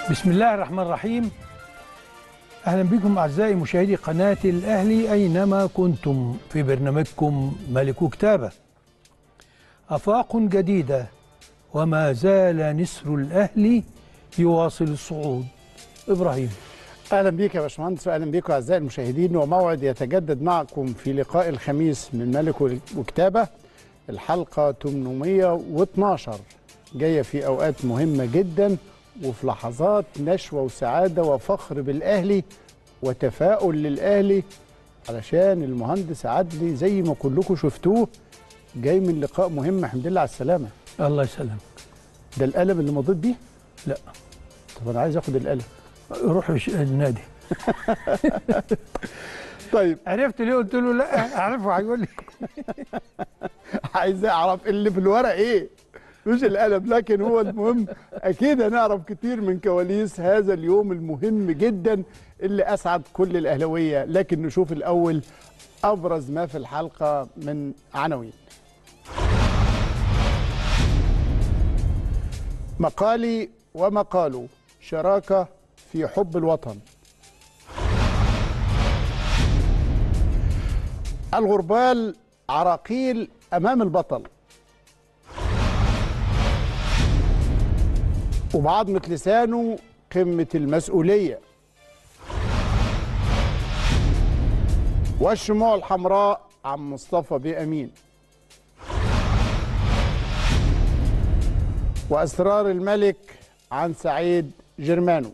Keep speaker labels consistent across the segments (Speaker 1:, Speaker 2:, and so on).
Speaker 1: بسم الله الرحمن الرحيم اهلا بكم اعزائي مشاهدي قناه الاهلي اينما كنتم في برنامجكم ملك كتابه افاق جديده وما زال نسر الاهلي يواصل الصعود ابراهيم
Speaker 2: اهلا بيك يا باشمهندس واهلا بيكم اعزائي المشاهدين وموعد يتجدد معكم في لقاء الخميس من ملك وكتابه الحلقه 812 جايه في اوقات مهمه جدا وفي لحظات نشوه وسعاده وفخر بالاهلي وتفاؤل للاهلي علشان المهندس عدلي زي ما كلكم شفتوه جاي من لقاء مهم الحمد لله على السلامه
Speaker 1: الله يسلمك
Speaker 2: ده القلم اللي مضيت بيه
Speaker 1: لا
Speaker 2: طب انا عايز اخد القلم
Speaker 1: روح الش- النادي
Speaker 2: طيب
Speaker 1: عرفت ليه قلت له لا اعرفه هيقول لي
Speaker 2: عايز اعرف اللي في الورق ايه مش القلم لكن هو المهم اكيد هنعرف كتير من كواليس هذا اليوم المهم جدا اللي اسعد كل الاهلاويه لكن نشوف الاول ابرز ما في الحلقه من عناوين مقالي ومقاله شراكه في حب الوطن الغربال عراقيل امام البطل وبعضمة لسانه قمة المسؤولية والشموع الحمراء عن مصطفى بيه أمين وأسرار الملك عن سعيد جرمانو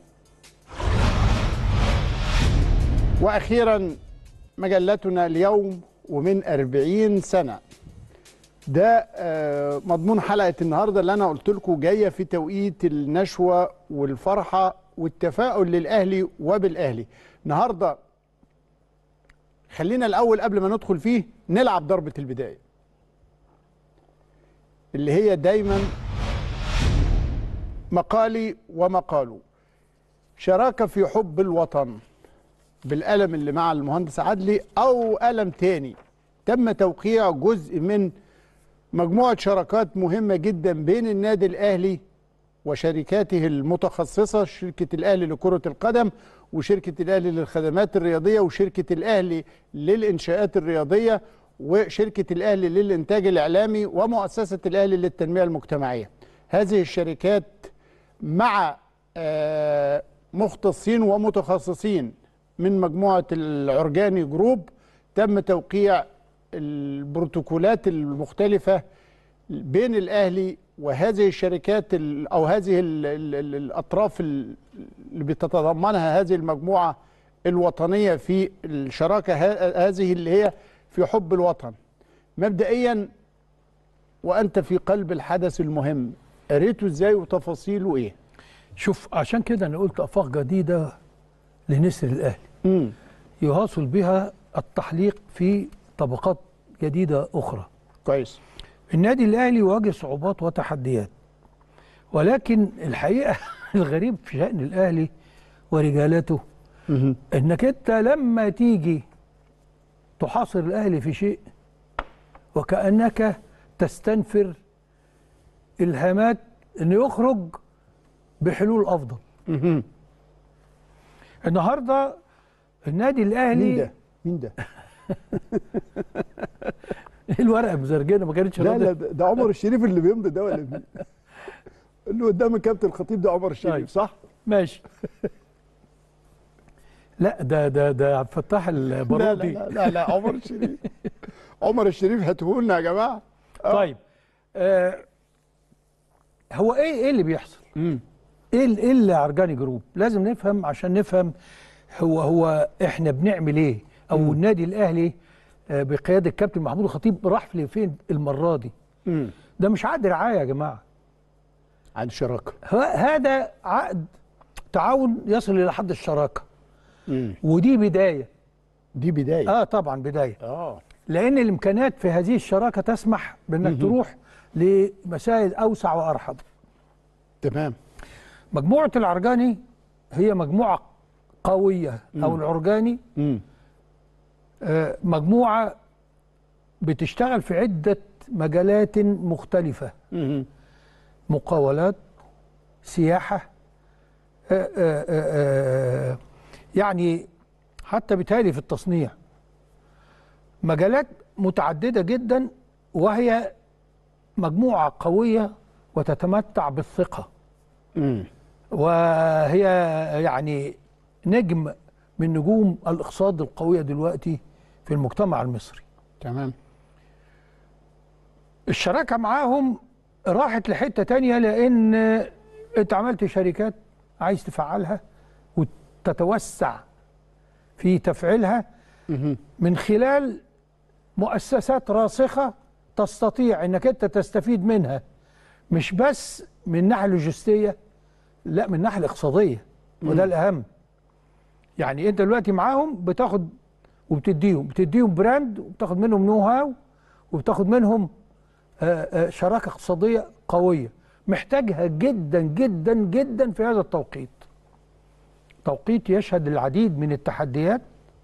Speaker 2: وأخيرا مجلتنا اليوم ومن أربعين سنة ده آه، مضمون حلقة النهاردة اللي أنا قلت لكم جاية في توقيت النشوة والفرحة والتفاؤل للأهلي وبالأهلي النهاردة خلينا الأول قبل ما ندخل فيه نلعب ضربة البداية اللي هي دايما مقالي ومقاله شراكة في حب الوطن بالقلم اللي مع المهندس عدلي أو قلم تاني تم توقيع جزء من مجموعة شراكات مهمة جدا بين النادي الأهلي وشركاته المتخصصة شركة الأهلي لكرة القدم وشركة الأهلي للخدمات الرياضية وشركة الأهلي للإنشاءات الرياضية وشركة الأهلي للإنتاج الإعلامي ومؤسسة الأهلي للتنمية المجتمعية هذه الشركات مع آه، مختصين ومتخصصين من مجموعة العرجاني جروب تم توقيع البروتوكولات المختلفة بين الأهلي وهذه الشركات ال- أو هذه ال ال ال الأطراف ال- اللي بتتضمنها هذه المجموعة الوطنية في الشراكة ه- هذه اللي هي في حب الوطن مبدئيا وأنت في قلب الحدث المهم قريته ازاي وتفاصيله ايه؟
Speaker 1: شوف عشان كده انا قلت افاق جديده لنسر الاهلي
Speaker 2: امم
Speaker 1: يواصل بها التحليق في طبقات جديده اخرى
Speaker 2: كويس
Speaker 1: النادي الاهلي يواجه صعوبات وتحديات ولكن الحقيقه الغريب في شان الاهلي ورجالاته
Speaker 2: مهم.
Speaker 1: انك انت لما تيجي تحاصر الاهلي في شيء وكانك تستنفر الهامات انه يخرج بحلول افضل
Speaker 2: مهم.
Speaker 1: النهارده النادي الاهلي
Speaker 2: مين ده؟ مين ده؟
Speaker 1: الورقه مزرجنه ما كانتش
Speaker 2: لا
Speaker 1: راضية.
Speaker 2: لا ده ده عمر الشريف اللي بيمضي ده ولا مين؟ اللي قدام الكابتن الخطيب ده عمر الشريف
Speaker 1: طيب.
Speaker 2: صح؟
Speaker 1: ماشي لا ده ده ده عبد الفتاح
Speaker 2: لا لا
Speaker 1: البارودي
Speaker 2: لا لا, لا عمر الشريف عمر الشريف هاتهولنا يا جماعه آه.
Speaker 1: طيب آه هو ايه ايه اللي بيحصل؟
Speaker 2: مم.
Speaker 1: ايه ال- ايه اللي عرجاني جروب؟ لازم نفهم عشان نفهم هو هو احنا بنعمل ايه؟ او
Speaker 2: مم.
Speaker 1: النادي الاهلي آه بقياده الكابتن محمود الخطيب راح لفين المره دي؟
Speaker 2: مم.
Speaker 1: ده مش عقد رعايه يا جماعه
Speaker 2: عن شراكه
Speaker 1: ه- هذا عقد تعاون يصل الى حد الشراكه
Speaker 2: مم.
Speaker 1: ودي بدايه
Speaker 2: دي بدايه
Speaker 1: اه طبعا بدايه
Speaker 2: اه
Speaker 1: لان الامكانيات في هذه الشراكه تسمح بانك تروح لمسائل اوسع وارحب
Speaker 2: تمام
Speaker 1: مجموعه العرجاني هي مجموعه قويه او العرجاني
Speaker 2: مم.
Speaker 1: آه، مجموعه بتشتغل في عده مجالات مختلفه
Speaker 2: مم.
Speaker 1: مقاولات سياحه آه، آه، آه، يعني حتى بالتالي في التصنيع مجالات متعددة جدا وهي مجموعة قوية وتتمتع بالثقة
Speaker 2: مم.
Speaker 1: وهي يعني نجم من نجوم الاقتصاد القوية دلوقتي في المجتمع المصري
Speaker 2: تمام
Speaker 1: الشراكة معاهم راحت لحتة تانية لأن أنت عملت شركات عايز تفعلها وتتوسع في تفعيلها
Speaker 2: مهم.
Speaker 1: من خلال مؤسسات راسخة تستطيع أنك أنت تستفيد منها مش بس من الناحية اللوجستية لا من الناحية الاقتصادية وده الأهم يعني أنت دلوقتي معاهم بتاخد وبتديهم بتديهم براند وبتاخد منهم نو هاو وبتاخد منهم آه، آه، شراكة اقتصادية قوية محتاجها جدا جدا جدا في هذا التوقيت توقيت يشهد العديد من التحديات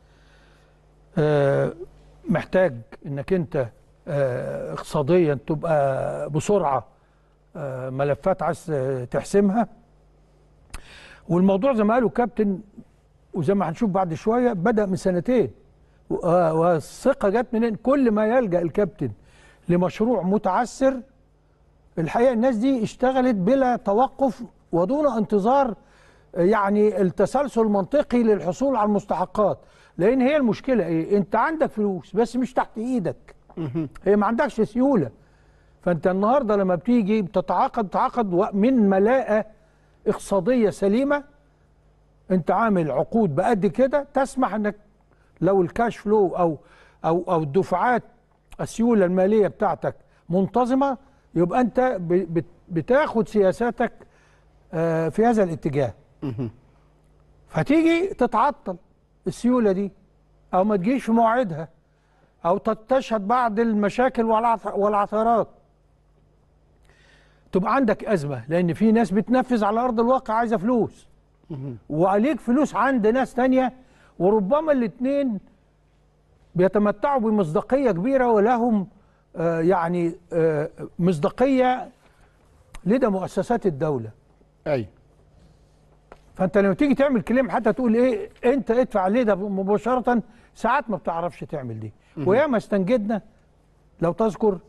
Speaker 1: آه، محتاج انك انت آه، اقتصاديا تبقى بسرعة آه، ملفات عايز آه، تحسمها والموضوع زي ما قالوا كابتن وزي ما هنشوف بعد شوية بدأ من سنتين و- آه، والثقة جت منين كل ما يلجأ الكابتن لمشروع متعثر الحقيقة الناس دي اشتغلت بلا توقف ودون انتظار يعني التسلسل المنطقي للحصول على المستحقات لان هي المشكله ايه انت عندك فلوس بس مش تحت ايدك هي ما عندكش سيوله فانت النهارده لما بتيجي بتتعاقد تتعاقد و- من ملاءه اقتصاديه سليمه انت عامل عقود بقد كده تسمح انك لو الكاش فلو او او او الدفعات السيوله الماليه بتاعتك منتظمه يبقى انت ب- بت- بتاخد سياساتك آه، في هذا الاتجاه فتيجي تتعطل السيوله دي او ما تجيش في موعدها او تشهد بعض المشاكل والعث- والعثرات تبقى عندك ازمه لان في ناس بتنفذ على ارض الواقع عايزه فلوس وعليك فلوس عند ناس تانية وربما الاثنين بيتمتعوا بمصداقيه كبيره ولهم آه، يعني آه، مصداقيه لدى مؤسسات الدوله
Speaker 2: اي
Speaker 1: فانت لما تيجي تعمل كلام حتى تقول ايه انت ادفع ليه ده مباشره ساعات ما بتعرفش تعمل دي وياما استنجدنا لو تذكر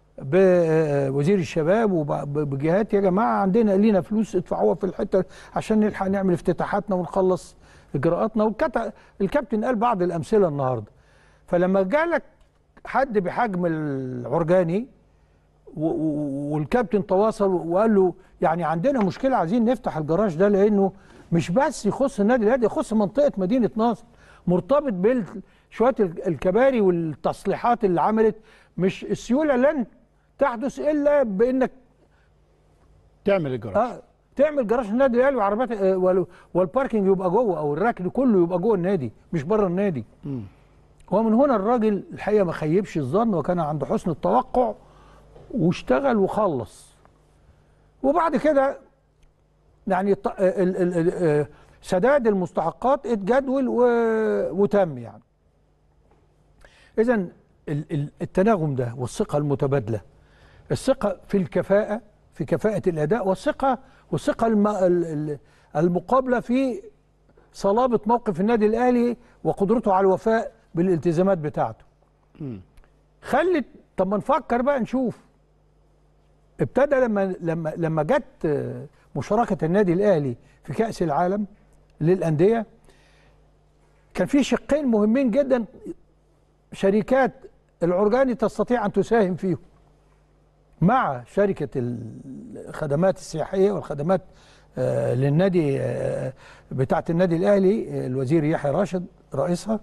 Speaker 1: بوزير الشباب وبجهات يا جماعه عندنا لينا فلوس ادفعوها في الحته عشان نلحق نعمل افتتاحاتنا ونخلص اجراءاتنا والكت- الكابتن قال بعض الامثله النهارده فلما جالك حد بحجم العرجاني و- و- والكابتن تواصل وقال له يعني عندنا مشكله عايزين نفتح الجراج ده لانه مش بس يخص النادي الاهلي يخص منطقه مدينه نصر مرتبط بشويه الكباري والتصليحات اللي عملت مش السيوله لن تحدث الا بانك
Speaker 2: تعمل الجراج
Speaker 1: اه تعمل جراج النادي الاهلي وعربيات آه، وال- والباركنج يبقى جوه او الركن كله يبقى جوه النادي مش بره النادي ومن هنا الراجل الحقيقه ما خيبش الظن وكان عنده حسن التوقع واشتغل وخلص وبعد كده يعني الط- ال- ال- ال- آه، سداد المستحقات اتجدول و- وتم يعني اذا التناغم ده والثقه المتبادله الثقه في الكفاءه في كفاءه الاداء والثقه والثقه الم- ال- ال- المقابله في صلابه موقف النادي الاهلي وقدرته على الوفاء بالالتزامات بتاعته خلت طب ما نفكر بقى نشوف ابتدى لما لما لما جت آه، مشاركه النادي الاهلي في كاس العالم للانديه كان في شقين مهمين جدا شركات العرجاني تستطيع ان تساهم فيهم مع شركه الخدمات السياحيه والخدمات آه، للنادي آه، بتاعه النادي الاهلي آه، الوزير يحيى راشد رئيسها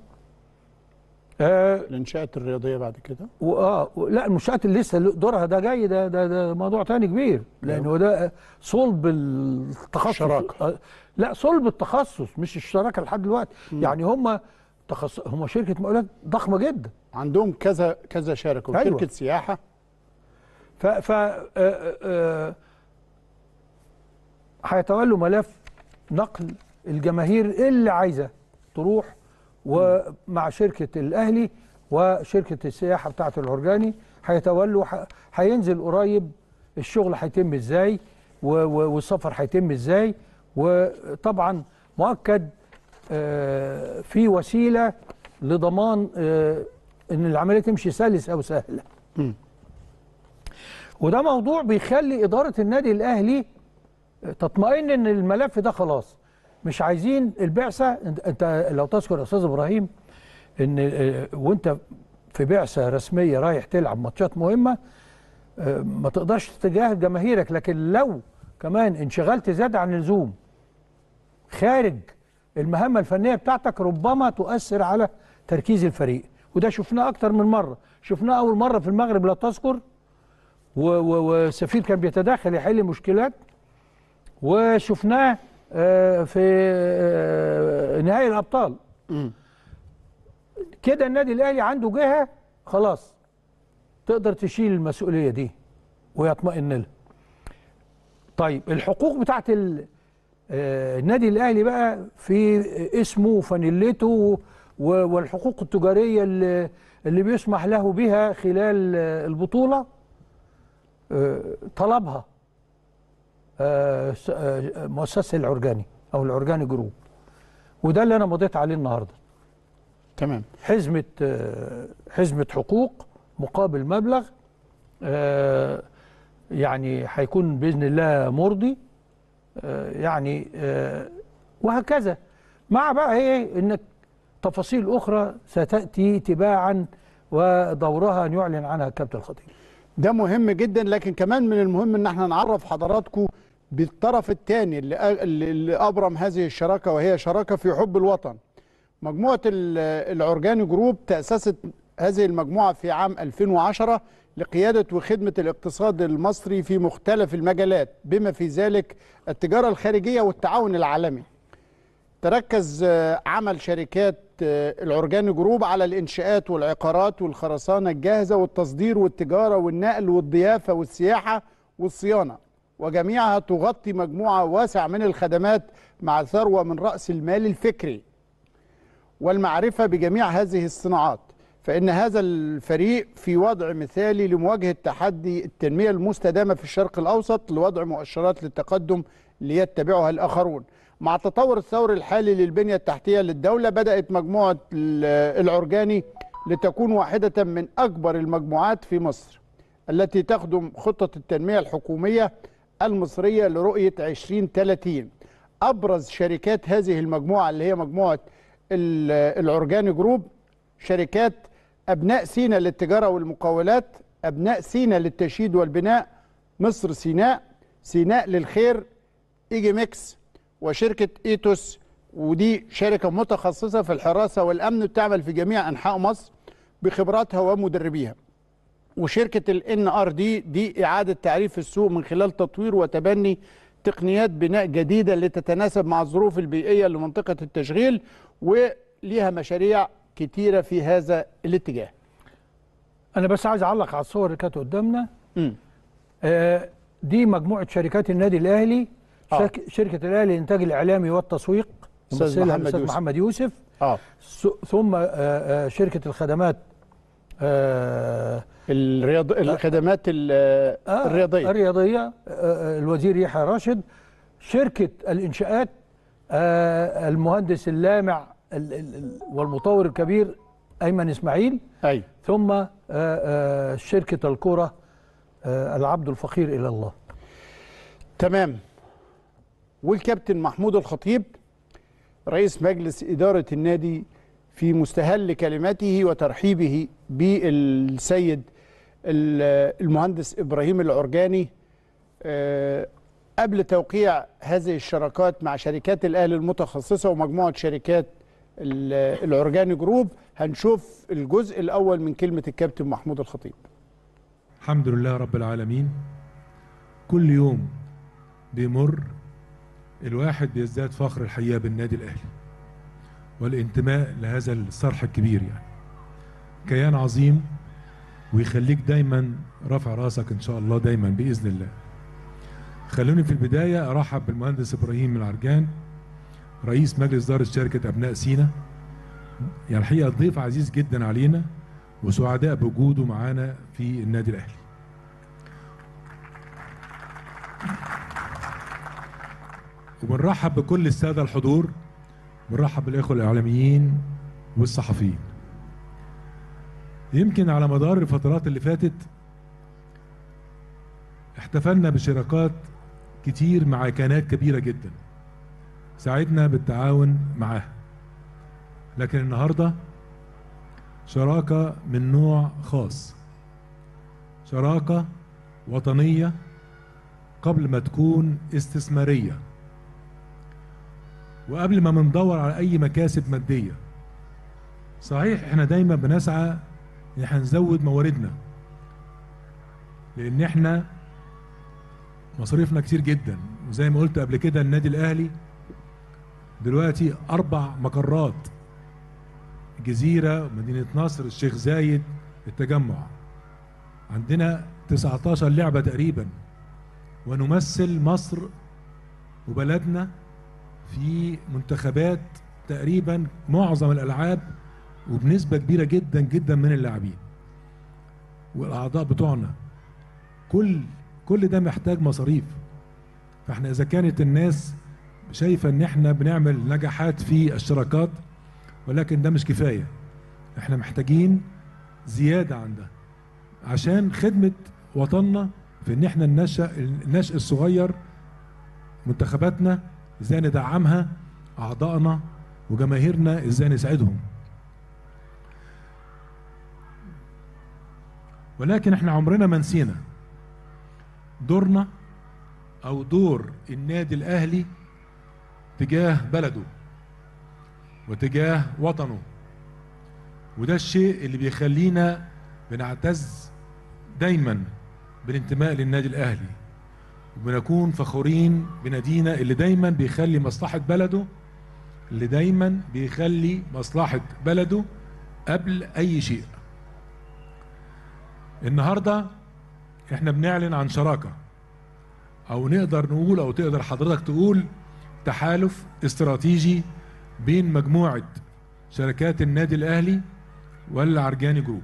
Speaker 1: آه،
Speaker 2: الانشاءات الرياضيه بعد كده
Speaker 1: واه لا المنشات اللي لسه دورها ده جاي ده ده, ده موضوع تاني كبير لان هو ده صلب التخصص
Speaker 2: الشراكة.
Speaker 1: آه، لا صلب التخصص مش الشراكه لحد دلوقتي يعني هم تخصص هم شركه مقاولات ضخمه جدا
Speaker 2: عندهم كذا كذا شركه
Speaker 1: أيوة.
Speaker 2: وشركه سياحه
Speaker 1: ف ف آه، آه، هيتولوا ملف نقل الجماهير اللي عايزه تروح ومع شركه الاهلي وشركه السياحه بتاعه العرجاني هيتولوا ح- هينزل قريب الشغل هيتم ازاي و- و- والسفر هيتم ازاي وطبعا مؤكد آه، في وسيله لضمان آه، ان العمليه تمشي سلسه وسهله
Speaker 2: مم.
Speaker 1: وده موضوع بيخلي اداره النادي الاهلي تطمئن ان الملف ده خلاص مش عايزين البعثه انت- انت لو تذكر يا استاذ ابراهيم ان آه، وانت في بعثه رسميه رايح تلعب ماتشات مهمه آه، ما تقدرش تتجاهل جماهيرك لكن لو كمان انشغلت زياده عن اللزوم خارج المهمه الفنيه بتاعتك ربما تؤثر على تركيز الفريق وده شفناه اكتر من مره شفناه اول مره في المغرب لو تذكر و- و- والسفير كان بيتدخل يحل مشكلات وشفناه آه، في آه، نهائي الابطال
Speaker 2: مم.
Speaker 1: كده النادي الاهلي عنده جهه خلاص تقدر تشيل المسؤوليه دي ويطمئن لها. طيب الحقوق بتاعت ال- آه، النادي الاهلي بقى في اسمه وفانيلته و- والحقوق التجاريه اللي, اللي بيسمح له بها خلال آه، البطوله آه، طلبها آه، س- آه، مؤسسه العرجاني او العرجاني جروب وده اللي انا مضيت عليه النهارده
Speaker 2: تمام
Speaker 1: حزمة آه، حزمة حقوق مقابل مبلغ آه، يعني هيكون بإذن الله مرضي آه، يعني آه، وهكذا مع بقى ايه انك تفاصيل اخرى ستاتي تباعا ودورها ان يعلن عنها الكابتن الخطيب
Speaker 2: ده مهم جدا لكن كمان من المهم ان احنا نعرف حضراتكم بالطرف الثاني اللي, اللي اللي ابرم هذه الشراكه وهي شراكه في حب الوطن. مجموعه ال- العرجاني جروب تاسست هذه المجموعه في عام 2010 لقياده وخدمه الاقتصاد المصري في مختلف المجالات بما في ذلك التجاره الخارجيه والتعاون العالمي. تركز آه، عمل شركات آه، العرجاني جروب على الانشاءات والعقارات والخرسانه الجاهزه والتصدير والتجاره والنقل والضيافه والسياحه والصيانه وجميعها تغطي مجموعه واسعه من الخدمات مع ثروه من راس المال الفكري والمعرفه بجميع هذه الصناعات فان هذا الفريق في وضع مثالي لمواجهه تحدي التنميه المستدامه في الشرق الاوسط لوضع مؤشرات للتقدم ليتبعها الاخرون مع تطور الثور الحالي للبنيه التحتيه للدوله بدات مجموعه ال- العرجاني لتكون واحده من اكبر المجموعات في مصر التي تخدم خطه التنميه الحكوميه المصريه لرؤيه 2030 ابرز شركات هذه المجموعه اللي هي مجموعه ال- العرجاني جروب شركات ابناء سينا للتجاره والمقاولات ابناء سينا للتشييد والبناء مصر سيناء سيناء للخير ايجي ميكس وشركه ايتوس ودي شركه متخصصه في الحراسه والامن بتعمل في جميع انحاء مصر بخبراتها ومدربيها وشركه الان ار دي دي اعاده تعريف السوق من خلال تطوير وتبني تقنيات بناء جديده لتتناسب مع الظروف البيئيه لمنطقه التشغيل وليها مشاريع كتيره في هذا الاتجاه.
Speaker 1: انا بس عايز اعلق على الصور اللي كانت قدامنا
Speaker 2: مم.
Speaker 1: آه، دي مجموعه شركات النادي الاهلي
Speaker 2: آه.
Speaker 1: شرك شركه الاهلي للانتاج الاعلامي والتسويق
Speaker 2: أستاذ
Speaker 1: يمثلها
Speaker 2: محمد
Speaker 1: الاستاذ
Speaker 2: يوسف.
Speaker 1: محمد يوسف
Speaker 2: اه
Speaker 1: س- ثم آه، آه، شركه الخدمات آه،
Speaker 2: الرياض الخدمات ال-
Speaker 1: آه،
Speaker 2: الرياضيه
Speaker 1: الرياضيه آه، آه، الوزير يحيى راشد شركه الانشاءات آه، المهندس اللامع ال- ال- ال- والمطور الكبير ايمن اسماعيل
Speaker 2: ايوه
Speaker 1: ثم آه، آه، شركه الكره آه، العبد الفقير الى الله
Speaker 2: تمام والكابتن محمود الخطيب رئيس مجلس إدارة النادي في مستهل كلمته وترحيبه بالسيد ال- المهندس إبراهيم العرجاني آه، قبل توقيع هذه الشراكات مع شركات الأهلي المتخصصة ومجموعة شركات ال- العرجاني جروب هنشوف الجزء الأول من كلمة الكابتن محمود الخطيب
Speaker 3: الحمد لله رب العالمين كل يوم بيمر الواحد بيزداد فخر الحقيقه بالنادي الاهلي والانتماء لهذا الصرح الكبير يعني كيان عظيم ويخليك دايما رافع راسك ان شاء الله دايما باذن الله خلوني في البدايه ارحب بالمهندس ابراهيم العرجان رئيس مجلس اداره شركه ابناء سينا يعني الحقيقه ضيف عزيز جدا علينا وسعداء بوجوده معانا في النادي الاهلي وبنرحب بكل السادة الحضور بنرحب بالإخوة الإعلاميين والصحفيين يمكن على مدار الفترات اللي فاتت احتفلنا بشراكات كتير مع كيانات كبيرة جدا ساعدنا بالتعاون معاها لكن النهارده شراكة من نوع خاص شراكة وطنية قبل ما تكون استثمارية وقبل ما بندور على أي مكاسب مادية صحيح احنا دايما بنسعى ان احنا نزود مواردنا لان احنا مصاريفنا كتير جدا وزي ما قلت قبل كده النادي الاهلي دلوقتي اربع مقرات الجزيرة مدينة نصر الشيخ زايد التجمع عندنا 19 لعبة تقريبا ونمثل مصر وبلدنا في منتخبات تقريبا معظم الألعاب وبنسبة كبيرة جدا جدا من اللاعبين والأعضاء بتوعنا كل كل ده محتاج مصاريف فاحنا إذا كانت الناس شايفة إن احنا بنعمل نجاحات في الشراكات ولكن ده مش كفايه احنا محتاجين زياده عن ده عشان خدمه وطننا في ان احنا النشأ النشء الصغير منتخباتنا ازاي ندعمها اعضائنا وجماهيرنا ازاي نساعدهم ولكن احنا عمرنا ما نسينا دورنا او دور النادي الاهلي تجاه بلده وتجاه وطنه وده الشيء اللي بيخلينا بنعتز دايما بالانتماء للنادي الاهلي وبنكون فخورين بنادينا اللي دايما بيخلي مصلحة بلده اللي دايما بيخلي مصلحة بلده قبل اي شيء النهاردة احنا بنعلن عن شراكة او نقدر نقول او تقدر حضرتك تقول تحالف استراتيجي بين مجموعة شركات النادي الأهلي والعرجاني جروب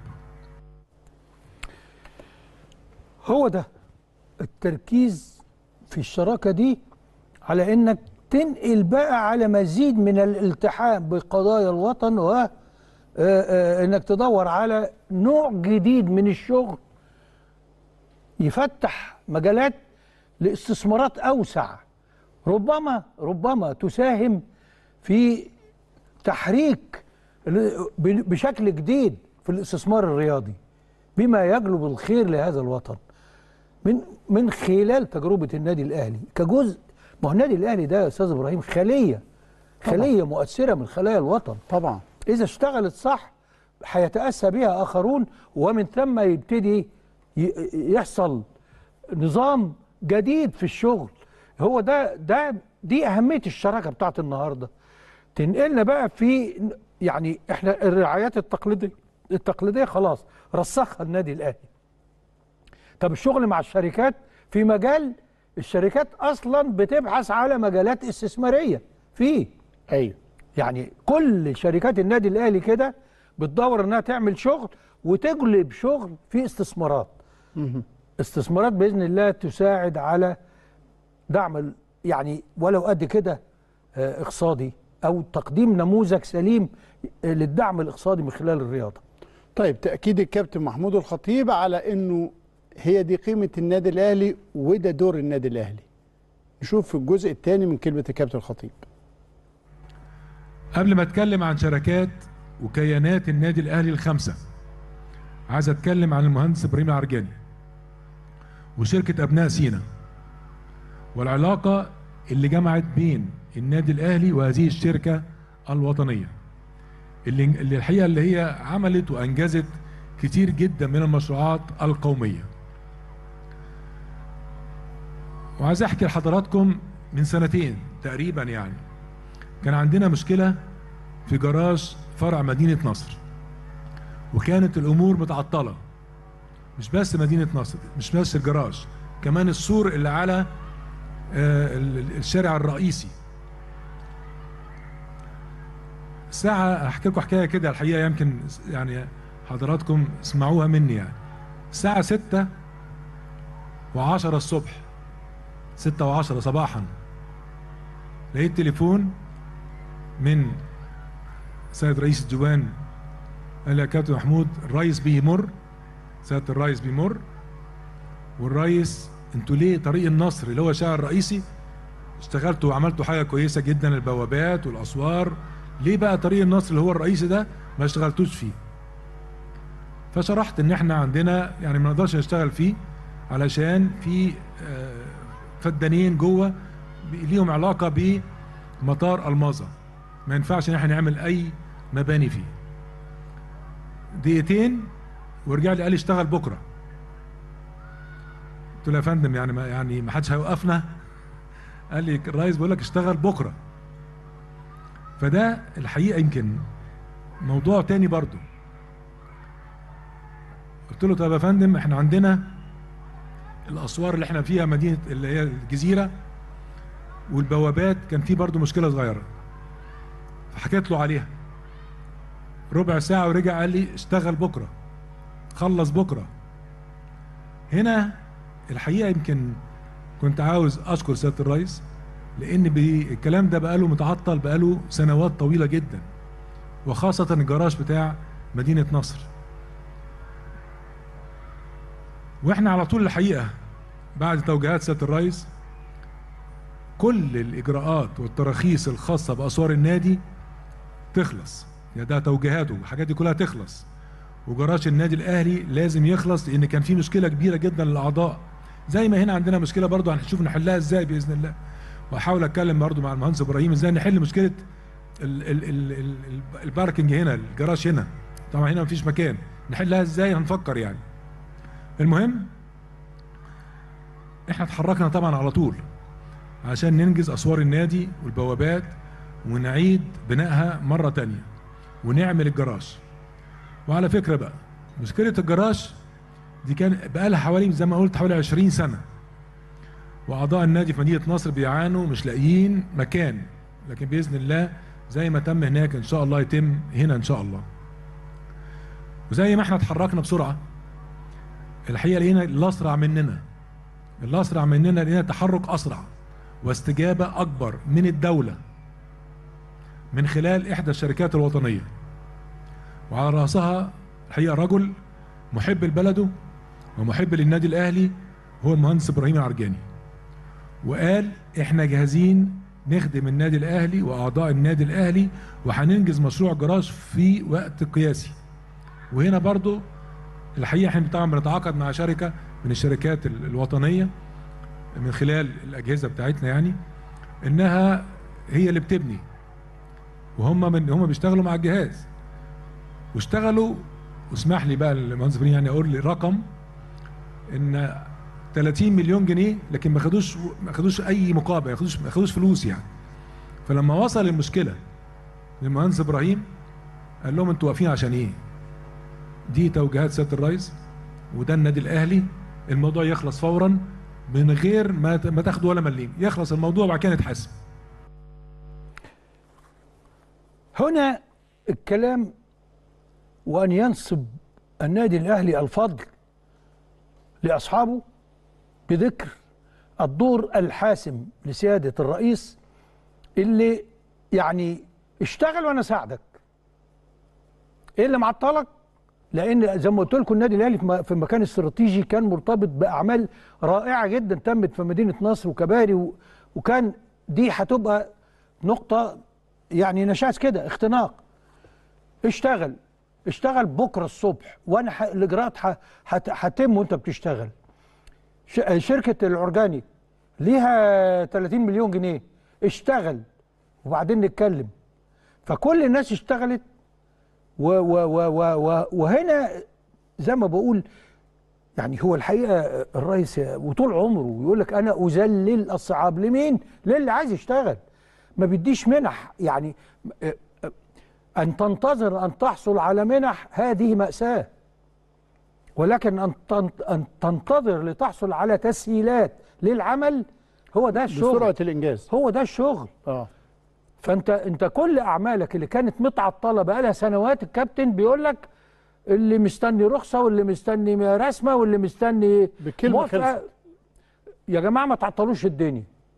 Speaker 1: هو ده التركيز في الشراكة دي على انك تنقل بقى على مزيد من الالتحام بقضايا الوطن و آه، آه، انك تدور على نوع جديد من الشغل يفتح مجالات لاستثمارات اوسع ربما ربما تساهم في تحريك ال- ب- بشكل جديد في الاستثمار الرياضي بما يجلب الخير لهذا الوطن من من خلال تجربه النادي الاهلي كجزء ما هو النادي الاهلي ده يا استاذ ابراهيم خليه خليه مؤثره من خلايا الوطن
Speaker 2: طبعا
Speaker 1: اذا اشتغلت صح هيتاسى بها اخرون ومن ثم يبتدي ي- يحصل نظام جديد في الشغل هو ده ده دي اهميه الشراكه بتاعت النهارده تنقلنا بقى في يعني احنا الرعايات التقليديه التقليديه خلاص رسخها النادي الاهلي طب الشغل مع الشركات في مجال الشركات اصلا بتبحث على مجالات استثماريه فيه
Speaker 2: ايوه
Speaker 1: يعني كل شركات النادي الاهلي كده بتدور انها تعمل شغل وتجلب شغل في استثمارات استثمارات باذن الله تساعد على دعم ال- يعني ولو قد كده آه، اقتصادي او تقديم نموذج سليم آه، للدعم الاقتصادي من خلال الرياضه
Speaker 2: طيب تأكيد الكابتن محمود الخطيب على انه هي دي قيمة النادي الاهلي وده دور النادي الاهلي نشوف في الجزء الثاني من كلمة الكابتن الخطيب
Speaker 3: قبل ما اتكلم عن شركات وكيانات النادي الاهلي الخمسه عايز اتكلم عن المهندس ابراهيم العرجاني وشركه ابناء سينا والعلاقه اللي جمعت بين النادي الاهلي وهذه الشركه الوطنيه اللي اللي الحقيقه اللي هي عملت وانجزت كتير جدا من المشروعات القوميه وعايز احكي لحضراتكم من سنتين تقريبا يعني كان عندنا مشكلة في جراج فرع مدينة نصر وكانت الأمور متعطلة مش بس مدينة نصر مش بس الجراج كمان السور اللي على آه، ال- ال- الشارع الرئيسي ساعة أحكي لكم حكاية كده الحقيقة يمكن يعني حضراتكم اسمعوها مني يعني الساعة ستة وعشرة الصبح ستة وعشرة صباحا لقيت تليفون من سيد رئيس الديوان قال لي يا كابتن محمود الرئيس بيمر سياده الرئيس بيمر والرئيس انتوا ليه طريق النصر اللي هو شارع الرئيسي اشتغلتوا وعملتوا حاجه كويسه جدا البوابات والاسوار ليه بقى طريق النصر اللي هو الرئيسي ده ما اشتغلتوش فيه فشرحت ان احنا عندنا يعني ما نقدرش نشتغل فيه علشان في آه، فدانين جوه بي- ليهم علاقه بمطار الماظه ما ينفعش ان احنا نعمل اي مباني فيه دقيقتين ورجع لي قال لي اشتغل بكره قلت له يا فندم يعني ما يعني ما حدش هيوقفنا قال لي الرئيس بيقول لك اشتغل بكره فده الحقيقه يمكن موضوع تاني برضو قلت له طب يا فندم احنا عندنا الاسوار اللي احنا فيها مدينه اللي هي الجزيره والبوابات كان في برضو مشكله صغيره فحكيت له عليها ربع ساعه ورجع قال لي اشتغل بكره خلص بكره هنا الحقيقه يمكن كنت عاوز اشكر سياده الرئيس لان بي- الكلام ده بقاله متعطل بقاله سنوات طويله جدا وخاصه الجراج بتاع مدينه نصر واحنا على طول الحقيقه بعد توجيهات سياده الرئيس كل الاجراءات والتراخيص الخاصه باسوار النادي تخلص يعني ده توجيهاته الحاجات دي كلها تخلص وجراج النادي الاهلي لازم يخلص لان كان في مشكله كبيره جدا للاعضاء زي ما هنا عندنا مشكله برضو هنشوف نحلها ازاي باذن الله واحاول اتكلم برضو مع المهندس ابراهيم ازاي نحل مشكله ال ال ال ال ال الباركنج هنا الجراج هنا طبعا هنا مفيش مكان نحلها ازاي هنفكر يعني المهم احنا اتحركنا طبعا على طول عشان ننجز اسوار النادي والبوابات ونعيد بنائها مره تانية ونعمل الجراج وعلى فكره بقى مشكله الجراج دي كان بقالها حوالي زي ما قلت حوالي 20 سنه واعضاء النادي في مدينه نصر بيعانوا مش لاقيين مكان لكن باذن الله زي ما تم هناك ان شاء الله يتم هنا ان شاء الله وزي ما احنا اتحركنا بسرعه الحقيقه لقينا الاسرع مننا الاسرع مننا لقينا تحرك اسرع واستجابه اكبر من الدوله من خلال احدى الشركات الوطنيه وعلى راسها الحقيقه رجل محب لبلده ومحب للنادي الاهلي هو المهندس ابراهيم العرجاني وقال احنا جاهزين نخدم النادي الاهلي واعضاء النادي الاهلي وهننجز مشروع جراج في وقت قياسي وهنا برضو الحقيقه احنا طبعا بنتعاقد مع شركه من الشركات ال- الوطنيه من خلال الاجهزه بتاعتنا يعني انها هي اللي بتبني وهم من هم بيشتغلوا مع الجهاز واشتغلوا واسمح لي بقى المهندس ابراهيم يعني اقول لي رقم ان 30 مليون جنيه لكن ما خدوش ما خدوش اي مقابل ما خدوش ما خدوش فلوس يعني فلما وصل المشكله للمهندس ابراهيم قال لهم انتوا واقفين عشان ايه؟ دي توجيهات سياده الرئيس وده النادي الاهلي الموضوع يخلص فورا من غير ما ما تاخدوا ولا مليم يخلص الموضوع وبعد كده نتحاسب
Speaker 1: هنا الكلام وأن ينصب النادي الأهلي الفضل لأصحابه بذكر الدور الحاسم لسيادة الرئيس اللي يعني اشتغل وأنا أساعدك إيه اللي معطلك؟ لأن زي ما قلت لكم النادي الأهلي في م- في مكان استراتيجي كان مرتبط بأعمال رائعة جدا تمت في مدينة نصر وكباري و- وكان دي هتبقى نقطة يعني نشاز كده اختناق اشتغل اشتغل بكره الصبح وانا ح... الاجراءات ح... هت... هتم وانت بتشتغل ش... شركه العرجاني ليها 30 مليون جنيه اشتغل وبعدين نتكلم فكل الناس اشتغلت و... و... و... و... و... وهنا زي ما بقول يعني هو الحقيقه الرئيس وطول عمره يقول لك انا اذلل الصعاب لمين؟ للي عايز يشتغل ما بيديش منح يعني آه، آه، ان تنتظر ان تحصل على منح هذه ماساه ولكن ان تن- ان تنتظر لتحصل على تسهيلات للعمل هو ده الشغل
Speaker 2: بسرعه الانجاز
Speaker 1: هو ده الشغل
Speaker 2: اه
Speaker 1: فانت انت كل اعمالك اللي كانت متعطله بقالها سنوات الكابتن بيقول لك اللي مستني رخصه واللي مستني رسمه واللي مستني
Speaker 2: بالكلمة
Speaker 1: موافقة.
Speaker 2: خلصت.
Speaker 1: يا جماعه ما تعطلوش الدنيا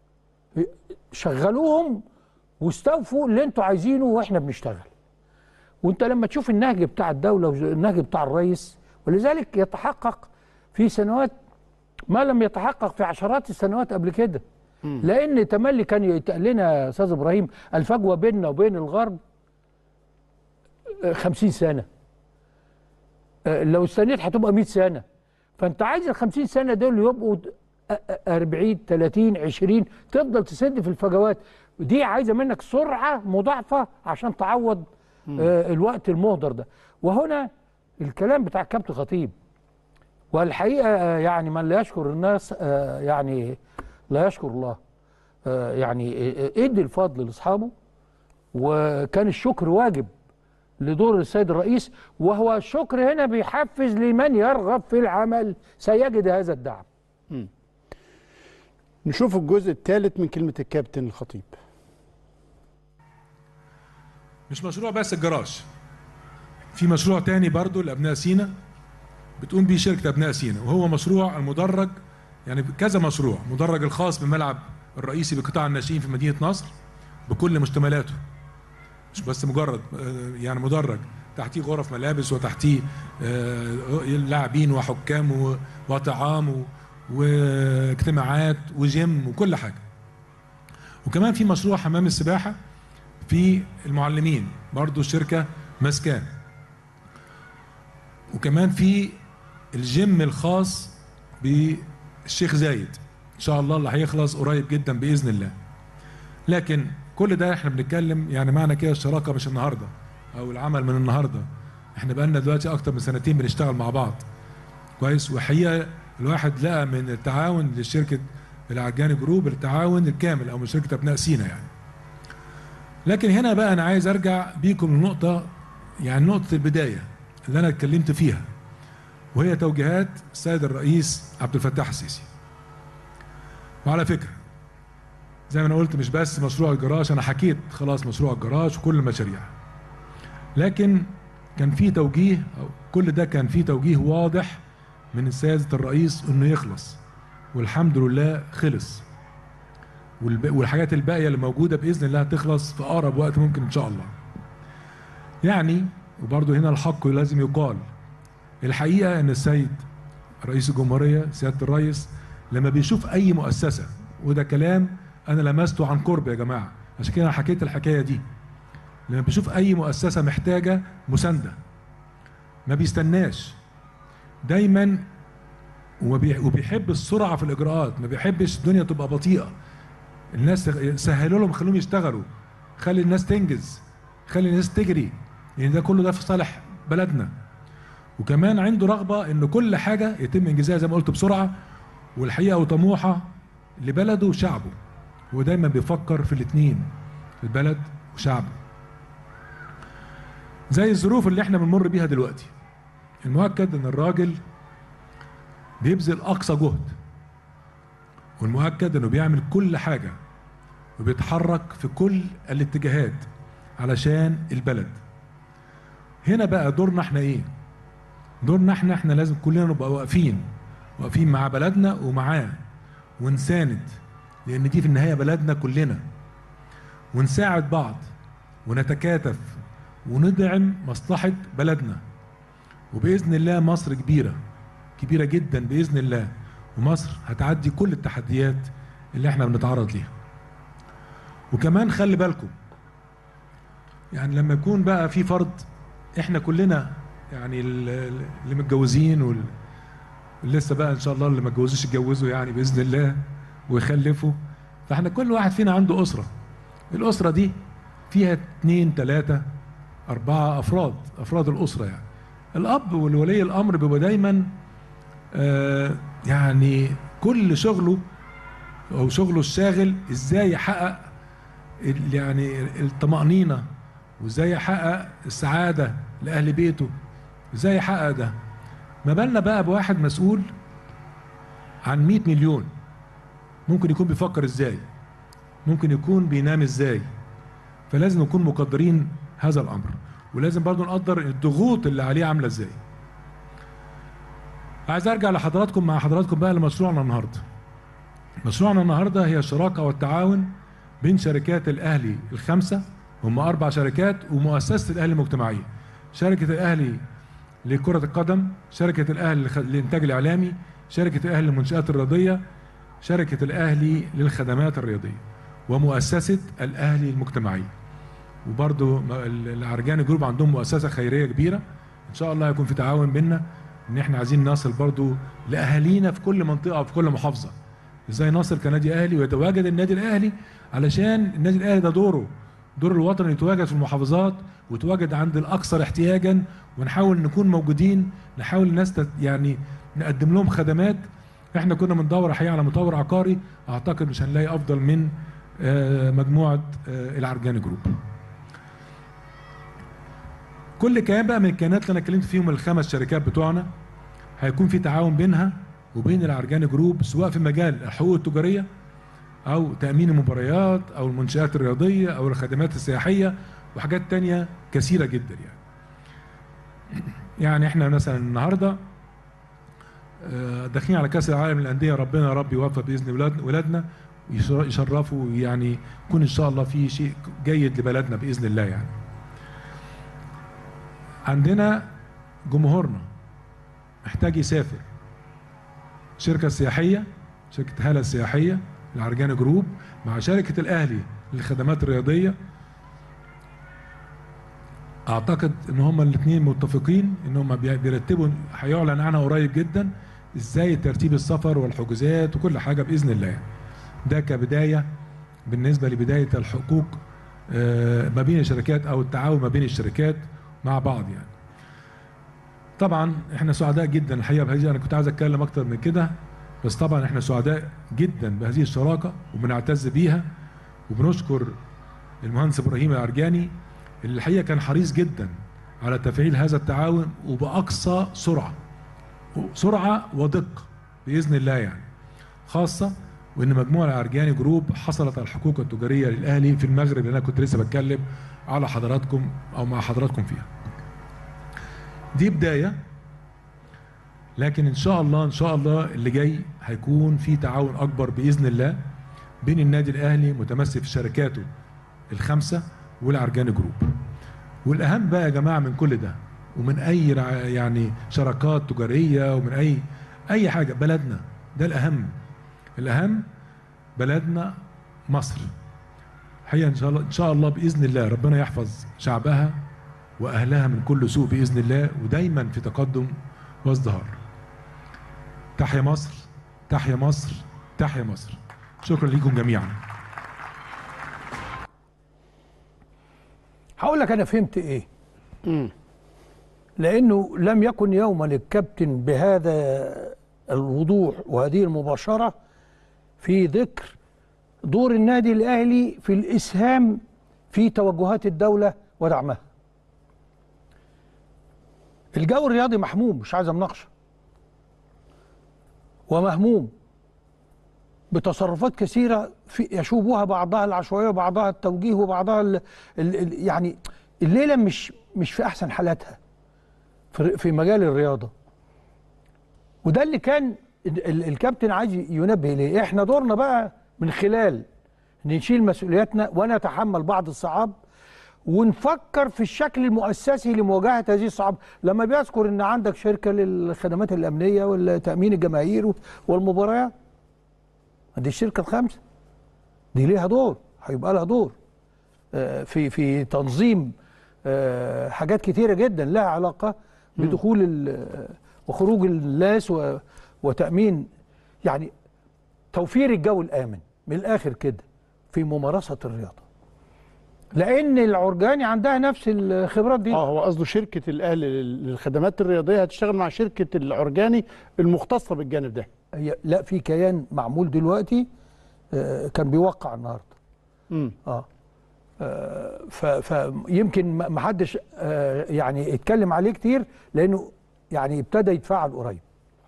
Speaker 1: شغلوهم واستوفوا اللي انتوا عايزينه واحنا بنشتغل وانت لما تشوف النهج بتاع الدوله والنهج بتاع الرئيس ولذلك يتحقق في سنوات ما لم يتحقق في عشرات السنوات قبل كده لان تملي كان يتقال لنا يا استاذ ابراهيم الفجوه بيننا وبين الغرب آه، 50 سنه آه، لو استنيت هتبقى 100 سنه فانت عايز ال 50 سنه دول يبقوا د- آه، آه، 40 30 20 تفضل تسد في الفجوات دي عايزه منك سرعه مضاعفه عشان تعوض آه، الوقت المهدر ده وهنا الكلام بتاع كابتن خطيب والحقيقه آه، يعني من لا يشكر الناس آه، يعني لا يشكر الله آه، يعني آه، آه، ادي الفضل لاصحابه وكان الشكر واجب لدور السيد الرئيس وهو الشكر هنا بيحفز لمن يرغب في العمل سيجد هذا الدعم
Speaker 2: نشوف الجزء الثالث من كلمة الكابتن الخطيب
Speaker 3: مش مشروع بس الجراج في مشروع تاني برضو لابناء سينا بتقوم بيه شركه ابناء سينا وهو مشروع المدرج يعني كذا مشروع مدرج الخاص بالملعب الرئيسي بقطاع الناشئين في مدينه نصر بكل مشتملاته مش بس مجرد آه، يعني مدرج تحتيه غرف ملابس وتحتيه آه، لاعبين وحكام و- وطعام و- واجتماعات وجيم وكل حاجه وكمان في مشروع حمام السباحه في المعلمين برضو الشركة مسكان وكمان في الجيم الخاص بالشيخ زايد ان شاء الله اللي هيخلص قريب جدا باذن الله لكن كل ده احنا بنتكلم يعني معنى كده الشراكه مش النهارده او العمل من النهارده احنا بقالنا دلوقتي اكتر من سنتين بنشتغل مع بعض كويس وحقيقه الواحد لقى من التعاون لشركه العجاني جروب التعاون الكامل او من شركه ابناء سينا يعني لكن هنا بقى انا عايز ارجع بيكم لنقطه يعني نقطه البدايه اللي انا اتكلمت فيها وهي توجيهات السيد الرئيس عبد الفتاح السيسي وعلى فكره زي ما انا قلت مش بس مشروع الجراج انا حكيت خلاص مشروع الجراج وكل المشاريع لكن كان في توجيه أو كل ده كان في توجيه واضح من سياده الرئيس انه يخلص والحمد لله خلص والب- والحاجات الباقيه اللي موجوده باذن الله هتخلص في اقرب وقت ممكن ان شاء الله. يعني وبرضه هنا الحق لازم يقال الحقيقه ان السيد رئيس الجمهوريه سياده الرئيس لما بيشوف اي مؤسسه وده كلام انا لمسته عن قرب يا جماعه عشان كده انا حكيت الحكايه دي لما بيشوف اي مؤسسه محتاجه مسانده ما بيستناش دايما وبي- وبيحب السرعه في الاجراءات ما بيحبش الدنيا تبقى بطيئه الناس سهلوا لهم خلوهم يشتغلوا خلي الناس تنجز خلي الناس تجري لان ده كله ده في صالح بلدنا وكمان عنده رغبه ان كل حاجه يتم انجازها زي ما قلت بسرعه والحقيقه وطموحه لبلده وشعبه هو دايما بيفكر في الاثنين البلد وشعبه زي الظروف اللي احنا بنمر بيها دلوقتي المؤكد ان الراجل بيبذل اقصى جهد والمؤكد انه بيعمل كل حاجه وبيتحرك في كل الاتجاهات علشان البلد هنا بقى دورنا احنا ايه دورنا احنا احنا لازم كلنا نبقى واقفين واقفين مع بلدنا ومعاه ونساند لان دي في النهايه بلدنا كلنا ونساعد بعض ونتكاتف وندعم مصلحه بلدنا وباذن الله مصر كبيره كبيره جدا باذن الله ومصر هتعدي كل التحديات اللي احنا بنتعرض ليها وكمان خلي بالكم يعني لما يكون بقى في فرد احنا كلنا يعني ال- ال- اللي متجوزين وال لسه بقى ان شاء الله اللي ما اتجوزوش يتجوزوا يعني باذن الله ويخلفوا فاحنا كل واحد فينا عنده اسره الاسره دي فيها اتنين تلاته اربعه افراد افراد الاسره يعني الاب والولي الامر بيبقى دايما آه يعني كل شغله او شغله الشاغل ازاي يحقق ال- يعني الطمأنينة وازاي يحقق السعادة لأهل بيته ازاي يحقق ده ما بالنا بقى بواحد مسؤول عن 100 مليون ممكن يكون بيفكر ازاي ممكن يكون بينام ازاي فلازم نكون مقدرين هذا الامر ولازم برضو نقدر الضغوط اللي عليه عامله ازاي عايز ارجع لحضراتكم مع حضراتكم بقى لمشروعنا النهارده مشروعنا النهارده هي الشراكه والتعاون بين شركات الاهلي الخمسه هم اربع شركات ومؤسسه الاهلي المجتمعيه شركه الاهلي لكره القدم شركه الاهلي للخ- للانتاج الاعلامي شركه الاهلي للمنشات الرياضيه شركه الاهلي للخدمات الرياضيه ومؤسسه الاهلي المجتمعيه وبرضو م- ال- العرجاني جروب عندهم مؤسسه خيريه كبيره ان شاء الله هيكون في تعاون بينا ان احنا عايزين نصل برضو لاهالينا في كل منطقه وفي كل محافظه ازاي نصل كنادي اهلي ويتواجد النادي الاهلي علشان النادي الاهلي ده دوره دور الوطن يتواجد في المحافظات ويتواجد عند الاكثر احتياجا ونحاول نكون موجودين نحاول الناس تت- يعني نقدم لهم خدمات احنا كنا بندور احيانا على مطور عقاري اعتقد مش هنلاقي افضل من آه، مجموعه آه، العرجاني جروب كل كيان بقى من الكيانات اللي انا اتكلمت فيهم الخمس شركات بتوعنا هيكون في تعاون بينها وبين العرجاني جروب سواء في مجال الحقوق التجاريه او تامين المباريات او المنشات الرياضيه او الخدمات السياحيه وحاجات تانية كثيره جدا يعني يعني احنا مثلا النهارده آه، داخلين على كاس العالم للانديه ربنا يا رب يوفق باذن ولاد- ولادنا ويشر- يشرفوا يعني يكون ان شاء الله في شيء جيد لبلدنا باذن الله يعني عندنا جمهورنا محتاج يسافر شركة سياحية شركة هالة السياحية العرجاني جروب مع شركة الأهلي للخدمات الرياضية أعتقد إن هما الاثنين متفقين إن هما بي- بيرتبوا هيعلن عنها قريب جدا إزاي ترتيب السفر والحجوزات وكل حاجة بإذن الله ده كبداية بالنسبة لبداية الحقوق آه، ما بين الشركات أو التعاون ما بين الشركات مع بعض يعني طبعا احنا سعداء جدا الحقيقه بهذه انا كنت عايز اتكلم اكتر من كده بس طبعا احنا سعداء جدا بهذه الشراكه وبنعتز بيها وبنشكر المهندس ابراهيم العرجاني اللي الحقيقه كان حريص جدا على تفعيل هذا التعاون وباقصى سرعه سرعه ودقه باذن الله يعني خاصه وان مجموعه العرجاني جروب حصلت على الحقوق التجاريه للاهلي في المغرب اللي انا كنت لسه بتكلم على حضراتكم او مع حضراتكم فيها دي بداية لكن إن شاء الله إن شاء الله اللي جاي هيكون في تعاون أكبر بإذن الله بين النادي الأهلي متمثل في شركاته الخمسة والعرجاني جروب والأهم بقى يا جماعة من كل ده ومن أي رع- يعني شراكات تجارية ومن أي أي حاجة بلدنا ده الأهم الأهم بلدنا مصر هي إن شاء الله إن شاء الله بإذن الله ربنا يحفظ شعبها واهلها من كل سوء باذن الله ودايما في تقدم وازدهار. تحيا مصر تحيا مصر تحيا مصر. شكرا لكم جميعا.
Speaker 1: هقول لك انا فهمت ايه
Speaker 2: مم.
Speaker 1: لانه لم يكن يوما الكابتن بهذا الوضوح وهذه المباشره في ذكر دور النادي الاهلي في الاسهام في توجهات الدوله ودعمها الجو الرياضي محموم مش عايز مناقشه ومهموم بتصرفات كثيره في يشوبها بعضها العشوائيه وبعضها التوجيه وبعضها ال ال ال يعني الليله مش مش في احسن حالاتها في في مجال الرياضه وده اللي كان ال- ال- الكابتن عايز ينبه اليه احنا دورنا بقى من خلال ان نشيل مسؤولياتنا ونتحمل بعض الصعاب ونفكر في الشكل المؤسسي لمواجهه هذه الصعاب لما بيذكر ان عندك شركه للخدمات الامنيه والتامين الجماهير والمباريات دي الشركه الخامسه دي ليها دور هيبقى لها دور آه، في في تنظيم آه، حاجات كتيره جدا لها علاقه بدخول ال- وخروج الناس و- وتامين يعني توفير الجو الامن من الاخر كده في ممارسه الرياضه لان العرجاني عندها نفس الخبرات دي
Speaker 2: اه هو قصده شركه الاهلي للخدمات الرياضيه هتشتغل مع شركه العرجاني المختصه بالجانب ده
Speaker 1: هي لا في كيان معمول دلوقتي آه، كان بيوقع النهارده
Speaker 2: امم
Speaker 1: اه فيمكن ما حدش آه، يعني اتكلم عليه كتير لانه يعني ابتدى يتفاعل قريب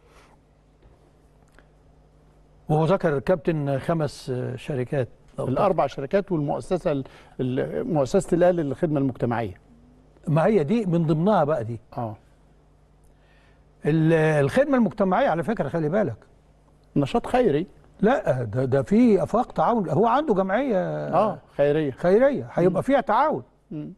Speaker 1: وهو ذكر الكابتن خمس آه، شركات لو
Speaker 2: الاربع شركات والمؤسسه ال- ال- مؤسسه الاهلي للخدمه المجتمعيه
Speaker 1: ما هي دي من ضمنها بقى دي
Speaker 2: اه
Speaker 1: ال- الخدمه المجتمعيه على فكره خلي بالك
Speaker 2: نشاط خيري
Speaker 1: لا ده ده في افاق تعاون هو عنده جمعيه
Speaker 2: اه خيريه
Speaker 1: خيريه هيبقى فيها تعاون
Speaker 2: مم.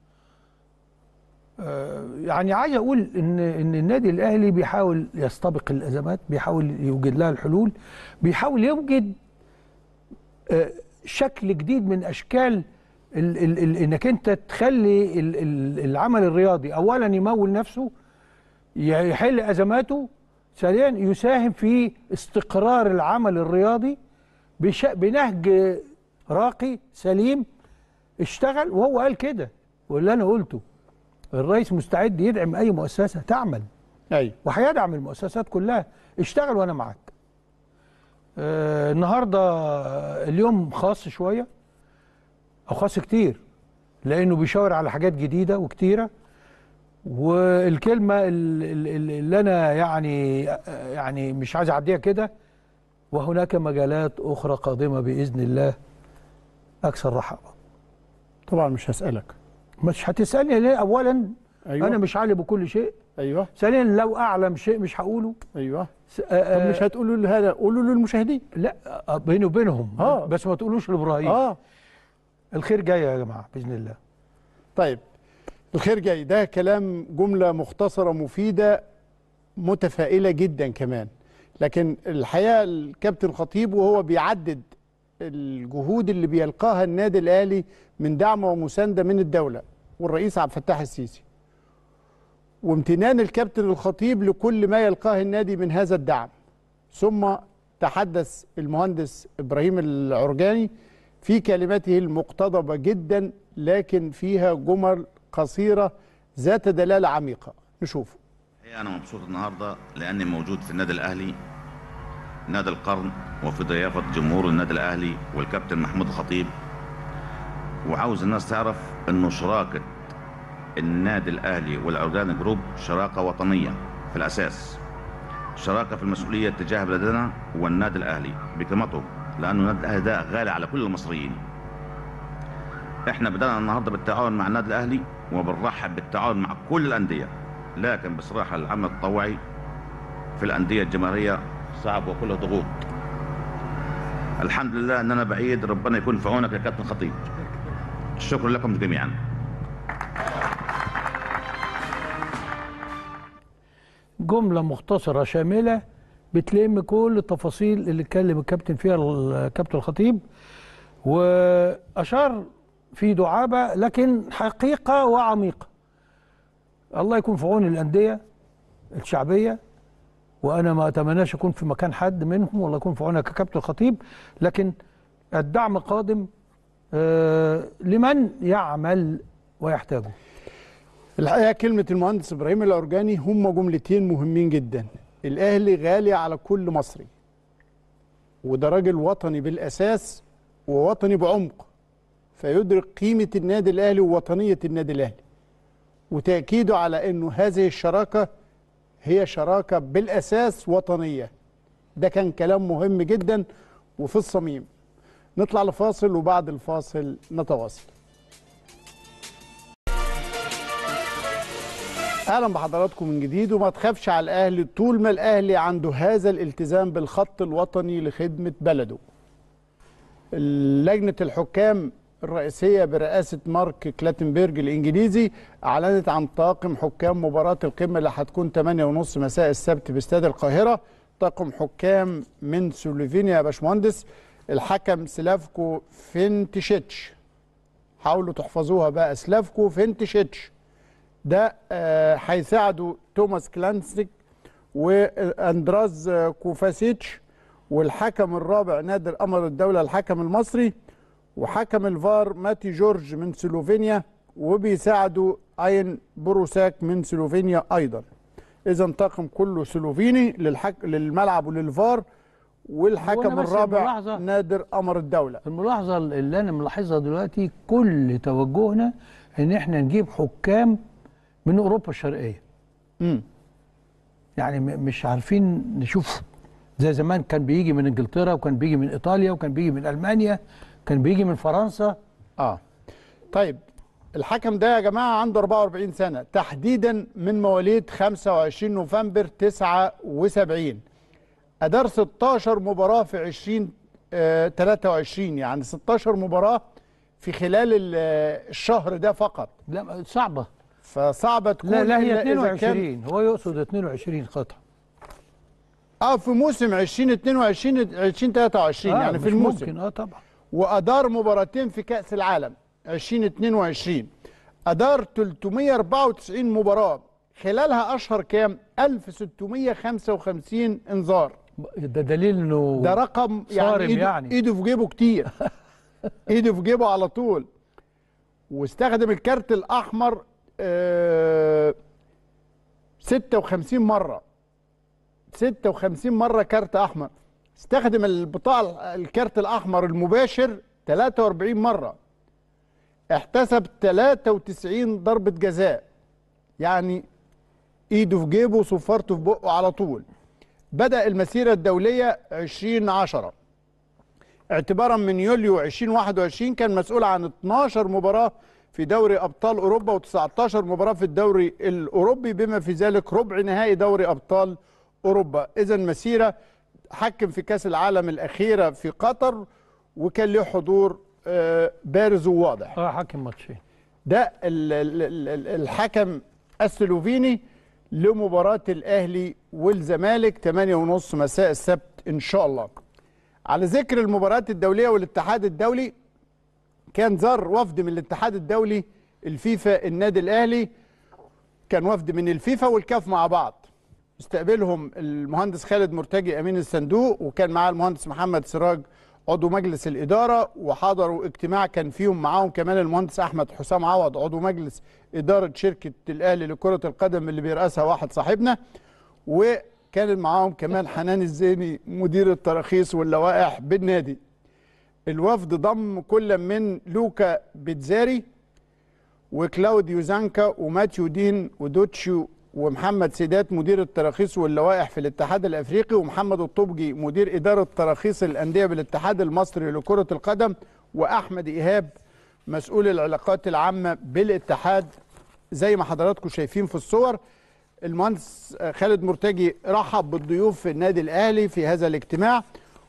Speaker 1: آه، يعني عايز اقول ان ان النادي الاهلي بيحاول يستبق الازمات بيحاول يوجد لها الحلول بيحاول يوجد آه، شكل جديد من اشكال ال ال ال انك انت تخلي ال ال العمل الرياضي اولا يمول نفسه يحل ازماته ثانيا يساهم في استقرار العمل الرياضي بش بنهج راقي سليم اشتغل وهو قال كده واللي انا قلته الرئيس مستعد يدعم اي مؤسسه تعمل
Speaker 2: ايوه
Speaker 1: وهيدعم المؤسسات كلها اشتغل وانا معاك آه النهارده آه، اليوم خاص شويه او خاص كتير لانه بيشاور على حاجات جديده وكتيره والكلمه ال- ال- ال- اللي انا يعني آه، يعني مش عايز اعديها كده وهناك مجالات اخرى قادمه باذن الله اكثر رحابه
Speaker 2: طبعا مش هسالك
Speaker 1: مش هتسالني ليه اولا
Speaker 2: ايوه
Speaker 1: انا مش عالم بكل شيء
Speaker 2: ايوه
Speaker 1: ثانيا لو اعلم شيء مش هقوله
Speaker 2: ايوه
Speaker 1: س-
Speaker 2: طب
Speaker 1: آه،
Speaker 2: مش هتقولوا لي هذا قولوا للمشاهدين
Speaker 1: لا آه، بيني وبينهم
Speaker 2: آه.
Speaker 1: بس ما تقولوش لابراهيم
Speaker 2: اه
Speaker 1: الخير جاي يا جماعه باذن الله
Speaker 2: طيب الخير جاي ده كلام جملة مختصرة مفيدة متفائلة جدا كمان لكن الحقيقة الكابتن خطيب وهو بيعدد الجهود اللي بيلقاها النادي الأهلي من دعم ومساندة من الدولة والرئيس عبد الفتاح السيسي وامتنان الكابتن الخطيب لكل ما يلقاه النادي من هذا الدعم ثم تحدث المهندس إبراهيم العرجاني في كلماته المقتضبة جدا لكن فيها جمل قصيرة ذات دلالة عميقة نشوف
Speaker 4: الحقيقة أنا مبسوط النهاردة لأني موجود في النادي الأهلي نادي القرن وفي ضيافة جمهور النادي الأهلي والكابتن محمود الخطيب وعاوز الناس تعرف إنه شراكة النادي الأهلي والعودان جروب شراكة وطنية في الأساس شراكة في المسؤولية تجاه بلدنا والنادي الأهلي بقيمته لأنه النادي الأهلي ده غالي على كل المصريين احنا بدأنا النهارده بالتعاون مع النادي الأهلي وبنرحب بالتعاون مع كل الأندية لكن بصراحة العمل التطوعي في الأندية الجماهيرية صعب وكله ضغوط الحمد لله أن أنا بعيد ربنا يكون في عونك يا كابتن خطيب شكرا لكم جميعا
Speaker 1: جمله مختصره شامله بتلم كل التفاصيل اللي اتكلم الكابتن فيها الكابتن الخطيب واشار في دعابه لكن حقيقه وعميقه الله يكون في عون الانديه الشعبيه وانا ما اتمناش اكون في مكان حد منهم والله يكون في عونك يا كابتن الخطيب لكن الدعم قادم آه، لمن يعمل ويحتاجه
Speaker 2: الحقيقة كلمة المهندس إبراهيم الأرجاني هم جملتين مهمين جدا الأهلي غالي على كل مصري وده راجل وطني بالأساس ووطني بعمق فيدرك قيمة النادي الأهلي ووطنية النادي الأهلي وتأكيده على أنه هذه الشراكة هي شراكة بالأساس وطنية ده كان كلام مهم جدا وفي الصميم نطلع لفاصل وبعد الفاصل نتواصل اهلا بحضراتكم من جديد وما تخافش على الاهلي طول ما الاهلي عنده هذا الالتزام بالخط الوطني لخدمه بلده. لجنه الحكام الرئيسيه برئاسه مارك كلاتنبرج الانجليزي اعلنت عن طاقم حكام مباراه القمه اللي هتكون 8:30 مساء السبت باستاد القاهره. طاقم حكام من سلوفينيا يا باشمهندس الحكم سلافكو فينتشيتش حاولوا تحفظوها بقى سلافكو فينتشيتش ده آه، هيساعده توماس كلانسيك واندراز آه، كوفاسيتش والحكم الرابع نادر قمر الدولة الحكم المصري وحكم الفار ماتي جورج من سلوفينيا وبيساعده اين بروساك من سلوفينيا ايضا اذا طاقم كله سلوفيني للحك... للملعب وللفار والحكم
Speaker 1: وأنا بس
Speaker 2: الرابع
Speaker 1: ملاحظة-
Speaker 2: نادر قمر الدولة
Speaker 1: الملاحظة اللي أنا ملاحظها دلوقتي كل توجهنا إن إحنا نجيب حكام من أوروبا الشرقية.
Speaker 2: امم
Speaker 1: يعني م- مش عارفين نشوف زي زمان كان بيجي من إنجلترا وكان بيجي من إيطاليا وكان بيجي من ألمانيا كان بيجي من فرنسا
Speaker 2: اه طيب الحكم ده يا جماعه عنده 44 سنه تحديدا من مواليد 25 نوفمبر 79 ادار 16 مباراه في 20 آه 23 يعني 16 مباراه في خلال ال- آه، الشهر ده فقط
Speaker 1: لا صعبه
Speaker 2: فصعبه تكون
Speaker 1: لا لا
Speaker 2: إلا
Speaker 1: هي
Speaker 2: إذا كان-
Speaker 1: 22 هو يقصد 22 قطعه
Speaker 2: اه في موسم 2022 2023
Speaker 1: آه
Speaker 2: يعني في
Speaker 1: مش
Speaker 2: الموسم
Speaker 1: ممكن اه طبعا
Speaker 2: وادار مباراتين في كاس العالم 2022 ادار 394 مباراه خلالها اشهر كام 1655 انذار
Speaker 1: ده دليل انه
Speaker 2: ده رقم يعني
Speaker 1: صارم
Speaker 2: ايده,
Speaker 1: يعني.
Speaker 2: ايده في جيبه كتير ايده في جيبه على طول واستخدم الكارت الاحمر آه 56 مره 56 مره كارت احمر استخدم البطاقه الكارت الاحمر المباشر 43 مره احتسب 93 ضربه جزاء يعني ايده في جيبه وصفارته في بقه على طول بدأ المسيرة الدولية 2010 اعتبارا من يوليو 2021 كان مسؤول عن 12 مباراة في دوري أبطال أوروبا و19 مباراة في الدوري الأوروبي بما في ذلك ربع نهائي دوري أبطال أوروبا إذا مسيرة حكم في كأس العالم الأخيرة في قطر وكان له حضور آه، بارز وواضح
Speaker 1: اه حكم ماتشين
Speaker 2: ده ال- ال- ال- ال- الحكم السلوفيني لمباراة الأهلي والزمالك 8 ونص مساء السبت إن شاء الله على ذكر المباريات الدولية والاتحاد الدولي كان زار وفد من الاتحاد الدولي الفيفا النادي الأهلي كان وفد من الفيفا والكاف مع بعض استقبلهم المهندس خالد مرتجي امين الصندوق وكان معاه المهندس محمد سراج عضو مجلس الاداره وحضروا اجتماع كان فيهم معاهم كمان المهندس احمد حسام عوض عضو مجلس اداره شركه الاهلي لكره القدم اللي بيرأسها واحد صاحبنا وكان معاهم كمان حنان الزيني مدير التراخيص واللوائح بالنادي الوفد ضم كل من لوكا بيتزاري وكلاوديو زانكا وماتيو دين ودوتشيو ومحمد سيدات مدير التراخيص واللوائح في الاتحاد الافريقي ومحمد الطبجي مدير اداره تراخيص الانديه بالاتحاد المصري لكره القدم واحمد ايهاب مسؤول العلاقات العامه بالاتحاد زي ما حضراتكم شايفين في الصور المهندس خالد مرتجي رحب بالضيوف في النادي الاهلي في هذا الاجتماع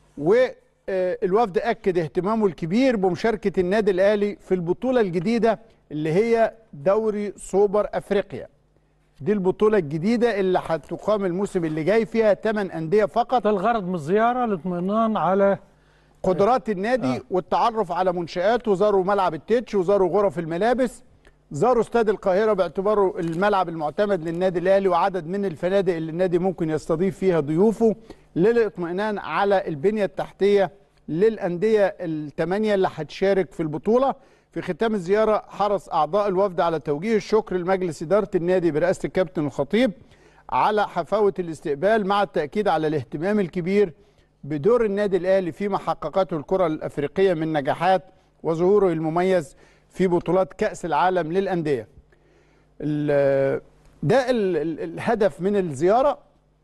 Speaker 2: والوفد اكد اهتمامه الكبير بمشاركه النادي الاهلي في البطوله الجديده اللي هي دوري سوبر افريقيا دي البطوله الجديده اللي هتقام الموسم اللي جاي فيها 8 انديه فقط
Speaker 1: ده الغرض من الزياره الاطمئنان على
Speaker 2: قدرات النادي
Speaker 1: آه.
Speaker 2: آه. والتعرف على منشآته زاروا ملعب التتش وزاروا غرف الملابس زاروا استاد القاهرة باعتباره الملعب المعتمد للنادي الأهلي وعدد من الفنادق اللي النادي ممكن يستضيف فيها ضيوفه للاطمئنان على البنية التحتية للأندية الثمانية اللي هتشارك في البطولة في ختام الزيارة حرص أعضاء الوفد على توجيه الشكر لمجلس إدارة النادي برئاسة الكابتن الخطيب على حفاوة الاستقبال مع التأكيد على الاهتمام الكبير بدور النادي الاهلي فيما حققته الكره الافريقيه من نجاحات وظهوره المميز في بطولات كاس العالم للانديه. ال- ده ال- ال- الهدف من الزياره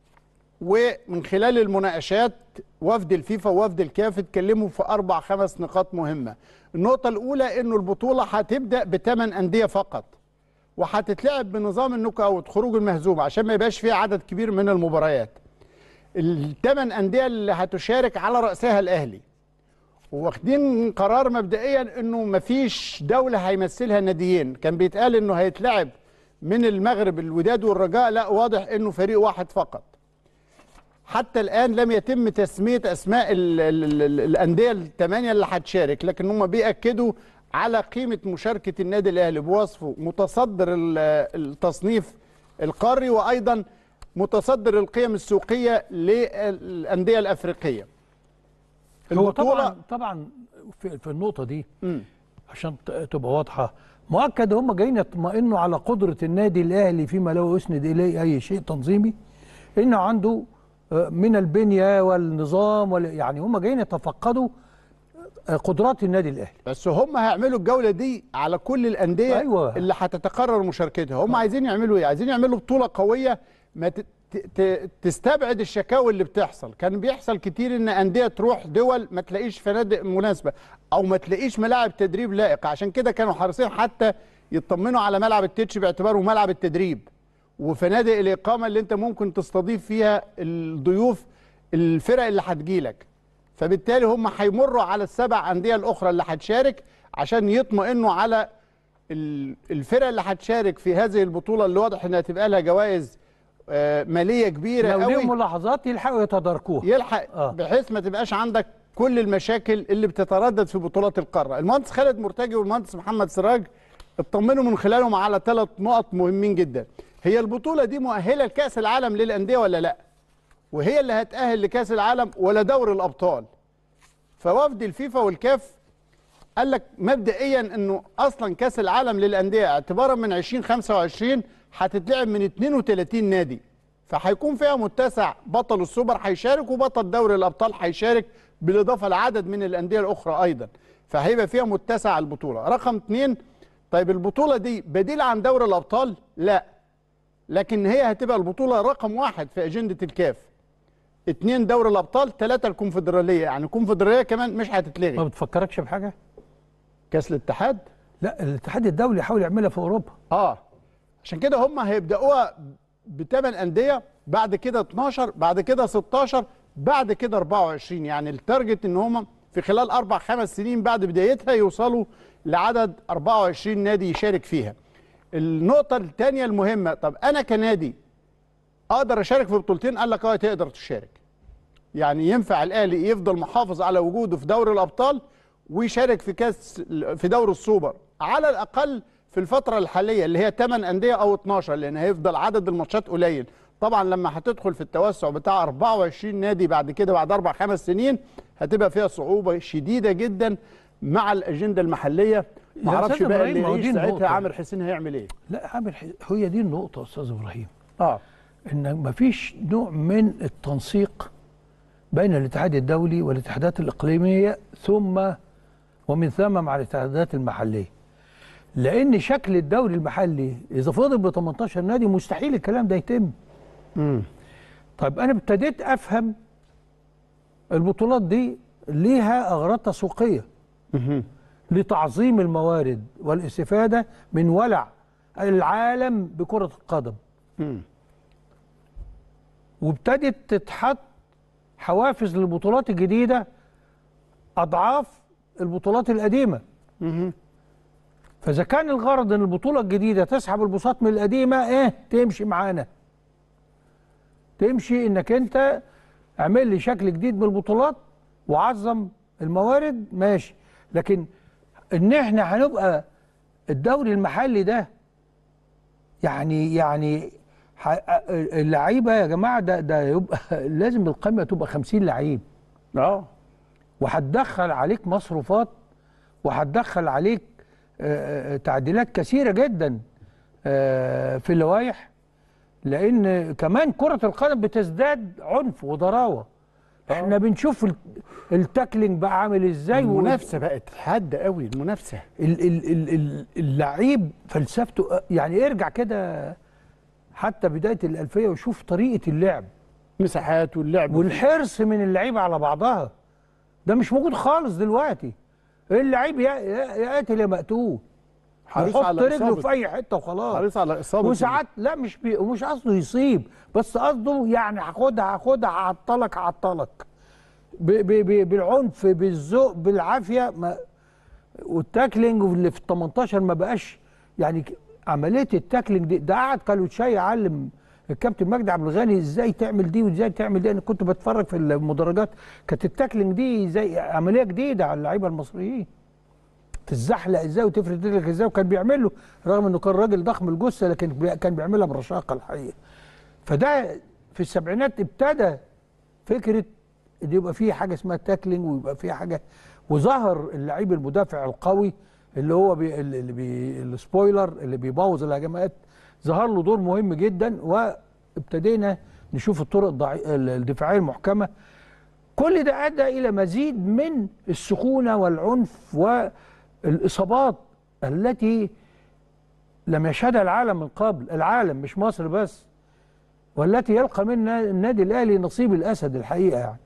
Speaker 2: ومن خلال المناقشات وفد الفيفا ووفد الكاف اتكلموا في اربع خمس نقاط مهمه. النقطه الاولى انه البطوله هتبدا بثمان انديه فقط. وهتتلعب بنظام النوك اوت خروج المهزوم عشان ما يبقاش فيها عدد كبير من المباريات. الثمان انديه اللي هتشارك على راسها الاهلي واخدين قرار مبدئيا انه مفيش دوله هيمثلها ناديين كان بيتقال انه هيتلعب من المغرب الوداد والرجاء لا واضح انه فريق واحد فقط حتى الان لم يتم تسميه اسماء ال ال ال الانديه الثمانيه اللي هتشارك لكن هم بياكدوا على قيمه مشاركه النادي الاهلي بوصفه متصدر ال- التصنيف القاري وايضا متصدر القيم السوقيه للانديه الافريقيه
Speaker 1: هو
Speaker 2: البطولة-
Speaker 1: طبعا طبعا في, في النقطه دي
Speaker 2: مم.
Speaker 1: عشان ت- تبقى واضحه مؤكد هم جايين يطمئنوا على قدره النادي الاهلي فيما لو يسند اليه اي شيء تنظيمي انه عنده آه، من البنيه والنظام وال- يعني هم جايين يتفقدوا آه، قدرات النادي الاهلي
Speaker 2: بس هم هيعملوا الجوله دي على كل الانديه
Speaker 1: أيوة.
Speaker 2: اللي هتتقرر مشاركتها هم عايزين يعملوا ايه عايزين يعملوا بطوله قويه ما ت- ت- ت- تستبعد الشكاوي اللي بتحصل كان بيحصل كتير ان انديه تروح دول ما تلاقيش فنادق مناسبه او ما تلاقيش ملاعب تدريب لائق عشان كده كانوا حريصين حتى يطمنوا على ملعب التتش باعتباره ملعب التدريب وفنادق الاقامه اللي انت ممكن تستضيف فيها الضيوف الفرق اللي هتجيلك فبالتالي هم هيمروا على السبع انديه الاخرى اللي هتشارك عشان يطمئنوا على ال- الفرق اللي هتشارك في هذه البطوله اللي واضح انها تبقى لها جوائز آه، ماليه كبيره
Speaker 1: لو
Speaker 2: قوي
Speaker 1: ليهم ملاحظات يلحقوا يتداركوها
Speaker 2: يلحق
Speaker 1: آه.
Speaker 2: بحيث ما تبقاش عندك كل المشاكل اللي بتتردد في بطولات القاره المهندس خالد مرتجي والمهندس محمد سراج اطمنوا من خلالهم على ثلاث نقط مهمين جدا هي البطوله دي مؤهله لكاس العالم للانديه ولا لا وهي اللي هتاهل لكاس العالم ولا دوري الابطال فوفد الفيفا والكاف قال لك مبدئيا انه اصلا كاس العالم للانديه اعتبارا من 2025 هتتلعب من 32 نادي فهيكون فيها متسع بطل السوبر هيشارك وبطل دوري الابطال هيشارك بالاضافه لعدد من الانديه الاخرى ايضا فهيبقى فيها متسع البطوله رقم اثنين طيب البطوله دي بديل عن دوري الابطال لا لكن هي هتبقى البطوله رقم واحد في اجنده الكاف اثنين دوري الابطال ثلاثه الكونفدراليه يعني الكونفدراليه كمان مش
Speaker 1: ما
Speaker 2: هتتلغي
Speaker 1: بتفكركش بحاجه
Speaker 2: كاس الاتحاد
Speaker 1: لا الاتحاد الدولي يحاول يعملها في اوروبا
Speaker 2: اه عشان كده هم هيبداوها بثمان انديه بعد كده 12 بعد كده 16 بعد كده 24 يعني التارجت ان هم في خلال اربع خمس سنين بعد بدايتها يوصلوا لعدد 24 نادي يشارك فيها. النقطه الثانيه المهمه طب انا كنادي اقدر اشارك في بطولتين قال لك اه تقدر تشارك. يعني ينفع الاهلي يفضل محافظ على وجوده في دوري الابطال ويشارك في كاس في دوري السوبر على الاقل في الفتره الحاليه اللي هي 8 انديه او 12 لان هيفضل عدد الماتشات قليل طبعا لما هتدخل في التوسع بتاع 24 نادي بعد كده بعد اربع خمس سنين هتبقى فيها صعوبه شديده جدا مع الاجنده المحليه ما
Speaker 1: يا
Speaker 2: اعرفش
Speaker 1: أستاذ
Speaker 2: بقى
Speaker 1: إبراهيم،
Speaker 2: اللي
Speaker 1: ما هو
Speaker 2: يعيش
Speaker 1: دي
Speaker 2: ساعتها
Speaker 1: النقطة.
Speaker 2: عامر حسين هيعمل ايه
Speaker 1: لا عامل ح- هي دي النقطه يا استاذ ابراهيم
Speaker 2: اه
Speaker 1: ان مفيش نوع من التنسيق بين الاتحاد الدولي والاتحادات الاقليميه ثم ومن ثم مع الاتحادات المحليه لان شكل الدوري المحلي اذا فضل ب 18 نادي مستحيل الكلام ده يتم
Speaker 2: امم
Speaker 1: طيب انا ابتديت افهم البطولات دي ليها اغراض تسويقيه لتعظيم الموارد والاستفاده من ولع العالم بكره القدم
Speaker 2: امم
Speaker 1: وابتدت تتحط حوافز للبطولات الجديده اضعاف البطولات القديمه فاذا كان الغرض ان البطوله الجديده تسحب البساط من القديمه ايه تمشي معانا تمشي انك انت اعمل لي شكل جديد من البطولات وعظم الموارد ماشي لكن ان احنا هنبقى الدوري المحلي ده يعني يعني ح- اللعيبه يا جماعه ده ده يبقى لازم القائمه تبقى 50 لعيب
Speaker 2: اه
Speaker 1: وهتدخل عليك مصروفات وهتدخل عليك آه، آه، تعديلات كثيره جدا آه، في اللوائح لان كمان كره القدم بتزداد عنف وضراوه احنا بنشوف ال- التاكلينج بقى عامل ازاي وال-
Speaker 2: المنافسه بقت حاده قوي المنافسه
Speaker 1: ال- ال- ال- ال- اللعيب فلسفته يعني ارجع كده حتى بدايه الالفيه وشوف طريقه اللعب
Speaker 2: مساحات واللعب
Speaker 1: والحرص من اللعيبه على بعضها ده مش موجود خالص دلوقتي اللعيب يا يا يا قاتل يا مقتول
Speaker 2: حريص
Speaker 1: يحط
Speaker 2: على
Speaker 1: رجله
Speaker 2: إصابة-
Speaker 1: في اي حته وخلاص
Speaker 2: حريص على اصابه
Speaker 1: وساعات لا مش بي مش قصده يصيب بس قصده يعني هاخدها هاخدها هعطلك هعطلك ب- ب- ب- بالعنف بالذوق بالعافيه ما والتاكلينج اللي في ال 18 ما بقاش يعني ك- عمليه التاكلينج دي ده قعد كالوتشاي يعلم الكابتن مجدي عبد الغني ازاي تعمل دي وازاي تعمل دي انا كنت بتفرج في المدرجات كانت التاكلينج دي زي عمليه جديده على اللعيبه المصريين تتزحلق ازاي وتفرد رجلك ازاي وكان بيعمله رغم انه كان راجل ضخم الجثه لكن بي- كان بيعملها برشاقه الحقيقه فده في السبعينات ابتدى فكره ان يبقى فيه حاجه اسمها تاكلينج ويبقى فيه حاجه وظهر اللعيب المدافع القوي اللي هو بي اللي بي السبويلر اللي بيبوظ الهجمات ظهر له دور مهم جدا وابتدينا نشوف الطرق الضعي- الدفاعيه المحكمه كل ده ادى الى مزيد من السخونه والعنف والاصابات التي لم يشهدها العالم من قبل العالم مش مصر بس والتي يلقى منها النادي الاهلي نصيب الاسد الحقيقه يعني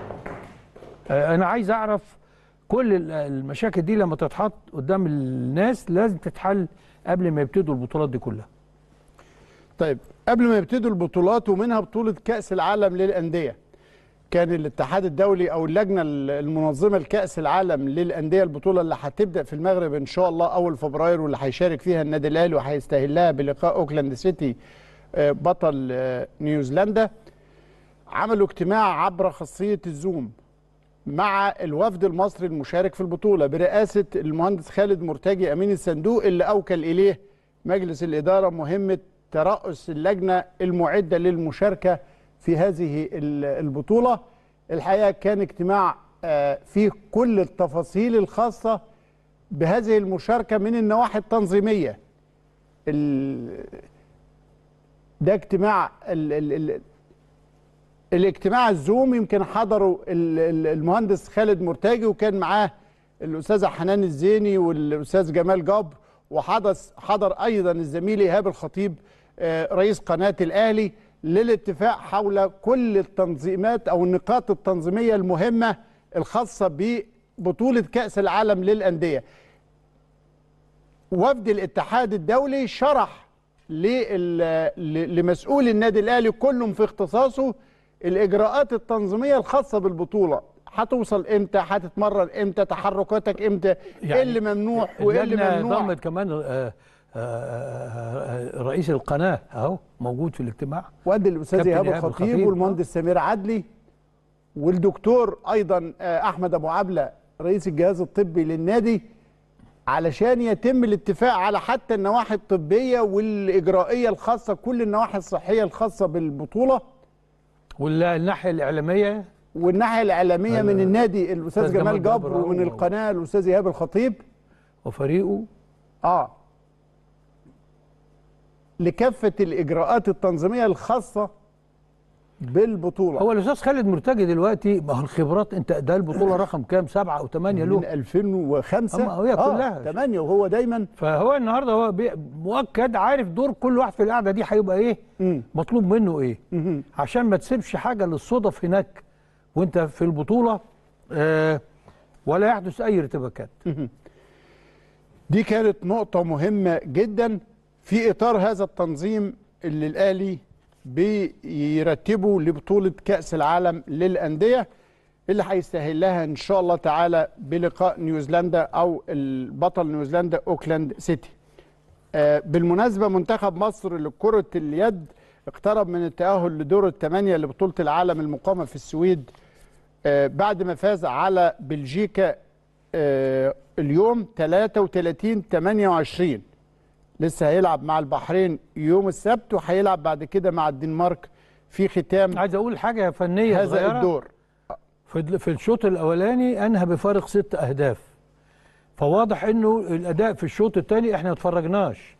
Speaker 1: آه، انا عايز اعرف كل ال- المشاكل دي لما تتحط قدام الناس لازم تتحل قبل ما يبتدوا البطولات دي كلها
Speaker 2: طيب قبل ما يبتدوا البطولات ومنها بطولة كأس العالم للأندية كان الاتحاد الدولي او اللجنه المنظمه لكاس العالم للانديه البطوله اللي هتبدا في المغرب ان شاء الله اول فبراير واللي هيشارك فيها النادي الاهلي وهيستهلها بلقاء اوكلاند سيتي آه، بطل آه، نيوزيلندا عملوا اجتماع عبر خاصيه الزوم مع الوفد المصري المشارك في البطوله برئاسه المهندس خالد مرتجي امين الصندوق اللي اوكل اليه مجلس الاداره مهمه ترأس اللجنه المعده للمشاركه في هذه ال- البطوله الحقيقه كان اجتماع آه، فيه كل التفاصيل الخاصه بهذه المشاركه من النواحي التنظيميه ال- ده اجتماع ال ال ال الاجتماع الزوم يمكن حضروا ال- ال- المهندس خالد مرتجي وكان معاه الاستاذه حنان الزيني والاستاذ جمال جبر وحضر حضر ايضا الزميل ايهاب الخطيب آه، رئيس قناه الاهلي للاتفاق حول كل التنظيمات او النقاط التنظيميه المهمه الخاصه ببطوله كاس العالم للانديه وفد الاتحاد الدولي شرح لل- ل- لمسؤول النادي الاهلي كلهم في اختصاصه الاجراءات التنظيميه الخاصه بالبطوله هتوصل امتى هتتمرن امتى تحركاتك امتى ايه اللي ممنوع وايه اللي
Speaker 1: اللجنة
Speaker 2: ممنوع
Speaker 1: ضمت كمان آه، آه، آه، رئيس القناه اهو موجود في الاجتماع
Speaker 2: وادي الاستاذ
Speaker 1: كابتن
Speaker 2: ايهاب
Speaker 1: إيهاب
Speaker 2: الخطيب
Speaker 1: الخطيب،
Speaker 2: والمهندس سمير عدلي والدكتور ايضا آه، احمد ابو عبله رئيس الجهاز الطبي للنادي علشان يتم الاتفاق على حتى النواحي الطبيه والاجرائيه الخاصه كل النواحي الصحيه الخاصه بالبطوله
Speaker 1: والناحيه الاعلاميه
Speaker 2: والناحيه الاعلاميه من النادي الاستاذ
Speaker 1: أستاذ
Speaker 2: جمال
Speaker 1: جمال
Speaker 2: جبر
Speaker 1: جبر
Speaker 2: ومن
Speaker 1: و-
Speaker 2: القناه الاستاذ ايهاب الخطيب
Speaker 1: وفريقه
Speaker 2: اه لكافه الاجراءات التنظيميه الخاصه بالبطوله
Speaker 1: هو الاستاذ خالد مرتجي دلوقتي ما هو الخبرات انت ده البطوله رقم كام سبعه او ثمانيه
Speaker 2: من
Speaker 1: له
Speaker 2: 2005
Speaker 1: أما هي كلها.
Speaker 2: 8 وهو دايما
Speaker 1: فهو النهارده هو بي- مؤكد عارف دور كل واحد في القعده دي هيبقى ايه
Speaker 2: مم.
Speaker 1: مطلوب منه ايه
Speaker 2: مهم.
Speaker 1: عشان ما تسيبش حاجه للصدف هناك وانت في البطوله آه ولا يحدث اي ارتباكات
Speaker 2: دي كانت نقطة مهمة جدا في إطار هذا التنظيم اللي الأهلي بيرتبه لبطولة كأس العالم للأندية اللي هيستهلها إن شاء الله تعالى بلقاء نيوزيلندا أو البطل نيوزيلندا أوكلاند سيتي آه، بالمناسبة منتخب مصر لكرة اليد اقترب من التأهل لدور الثمانية لبطولة العالم المقامة في السويد آه، بعد ما فاز على بلجيكا آه، اليوم 33 28 لسه هيلعب مع البحرين يوم السبت وهيلعب بعد كده مع الدنمارك في ختام
Speaker 1: عايز اقول حاجه فنيه
Speaker 2: هذا
Speaker 1: صغيرة.
Speaker 2: الدور
Speaker 1: في في الشوط الاولاني انهى بفارق ست اهداف فواضح انه الاداء في الشوط الثاني احنا ما اتفرجناش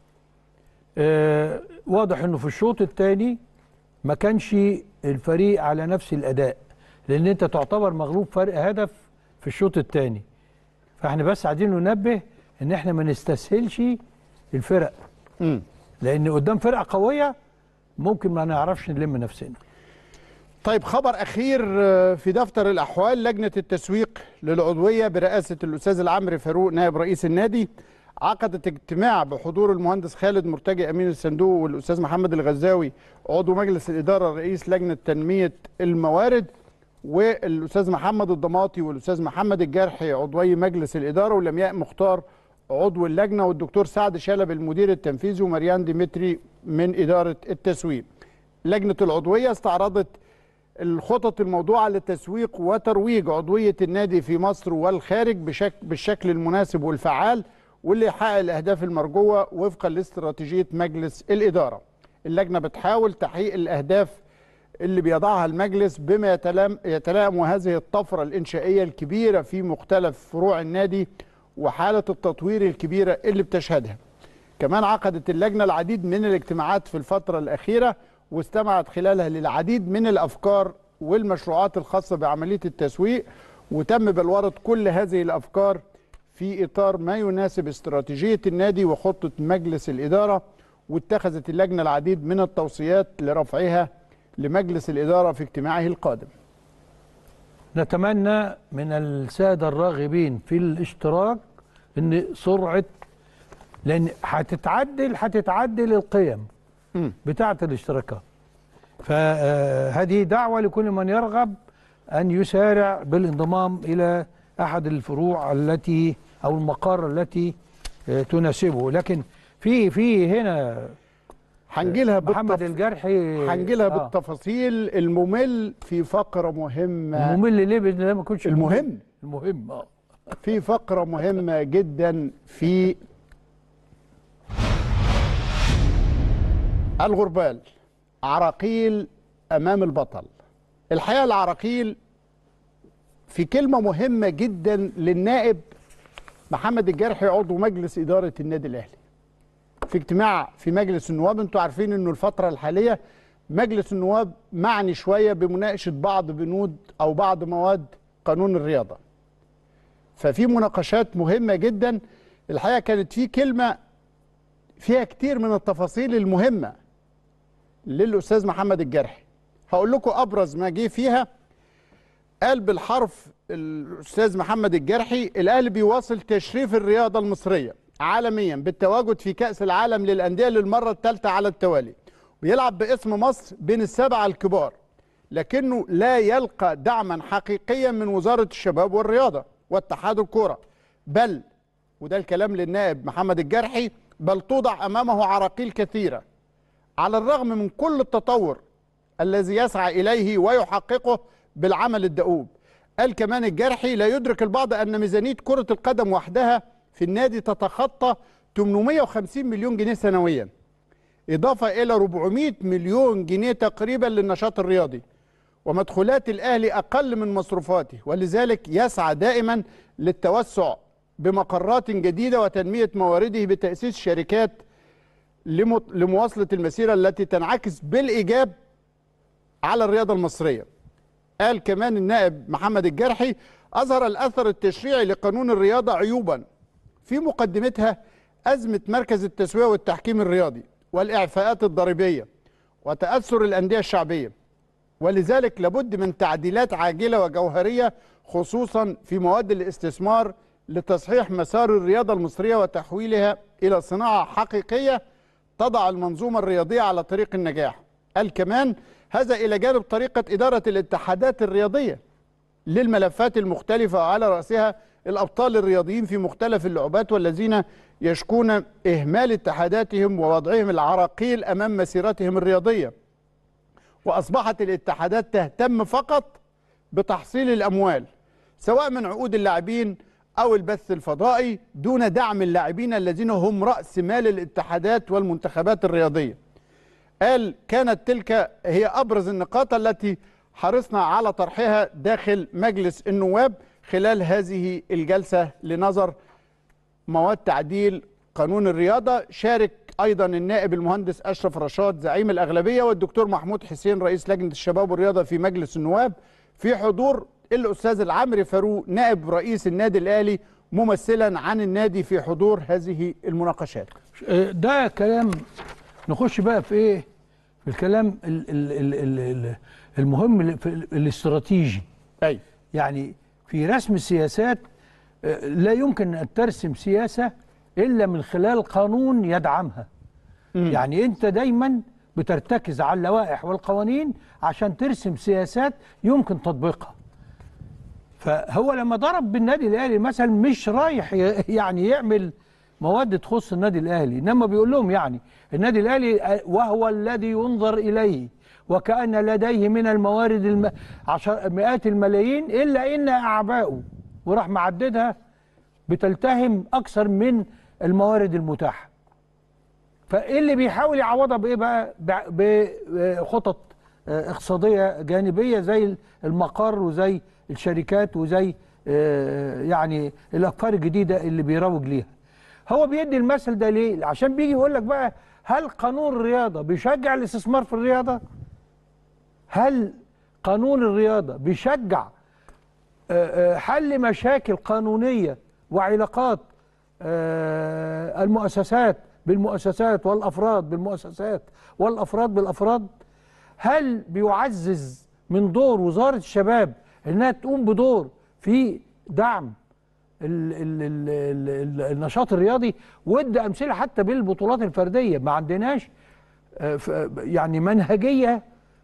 Speaker 1: آه واضح انه في الشوط الثاني ما كانش الفريق على نفس الاداء لان انت تعتبر مغلوب فرق هدف في الشوط الثاني فاحنا بس عايزين ننبه ان احنا ما نستسهلش الفرق
Speaker 2: مم.
Speaker 1: لان قدام فرقه قويه ممكن ما نعرفش نلم نفسنا
Speaker 2: طيب خبر اخير آه، في دفتر الاحوال لجنه التسويق للعضويه برئاسه الاستاذ العمري فاروق نائب رئيس النادي عقدت اجتماع بحضور المهندس خالد مرتجي امين الصندوق والاستاذ محمد الغزاوي عضو مجلس الاداره رئيس لجنه تنميه الموارد والاستاذ محمد الضماطي والاستاذ محمد الجرحي عضوي مجلس الاداره ولمياء مختار عضو اللجنه والدكتور سعد شلب المدير التنفيذي ومريان ديمتري من اداره التسويق. لجنه العضويه استعرضت الخطط الموضوعه لتسويق وترويج عضويه النادي في مصر والخارج بشك بالشكل المناسب والفعال واللي يحقق الاهداف المرجوه وفقا لاستراتيجيه مجلس الاداره. اللجنه بتحاول تحقيق الاهداف اللي بيضعها المجلس بما يتلام يتلائم هذه الطفره الانشائيه الكبيره في مختلف فروع النادي وحاله التطوير الكبيره اللي بتشهدها. كمان عقدت اللجنه العديد من الاجتماعات في الفتره الاخيره واستمعت خلالها للعديد من الافكار والمشروعات الخاصه بعمليه التسويق وتم بلوره كل هذه الافكار في اطار ما يناسب استراتيجيه النادي وخطه مجلس الاداره واتخذت اللجنه العديد من التوصيات لرفعها لمجلس الاداره في اجتماعه القادم.
Speaker 1: نتمنى من السادة الراغبين في الاشتراك ان سرعة لان هتتعدل هتتعدل القيم
Speaker 2: مم.
Speaker 1: بتاعة الاشتراكات فهذه دعوة لكل من يرغب أن يسارع بالانضمام إلى أحد الفروع التي أو المقار التي آه، تناسبه لكن في في هنا
Speaker 2: هنجي لها
Speaker 1: محمد
Speaker 2: بالتف...
Speaker 1: الجرحي
Speaker 2: هنجي لها
Speaker 1: آه.
Speaker 2: بالتفاصيل الممل في فقرة مهمة
Speaker 1: الممل ليه بإذن الله ما يكونش
Speaker 2: المهم
Speaker 1: المهم اه
Speaker 2: في فقرة مهمة جدا في الغربال عراقيل أمام البطل الحقيقة العراقيل في كلمة مهمة جدا للنائب محمد الجرحي عضو مجلس إدارة النادي الأهلي في اجتماع في مجلس النواب انتوا عارفين انه الفترة الحالية مجلس النواب معني شوية بمناقشة بعض بنود أو بعض مواد قانون الرياضة ففي مناقشات مهمة جدا الحقيقة كانت في كلمة فيها كتير من التفاصيل المهمة للأستاذ محمد الجرحي هقول لكم أبرز ما جه فيها قال بالحرف الأستاذ محمد الجرحي الأهلي بيواصل تشريف الرياضة المصرية عالميا بالتواجد في كأس العالم للأندية للمرة الثالثة على التوالي ويلعب باسم مصر بين السبعة الكبار لكنه لا يلقى دعما حقيقيا من وزارة الشباب والرياضة واتحاد الكورة بل وده الكلام للنائب محمد الجرحي بل توضع أمامه عراقيل كثيرة على الرغم من كل التطور الذي يسعى إليه ويحققه بالعمل الدؤوب قال كمان الجرحي لا يدرك البعض أن ميزانية كرة القدم وحدها في النادي تتخطى 850 مليون جنيه سنويا إضافة إلى 400 مليون جنيه تقريبا للنشاط الرياضي ومدخولات الأهلي أقل من مصروفاته ولذلك يسعى دائما للتوسع بمقرات جديدة وتنمية موارده بتأسيس شركات لمو- لمواصلة المسيرة التي تنعكس بالإيجاب على الرياضة المصرية قال كمان النائب محمد الجرحي أظهر الأثر التشريعي لقانون الرياضة عيوبا في مقدمتها أزمة مركز التسوية والتحكيم الرياضي والإعفاءات الضريبية وتأثر الأندية الشعبية ولذلك لابد من تعديلات عاجلة وجوهرية خصوصا في مواد الاستثمار لتصحيح مسار الرياضة المصرية وتحويلها إلى صناعة حقيقية تضع المنظومة الرياضية على طريق النجاح قال كمان هذا إلى جانب طريقة إدارة الاتحادات الرياضية للملفات المختلفة وعلى رأسها الأبطال الرياضيين في مختلف اللعبات والذين يشكون إهمال اتحاداتهم ووضعهم العراقيل أمام مسيرتهم الرياضية وأصبحت الاتحادات تهتم فقط بتحصيل الأموال سواء من عقود اللاعبين أو البث الفضائي دون دعم اللاعبين الذين هم رأس مال الاتحادات والمنتخبات الرياضية قال كانت تلك هي أبرز النقاط التي حرصنا على طرحها داخل مجلس النواب خلال هذه الجلسة لنظر مواد تعديل قانون الرياضة شارك أيضا النائب المهندس أشرف رشاد زعيم الأغلبية والدكتور محمود حسين رئيس لجنة الشباب والرياضة في مجلس النواب في حضور الأستاذ العمري فاروق نائب رئيس النادي الأهلي ممثلا عن النادي في حضور هذه المناقشات
Speaker 1: آه، ده كلام نخش بقى في ايه في الكلام ال ال ال ال ال المهم ال- في ال- الاستراتيجي
Speaker 2: أي
Speaker 1: يعني في رسم السياسات آه، لا يمكن ان ترسم سياسه الا من خلال قانون يدعمها يعني انت دايما بترتكز على اللوائح والقوانين عشان ترسم سياسات يمكن تطبيقها فهو لما ضرب بالنادي الاهلي مثلا مش رايح ي- يعني يعمل مواد تخص النادي الاهلي انما بيقول لهم يعني النادي الاهلي آه، وهو الذي ينظر اليه وكان لديه من الموارد الم... عشر... مئات الملايين الا ان اعباؤه وراح معددها بتلتهم اكثر من الموارد المتاحه فايه اللي بيحاول يعوضها بايه بقى بع- بخطط آه، اقتصاديه جانبيه زي المقر وزي الشركات وزي آه، يعني الافكار الجديده اللي بيروج ليها هو بيدي المثل ده ليه عشان بيجي يقول لك بقى هل قانون الرياضه بيشجع الاستثمار في الرياضه هل قانون الرياضه بيشجع آه، آه، حل مشاكل قانونيه وعلاقات آه، المؤسسات بالمؤسسات والافراد بالمؤسسات والافراد بالافراد هل بيعزز من دور وزاره الشباب انها تقوم بدور في دعم ال ال ال ال ال النشاط الرياضي وادى امثله حتى بالبطولات الفرديه ما عندناش آه، ف- يعني منهجيه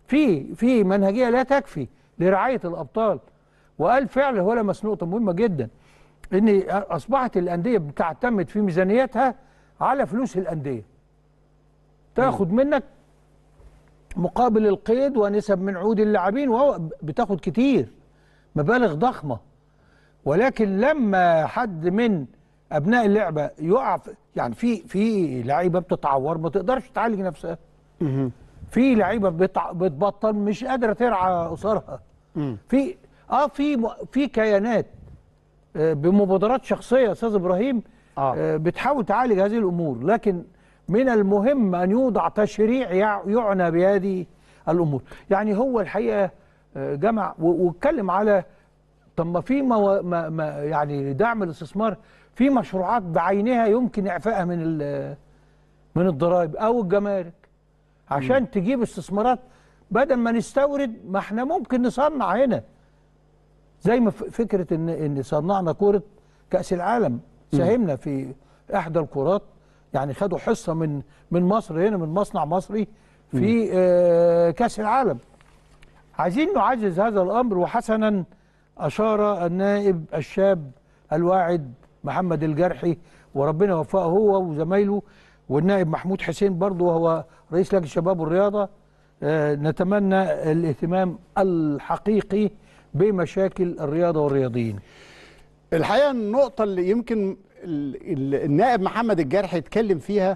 Speaker 1: في في منهجيه لا تكفي لرعايه الابطال وقال فعلا هو لمس نقطه مهمه جدا ان اصبحت الانديه بتعتمد في ميزانيتها على فلوس الانديه تاخد منك مقابل القيد ونسب من عقود اللاعبين وهو بتاخد كتير مبالغ ضخمه ولكن لما حد من ابناء اللعبه يقع في- يعني في في لعيبه بتتعور ما تقدرش تعالج نفسها في لعيبه بتع- بتبطل مش قادره ترعى اسرها في اه في م- في كيانات آه، بمبادرات شخصيه يا استاذ ابراهيم
Speaker 2: آه.
Speaker 1: آه، بتحاول تعالج هذه الامور لكن من المهم ان يوضع تشريع يع- يعنى بهذه الامور يعني هو الحقيقه آه، جمع و- واتكلم على طب ما في مو... ما... ما يعني دعم الاستثمار في مشروعات بعينها يمكن اعفائها من ال... من الضرائب او الجمارك عشان تجيب استثمارات بدل ما نستورد ما احنا ممكن نصنع هنا زي ما ف- فكره ان ان صنعنا كوره كاس العالم ساهمنا في احدى الكرات يعني خدوا حصه من من مصر هنا من مصنع مصري في آه كاس العالم عايزين نعزز هذا الامر وحسنا اشار النائب الشاب الواعد محمد الجرحي وربنا يوفقه هو وزمايله والنائب محمود حسين برضه وهو رئيس لجنه الشباب والرياضه آه، نتمنى الاهتمام الحقيقي بمشاكل الرياضه والرياضيين
Speaker 2: الحقيقه النقطه اللي يمكن ال- ال- النائب محمد الجرح يتكلم فيها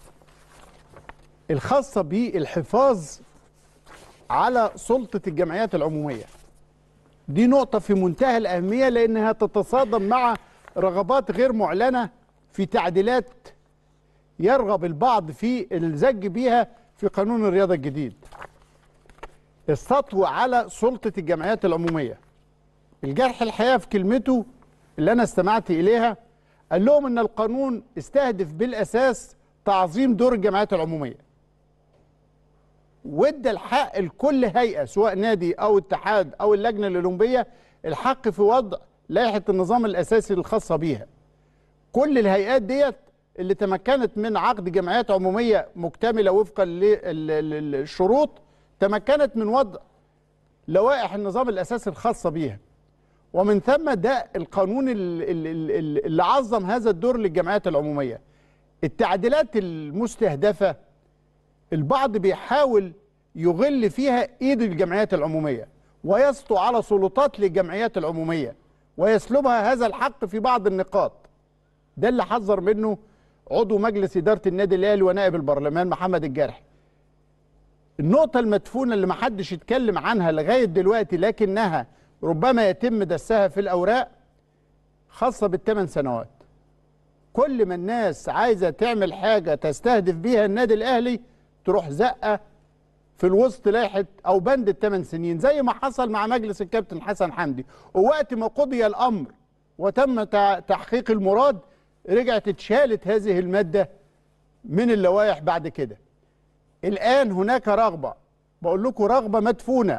Speaker 2: الخاصه بالحفاظ على سلطه الجمعيات العموميه دي نقطه في منتهى الاهميه لانها تتصادم مع رغبات غير معلنه في تعديلات يرغب البعض في الزج بيها في قانون الرياضه الجديد السطو على سلطه الجمعيات العموميه الجرح الحقيقه في كلمته اللي انا استمعت اليها قال لهم ان القانون استهدف بالاساس تعظيم دور الجمعيات العموميه وادى الحق لكل هيئه سواء نادي او اتحاد او اللجنه الاولمبيه الحق في وضع لائحه النظام الاساسي الخاصه بيها كل الهيئات ديت اللي تمكنت من عقد جمعيات عموميه مكتمله وفقا للشروط تمكنت من وضع لوائح النظام الاساسي الخاصه بيها ومن ثم ده القانون ال- ال- ال- اللي عظم هذا الدور للجمعيات العموميه التعديلات المستهدفه البعض بيحاول يغل فيها ايد الجمعيات العموميه ويسطو على سلطات للجمعيات العموميه ويسلبها هذا الحق في بعض النقاط ده اللي حذر منه عضو مجلس اداره النادي الاهلي ونائب البرلمان محمد الجرحي النقطة المدفونة اللي محدش يتكلم عنها لغاية دلوقتي لكنها ربما يتم دسها في الأوراق خاصة بالثمان سنوات كل ما الناس عايزة تعمل حاجة تستهدف بيها النادي الأهلي تروح زقة في الوسط لائحة أو بند الثمان سنين زي ما حصل مع مجلس الكابتن حسن حمدي ووقت ما قضي الأمر وتم تع- تحقيق المراد رجعت اتشالت هذه المادة من اللوائح بعد كده الآن هناك رغبة بقول لكم رغبة مدفونة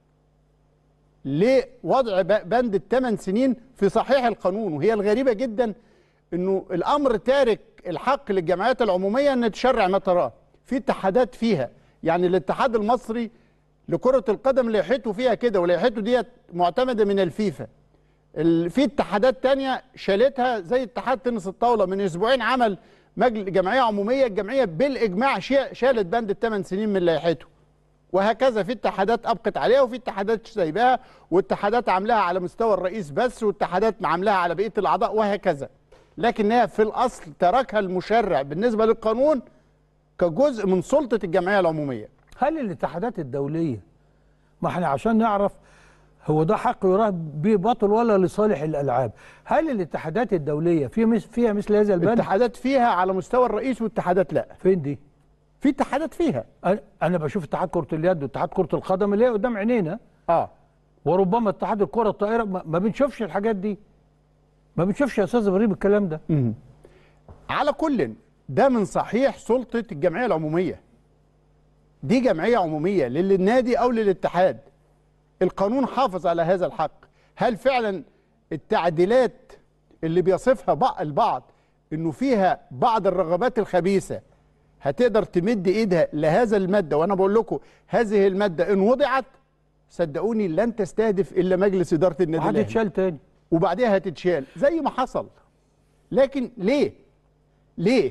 Speaker 2: لوضع ب- بند الثمان سنين في صحيح القانون وهي الغريبة جدا انه الامر تارك الحق للجمعيات العمومية ان تشرع ما تراه في اتحادات فيها يعني الاتحاد المصري لكرة القدم لائحته فيها كده ولائحته ديت معتمدة من الفيفا ال- في اتحادات تانية شالتها زي اتحاد تنس الطاولة من اسبوعين عمل مجلس جمعية عمومية الجمعية بالاجماع شا- شالت بند الثمان سنين من لائحته وهكذا في اتحادات ابقت عليها وفي اتحادات سايباها واتحادات عاملاها على مستوى الرئيس بس واتحادات عاملاها على بقيه الاعضاء وهكذا لكنها في الاصل تركها المشرع بالنسبه للقانون كجزء من سلطه الجمعيه العموميه
Speaker 1: هل الاتحادات الدوليه ما احنا عشان نعرف هو ده حق يراه به باطل ولا لصالح الالعاب هل الاتحادات الدوليه في مس فيها مثل هذا البند
Speaker 2: اتحادات فيها على مستوى الرئيس واتحادات لا
Speaker 1: فين دي
Speaker 2: في اتحادات فيها
Speaker 1: أنا- انا بشوف اتحاد كره اليد واتحاد كره القدم اللي هي قدام عينينا
Speaker 2: اه
Speaker 1: وربما اتحاد الكره الطائره ما ما بنشوفش الحاجات دي ما بنشوفش يا استاذ ابراهيم الكلام ده
Speaker 2: على كل ده من صحيح سلطة الجمعية العمومية دي جمعية عمومية للنادي أو للاتحاد القانون حافظ على هذا الحق هل فعلا التعديلات اللي بيصفها بع- البعض انه فيها بعض الرغبات الخبيثة هتقدر تمد ايدها لهذا الماده وانا بقول لكم هذه الماده ان وضعت صدقوني لن تستهدف الا مجلس اداره النادي الاهلي
Speaker 1: وهتتشال تاني
Speaker 2: وبعدها هتتشال زي ما حصل لكن ليه ليه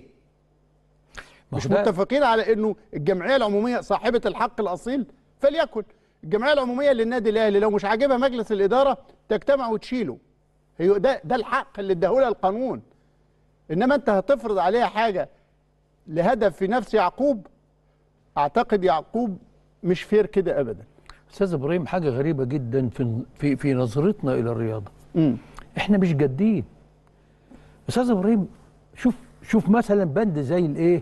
Speaker 1: ما
Speaker 2: مش
Speaker 1: هو ده-
Speaker 2: متفقين على انه الجمعيه العموميه صاحبه الحق الاصيل فليكن الجمعيه العموميه للنادي الاهلي لو مش عاجبها مجلس الاداره تجتمع وتشيله هي ده ده الحق اللي اداهولها القانون انما انت هتفرض عليها حاجه لهدف في نفس يعقوب اعتقد يعقوب مش فير كده ابدا
Speaker 1: استاذ ابراهيم حاجه غريبه جدا في في في نظرتنا الى الرياضه
Speaker 2: امم
Speaker 1: احنا مش جادين استاذ ابراهيم شوف شوف مثلا بند زي الايه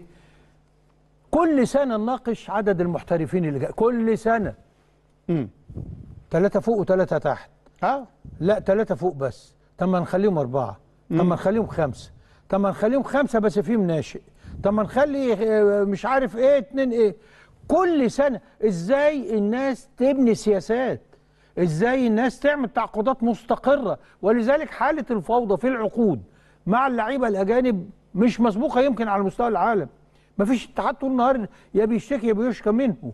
Speaker 1: كل سنه نناقش عدد المحترفين اللي جاي كل سنه
Speaker 2: امم
Speaker 1: ثلاثه فوق وثلاثه تحت
Speaker 2: اه
Speaker 1: لا ثلاثه فوق بس طب ما نخليهم اربعه طب ما نخليهم خمسه طب ما نخليهم خمسه بس فيهم ناشئ طب ما نخلي آه، مش عارف ايه اتنين ايه كل سنه ازاي الناس تبني سياسات ازاي الناس تعمل تعاقدات مستقره ولذلك حاله الفوضى في العقود مع اللعيبه الاجانب مش مسبوقه يمكن على مستوى العالم مفيش اتحاد طول النهار يا بيشتكي يا بيشكى منه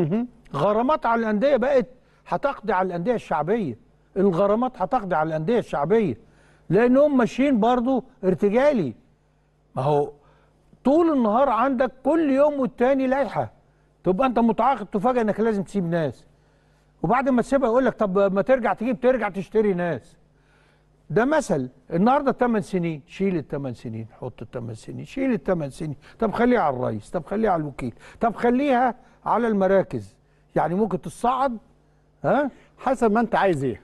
Speaker 1: غرامات على الانديه بقت هتقضي على الانديه الشعبيه الغرامات هتقضي على الانديه الشعبيه لانهم ماشيين برضو ارتجالي ما هو طول النهار عندك كل يوم والتاني لائحه تبقى انت متعاقد تفاجئ انك لازم تسيب ناس وبعد ما تسيبها يقول لك طب ما ترجع تجيب ترجع تشتري ناس ده مثل النهارده 8 سنين شيل الثمان سنين حط الثمان سنين شيل الثمان سنين طب خليها على الرئيس طب خليها على الوكيل طب خليها على المراكز يعني ممكن تصعد ها
Speaker 2: حسب ما انت عايز ايه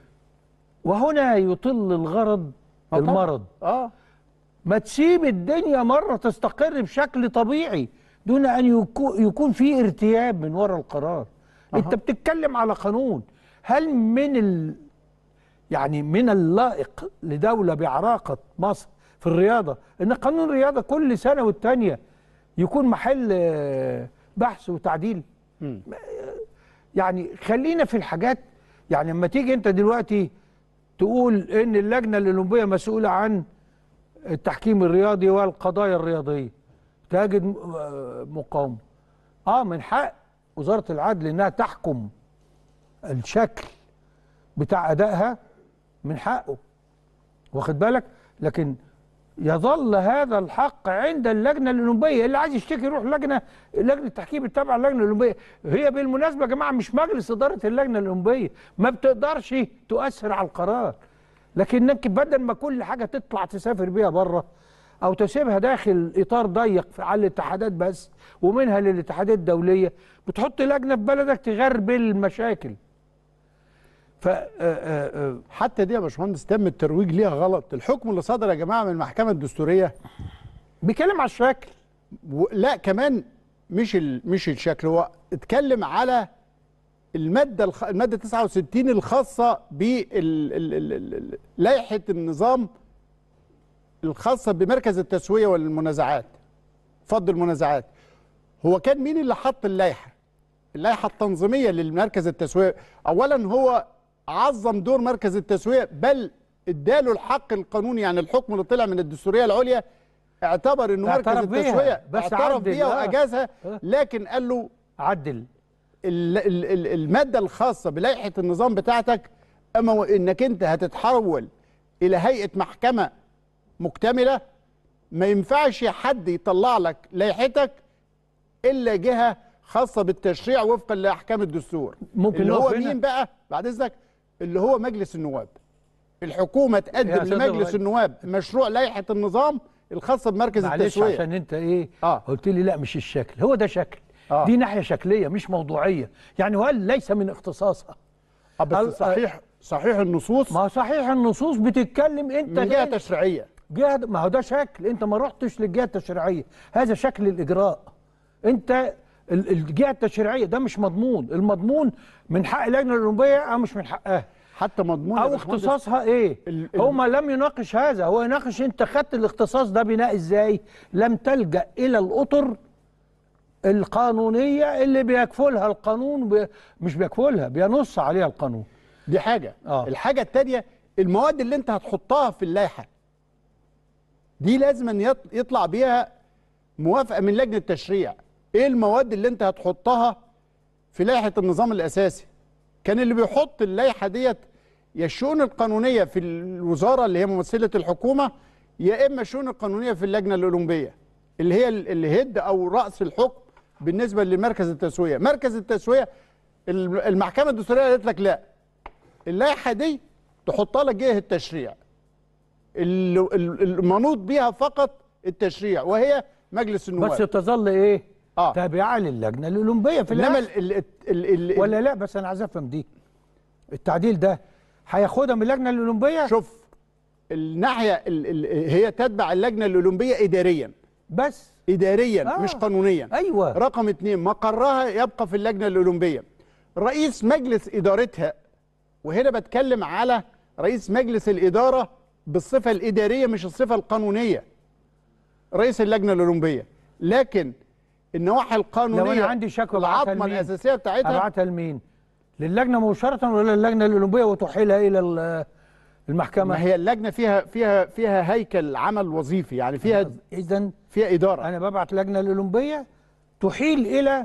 Speaker 1: وهنا يطل الغرض
Speaker 2: آه طبعاً.
Speaker 1: المرض
Speaker 2: اه
Speaker 1: ما تسيب الدنيا مرة تستقر بشكل طبيعي دون أن يكو- يكون في ارتياب من وراء القرار
Speaker 2: أها.
Speaker 1: أنت بتتكلم على قانون هل من ال... يعني من اللائق لدولة بعراقة مصر في الرياضة أن قانون الرياضة كل سنة والتانية يكون محل آه، بحث وتعديل
Speaker 2: مم.
Speaker 1: يعني خلينا في الحاجات يعني لما تيجي انت دلوقتي تقول ان اللجنه الاولمبيه مسؤوله عن التحكيم الرياضي والقضايا الرياضيه تجد م- آه مقاومه اه من حق وزاره العدل انها تحكم الشكل بتاع ادائها من حقه واخد بالك لكن يظل هذا الحق عند اللجنه الاولمبيه اللي عايز يشتكي يروح لجنه لجنه التحكيم التابعه للجنه الاولمبيه هي بالمناسبه يا جماعه مش مجلس اداره اللجنه الاولمبيه ما بتقدرش تؤثر على القرار لكنك بدل ما كل حاجه تطلع تسافر بيها بره او تسيبها داخل اطار ضيق في- على الاتحادات بس ومنها للاتحادات الدوليه بتحط لجنه في بلدك تغربل المشاكل ف آه، آه، آه،
Speaker 2: حتى دي يا باشمهندس تم الترويج ليها غلط الحكم اللي صدر يا جماعه من المحكمه الدستوريه
Speaker 1: بيتكلم على الشكل
Speaker 2: و- لا كمان مش ال... مش الشكل هو اتكلم على الماده الخ... الماده 69 الخاصه بلائحه النظام الخاصه بمركز التسويه والمنازعات فض المنازعات هو كان مين اللي حط اللائحه اللائحه التنظيميه للمركز التسويه اولا هو عظم دور مركز التسويه بل اداله الحق القانوني يعني الحكم اللي طلع من الدستوريه العليا اعتبر انه مركز
Speaker 1: اعترف بيها،
Speaker 2: التسويه
Speaker 1: بس
Speaker 2: اعترف
Speaker 1: عدل،
Speaker 2: بيها
Speaker 1: آه.
Speaker 2: واجازها
Speaker 1: آه.
Speaker 2: لكن قال له
Speaker 1: عدل
Speaker 2: ال- ال- ال- الماده الخاصه بلائحه النظام بتاعتك اما و- انك انت هتتحول الى هيئه محكمه مكتمله ما ينفعش حد يطلع لك لائحتك الا جهه خاصه بالتشريع وفقا لاحكام الدستور
Speaker 1: ممكن
Speaker 2: اللي هو
Speaker 1: نقف هنا؟
Speaker 2: مين بقى بعد اذنك اللي هو مجلس النواب الحكومه
Speaker 1: يا
Speaker 2: تقدم
Speaker 1: أستاذ
Speaker 2: لمجلس
Speaker 1: إبراهيم.
Speaker 2: النواب مشروع لائحه النظام الخاصه بمركز
Speaker 1: معلش
Speaker 2: التسويه
Speaker 1: عشان انت ايه
Speaker 2: آه.
Speaker 1: قلت لي لا مش الشكل هو ده شكل
Speaker 2: آه.
Speaker 1: دي ناحيه شكليه مش موضوعيه يعني هو قال ليس من اختصاصها
Speaker 2: آه، بس
Speaker 1: ال-
Speaker 2: صحيح صحيح النصوص
Speaker 1: ما هو صحيح النصوص بتتكلم انت
Speaker 2: من جهه
Speaker 1: جاي-
Speaker 2: تشريعيه
Speaker 1: جهه ما هو ده شكل انت ما رحتش للجهه التشريعيه هذا شكل الاجراء انت ال- الجهه التشريعيه ده مش مضمون المضمون من حق اللجنه الاولمبيه او مش من حقها
Speaker 2: حتى مضمون يا
Speaker 1: او
Speaker 2: باشمهندس.
Speaker 1: اختصاصها ايه
Speaker 2: ال- ال-
Speaker 1: هو ما لم يناقش هذا هو يناقش انت خدت الاختصاص ده بناء ازاي لم تلجا الى الاطر القانونيه اللي بيكفلها القانون بي مش بيكفلها بينص عليها القانون
Speaker 2: دي حاجه
Speaker 1: آه.
Speaker 2: الحاجه الثانيه المواد اللي انت هتحطها في اللائحه دي لازم أن يط- يطلع بيها موافقه من لجنه التشريع ايه المواد اللي انت هتحطها في لائحه النظام الاساسي كان اللي بيحط اللائحه ديت يا الشؤون القانونيه في الوزاره اللي هي ممثله الحكومه يا اما الشؤون القانونيه في اللجنه الاولمبيه اللي هي ال- الهد او راس الحكم بالنسبه لمركز التسويه مركز التسويه الم- المحكمه الدستوريه قالت لك لا اللائحه دي تحطها لك جهه التشريع ال- ال- المنوط بيها فقط التشريع وهي مجلس النواب
Speaker 1: بس تظل ايه
Speaker 2: آه.
Speaker 1: تابعه للجنه الاولمبيه في
Speaker 2: انما
Speaker 1: الآخر.
Speaker 2: ال ال ال ال
Speaker 1: ولا لا بس انا عايز افهم دي التعديل ده هياخدها من اللجنه الاولمبيه
Speaker 2: شوف الناحيه ال ال هي تتبع اللجنه الاولمبيه اداريا
Speaker 1: بس
Speaker 2: اداريا
Speaker 1: آه.
Speaker 2: آه. مش قانونيا
Speaker 1: ايوه
Speaker 2: رقم اتنين مقرها يبقى في اللجنه الاولمبيه رئيس مجلس ادارتها وهنا بتكلم على رئيس مجلس الاداره بالصفه الاداريه مش الصفه القانونيه رئيس اللجنه الاولمبيه لكن النواحي القانونيه
Speaker 1: لو انا عندي شكوى ابعتها
Speaker 2: العظمه
Speaker 1: لمين؟
Speaker 2: الاساسيه بتاعتها
Speaker 1: ابعتها لمين؟ للجنه مباشره ولا اللجنه الاولمبيه وتحيلها الى ال- المحكمه؟
Speaker 2: ما هي اللجنه فيها فيها فيها هيكل عمل وظيفي يعني فيها
Speaker 1: اذا
Speaker 2: فيها اداره
Speaker 1: انا ببعت لجنه الاولمبيه تحيل الى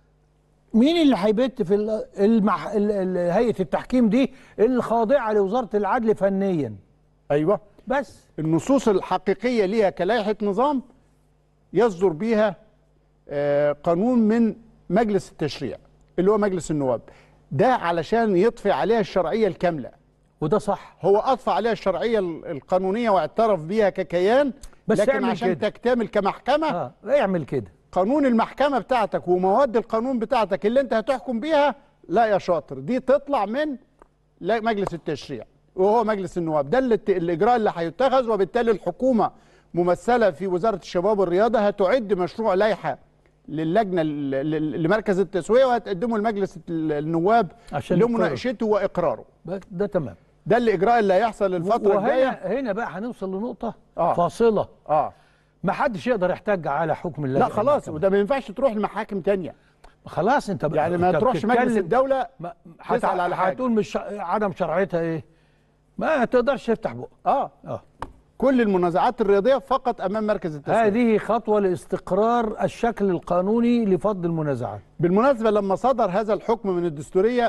Speaker 1: مين اللي هيبت في ال- المح... ال- ال- هيئه التحكيم دي الخاضعه لوزاره العدل فنيا
Speaker 2: ايوه
Speaker 1: بس
Speaker 2: النصوص الحقيقيه ليها كلائحه نظام يصدر بيها آه، قانون من مجلس التشريع اللي هو مجلس النواب ده علشان يطفي عليها الشرعيه الكامله
Speaker 1: وده صح
Speaker 2: هو اطفى عليها الشرعيه ال- القانونيه واعترف بيها ككيان
Speaker 1: بس
Speaker 2: لكن
Speaker 1: اعمل
Speaker 2: عشان
Speaker 1: كده.
Speaker 2: تكتمل كمحكمه
Speaker 1: اه اعمل كده
Speaker 2: قانون المحكمة بتاعتك ومواد القانون بتاعتك اللي انت هتحكم بيها لا يا شاطر دي تطلع من لا- مجلس التشريع وهو مجلس النواب ده اللي الإجراء اللي هيتخذ وبالتالي الحكومة ممثلة في وزارة الشباب والرياضة هتعد مشروع لائحة للجنة ل- ل- لمركز التسوية وهتقدمه لمجلس النواب
Speaker 1: عشان يقرر.
Speaker 2: لمناقشته وإقراره
Speaker 1: بس ده تمام
Speaker 2: ده الإجراء اللي هيحصل الفترة الجاية
Speaker 1: وهنا هنا بقى هنوصل لنقطه
Speaker 2: آه.
Speaker 1: فاصله
Speaker 2: اه
Speaker 1: ما حدش يقدر يحتج على حكم الله
Speaker 2: لا خلاص وده ما ينفعش تروح لمحاكم تانية
Speaker 1: خلاص انت بقى
Speaker 2: يعني ما
Speaker 1: انت
Speaker 2: تروحش مجلس
Speaker 1: بتتكلم-
Speaker 2: الدولة
Speaker 1: ما
Speaker 2: تسأل
Speaker 1: هت-
Speaker 2: على حاجة.
Speaker 1: هتقول مش عدم شرعيتها ايه ما تقدرش تفتح بقى
Speaker 2: اه
Speaker 1: اه
Speaker 2: كل المنازعات الرياضيه فقط امام مركز التسويه
Speaker 1: هذه خطوه لاستقرار الشكل القانوني لفض المنازعات
Speaker 2: بالمناسبه لما صدر هذا الحكم من الدستوريه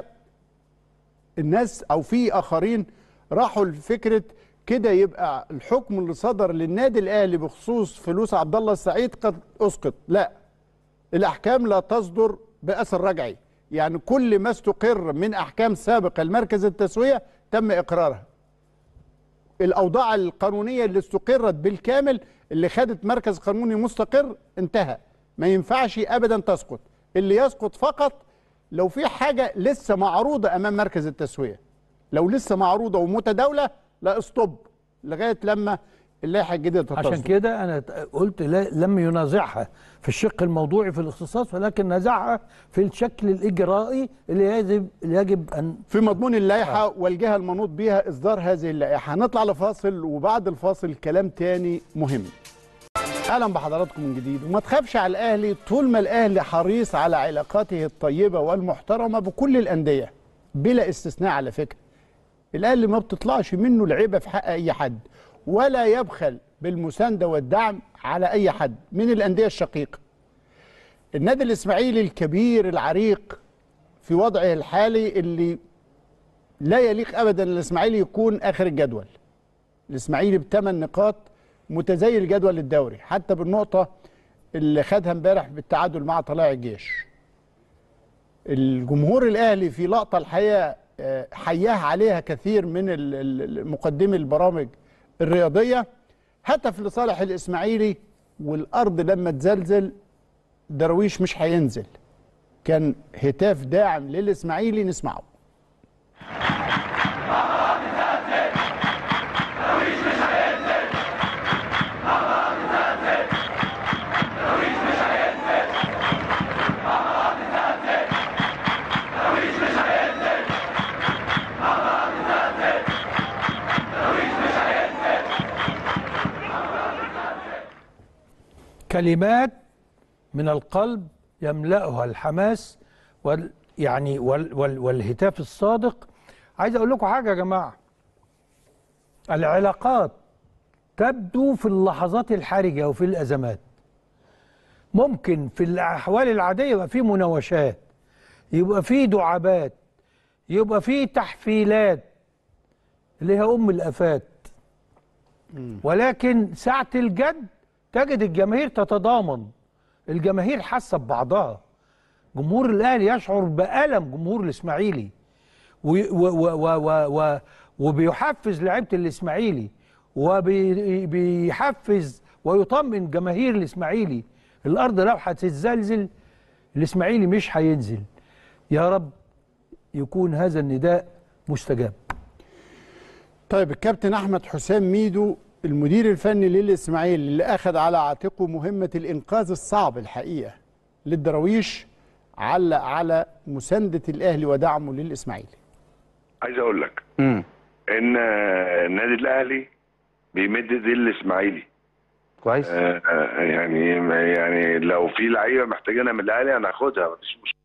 Speaker 2: الناس او في اخرين راحوا لفكره كده يبقى الحكم اللي صدر للنادي الاهلي بخصوص فلوس عبد الله السعيد قد اسقط لا الاحكام لا تصدر باثر رجعي يعني كل ما استقر من احكام سابقه لمركز التسويه تم اقرارها الاوضاع القانونيه اللي استقرت بالكامل اللي خدت مركز قانوني مستقر انتهى ما ينفعش ابدا تسقط اللي يسقط فقط لو في حاجه لسه معروضه امام مركز التسويه لو لسه معروضه ومتداوله لا استوب لغايه لما اللائحه الجديده
Speaker 1: عشان
Speaker 2: تصدر
Speaker 1: كده انا قلت لا لم ينازعها في الشق الموضوعي في الاختصاص ولكن نازعها في الشكل الاجرائي اللي يجب اللي يجب ان
Speaker 2: في مضمون اللائحه والجهه المنوط بها اصدار هذه اللائحه هنطلع لفاصل وبعد الفاصل كلام تاني مهم اهلا بحضراتكم من جديد وما تخافش على الاهلي طول ما الاهلي حريص على علاقاته الطيبه والمحترمه بكل الانديه بلا استثناء على فكره الاهلي ما بتطلعش منه العيبه في حق اي حد ولا يبخل بالمسانده والدعم على اي حد من الانديه الشقيقه النادي الاسماعيلي الكبير العريق في وضعه الحالي اللي لا يليق ابدا الاسماعيلي يكون اخر الجدول الاسماعيلي بثمان نقاط متزايد الجدول الدوري حتى بالنقطه اللي خدها امبارح بالتعادل مع طلائع الجيش الجمهور الاهلي في لقطه الحقيقه آه، حياه عليها كثير من ال- ال- مقدمي البرامج الرياضيه هتف لصالح الاسماعيلي والارض لما تزلزل درويش مش هينزل كان هتاف داعم للاسماعيلي نسمعه
Speaker 1: كلمات من القلب يملأها الحماس وال يعني وال وال والهتاف الصادق عايز اقول لكم حاجه يا جماعه العلاقات تبدو في اللحظات الحرجه وفي الازمات ممكن في الاحوال العاديه يبقى في مناوشات يبقى في دعابات يبقى في تحفيلات اللي هي ام الافات ولكن ساعه الجد تجد الجماهير تتضامن الجماهير حاسه ببعضها جمهور الاهلي يشعر بالم جمهور الاسماعيلي و و و و و و وبيحفز لعيبه الاسماعيلي وبيحفز ويطمن جماهير الاسماعيلي الارض لو هتتزلزل الاسماعيلي مش هينزل يا رب يكون هذا النداء مستجاب
Speaker 2: طيب الكابتن احمد حسام ميدو المدير الفني للاسماعيلي اللي اخذ على عاتقه مهمه الانقاذ الصعب الحقيقه للدراويش علق على مسانده الاهلي ودعمه للاسماعيلي
Speaker 5: عايز اقول لك ان آه، النادي الاهلي بيمد ايديه للاسماعيلي
Speaker 6: كويس
Speaker 5: آه، آه، يعني يعني لو في لعيبه محتاجينها من الاهلي هناخدها مفيش مشكله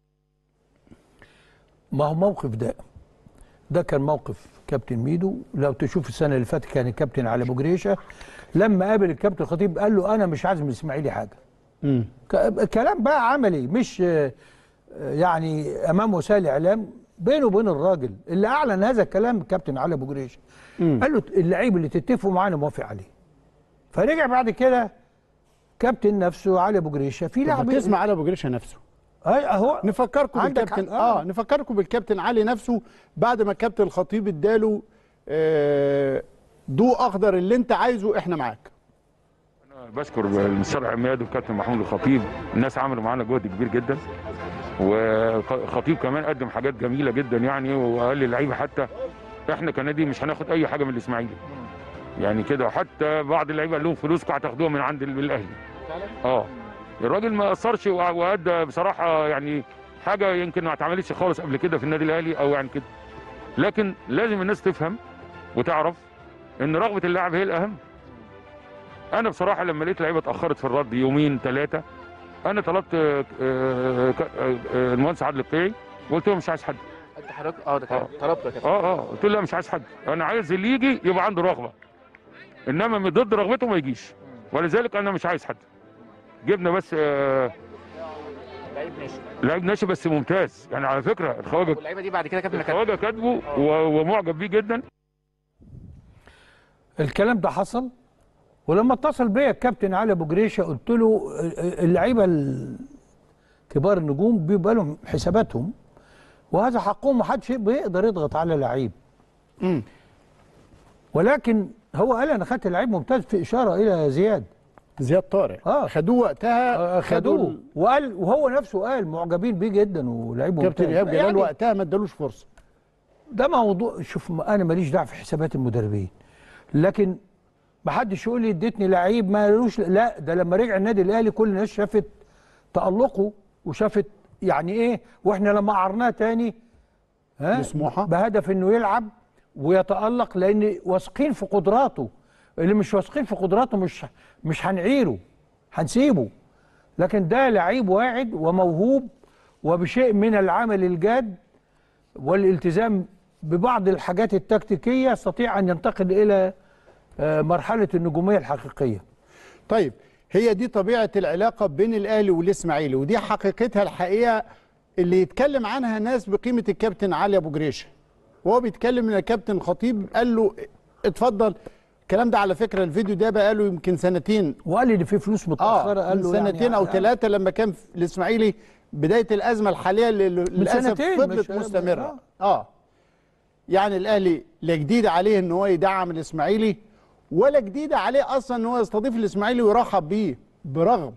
Speaker 1: ما هو موقف ده ده كان موقف كابتن ميدو لو تشوف السنه اللي فاتت كان الكابتن علي ابو جريشه لما قابل الكابتن الخطيب قال له انا مش عازم الاسماعيلي حاجه ك- كلام بقى عملي مش آه، آه، يعني امام وسائل الاعلام بينه وبين الراجل اللي اعلن هذا الكلام الكابتن علي ابو جريشه قال له اللعيب اللي تتفقوا معاه انا موافق عليه فرجع بعد كده كابتن نفسه علي ابو جريشه في
Speaker 2: طب
Speaker 1: لاعب
Speaker 2: ما تسمع على ابو جريشه نفسه
Speaker 1: اي اهو
Speaker 2: نفكركم
Speaker 1: عندك
Speaker 2: بالكابتن
Speaker 1: حق.
Speaker 2: اه نفكركم بالكابتن علي نفسه بعد ما الكابتن الخطيب اداله آه ضوء اخضر اللي انت عايزه احنا معاك
Speaker 7: بشكر المستشار عماد والكابتن محمود الخطيب الناس عملوا معانا جهد كبير جدا وخطيب كمان قدم حاجات جميله جدا يعني وقال للعيبه حتى احنا كنادي مش هناخد اي حاجه من الاسماعيلي يعني كده حتى بعض اللعيبه قال لهم فلوسكم هتاخدوها من عند ال- الاهلي اه الراجل ما اثرش وع- وادى بصراحه يعني حاجه يمكن ما اتعملتش خالص قبل كده في النادي الاهلي او يعني كده لكن لازم الناس تفهم وتعرف ان رغبه اللاعب هي الاهم انا بصراحه لما لقيت لعيبه اتاخرت في الرد يومين ثلاثه انا طلبت آه، آه، ك- آه، آه، المهندس عادل القيعي وقلت له مش عايز حد
Speaker 6: انت حضرتك اه ده
Speaker 7: آه.
Speaker 6: كلام طلبته يا كابتن
Speaker 7: اه اه قلت له لا مش عايز حد انا عايز اللي يجي يبقى عنده رغبه انما من ضد رغبته ما يجيش ولذلك انا مش عايز حد جبنا بس آه،
Speaker 6: لعيب ناشئ
Speaker 7: لعيب ناشئ بس ممتاز يعني على فكره الخواجه
Speaker 6: واللعيبه دي بعد كده كابتن كانت
Speaker 7: الخواجه كاتبه و- ومعجب بيه جدا
Speaker 1: الكلام ده حصل ولما اتصل بيا الكابتن علي ابو جريشه قلت له اللعيبه ال- كبار النجوم بيبقى لهم حساباتهم وهذا حقهم محدش بيقدر يضغط على لعيب ولكن هو قال انا خدت لعيب ممتاز في اشاره الى زياد
Speaker 2: زياد طارق
Speaker 1: آه.
Speaker 2: خدوه وقتها
Speaker 1: آه، خدوه
Speaker 2: ال-
Speaker 1: وقال وهو نفسه قال معجبين بيه جدا ولعيب ممتاز
Speaker 2: كابتن ايهاب جلال
Speaker 1: يعني
Speaker 2: وقتها ما ادالوش فرصه
Speaker 1: ده موضوع شوف ما انا ماليش دعوه في حسابات المدربين لكن ما حدش يقول لي اديتني لعيب ما لوش لا ده لما رجع النادي الاهلي كل الناس شافت تالقه وشافت يعني ايه واحنا لما عرناه تاني ها
Speaker 2: لسموحة؟
Speaker 1: بهدف انه يلعب ويتالق لان واثقين في قدراته اللي مش واثقين في قدراته مش مش هنعيره هنسيبه لكن ده لعيب واعد وموهوب وبشيء من العمل الجاد والالتزام ببعض الحاجات التكتيكية يستطيع أن ينتقل إلى آه، مرحلة النجومية الحقيقية
Speaker 2: طيب هي دي طبيعه العلاقه بين الاهلي والاسماعيلي ودي حقيقتها الحقيقه اللي يتكلم عنها ناس بقيمه الكابتن علي ابو جريشه وهو بيتكلم ان الكابتن خطيب قال له اتفضل الكلام ده على فكره الفيديو ده بقى له يمكن سنتين
Speaker 1: وقال لي إن في فلوس متأخرة
Speaker 2: اه
Speaker 1: قال
Speaker 2: من
Speaker 1: له
Speaker 2: سنتين
Speaker 1: يعني
Speaker 2: او
Speaker 1: آه،
Speaker 2: ثلاثه لما كان في الاسماعيلي بدايه الازمه الحاليه اللي للاسف
Speaker 1: سنتين،
Speaker 2: فضلت
Speaker 1: مش-
Speaker 2: مستمره اه يعني الاهلي لا جديد عليه ان هو يدعم الاسماعيلي ولا جديد عليه اصلا ان هو يستضيف الاسماعيلي ويرحب بيه برغم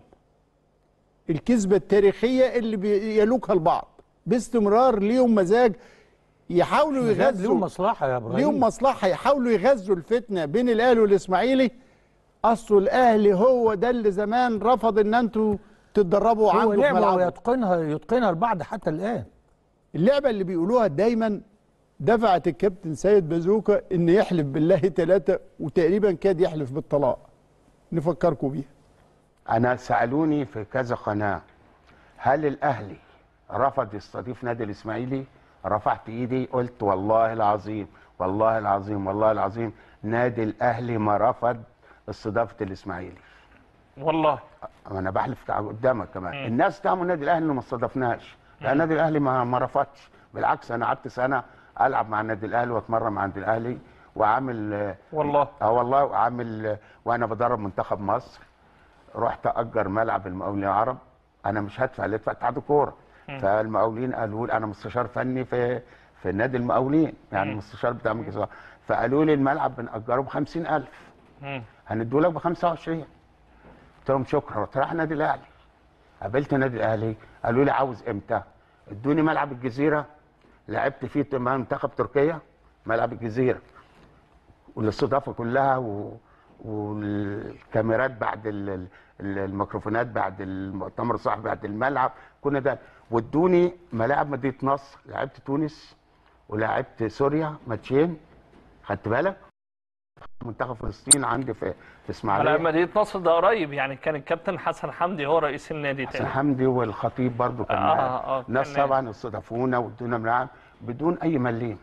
Speaker 2: الكذبه التاريخيه اللي بيلوكها البعض باستمرار ليهم مزاج يحاولوا
Speaker 1: مزاج
Speaker 2: يغذوا
Speaker 1: ليهم مصلحة يا إبراهيم
Speaker 2: ليهم مصلحه يحاولوا يغذوا الفتنه بين الاهلي والاسماعيلي اصل الاهلي هو ده اللي زمان رفض ان انتوا تتدربوا
Speaker 1: هو
Speaker 2: عنده في
Speaker 1: لعبة
Speaker 2: ملعبه
Speaker 1: ويتقنها يتقنها البعض حتى الآن
Speaker 2: اللعبه اللي بيقولوها دايما دفعت الكابتن سيد بازوكا ان يحلف بالله ثلاثه وتقريبا كاد يحلف بالطلاق نفكركم بيها
Speaker 8: انا سالوني في كذا قناه هل الاهلي رفض يستضيف نادي الاسماعيلي رفعت ايدي قلت والله العظيم والله العظيم والله العظيم نادي الاهلي ما رفض استضافه الاسماعيلي
Speaker 9: والله
Speaker 8: انا بحلف قدامك كمان الناس دعموا النادي الاهلي انه ما استضفناش لان النادي الاهلي ما ما رفضش بالعكس انا قعدت سنه العب مع النادي الاهلي واتمرن مع النادي الاهلي وعامل آه،
Speaker 9: والله
Speaker 8: اه والله وعامل آه، وانا بدرب منتخب مصر رحت اجر ملعب المقاولين العرب انا مش هدفع اللي يدفع اتحاد الكوره فالمقاولين قالوا لي انا مستشار فني في في نادي المقاولين يعني المستشار بتاع مجلس الإدارة. فقالوا لي الملعب بنأجره ب 50000
Speaker 9: مم.
Speaker 8: هنديه لك ب 25 قلت لهم شكرا رحت رايح النادي الاهلي قابلت النادي الاهلي قالوا لي عاوز امتى ادوني ملعب الجزيره لعبت فيه مع منتخب تركيا ملعب الجزيره والاستضافه كلها و... والكاميرات بعد ال... ال- الميكروفونات بعد المؤتمر الصحفي بعد الملعب كنا ده وادوني ملاعب مدينه نصر لعبت تونس ولعبت سوريا ماتشين خدت بالك منتخب فلسطين عندي في في اسماعيليه
Speaker 9: على مدينه نصر ده قريب يعني كان الكابتن حسن حمدي هو رئيس النادي
Speaker 8: حسن
Speaker 9: تاني
Speaker 8: حمدي والخطيب برضو كان
Speaker 9: آه،
Speaker 8: معايا.
Speaker 9: آه،
Speaker 8: ناس
Speaker 9: كان-
Speaker 8: طبعا استضافونا وادونا ملاعب بدون اي مليم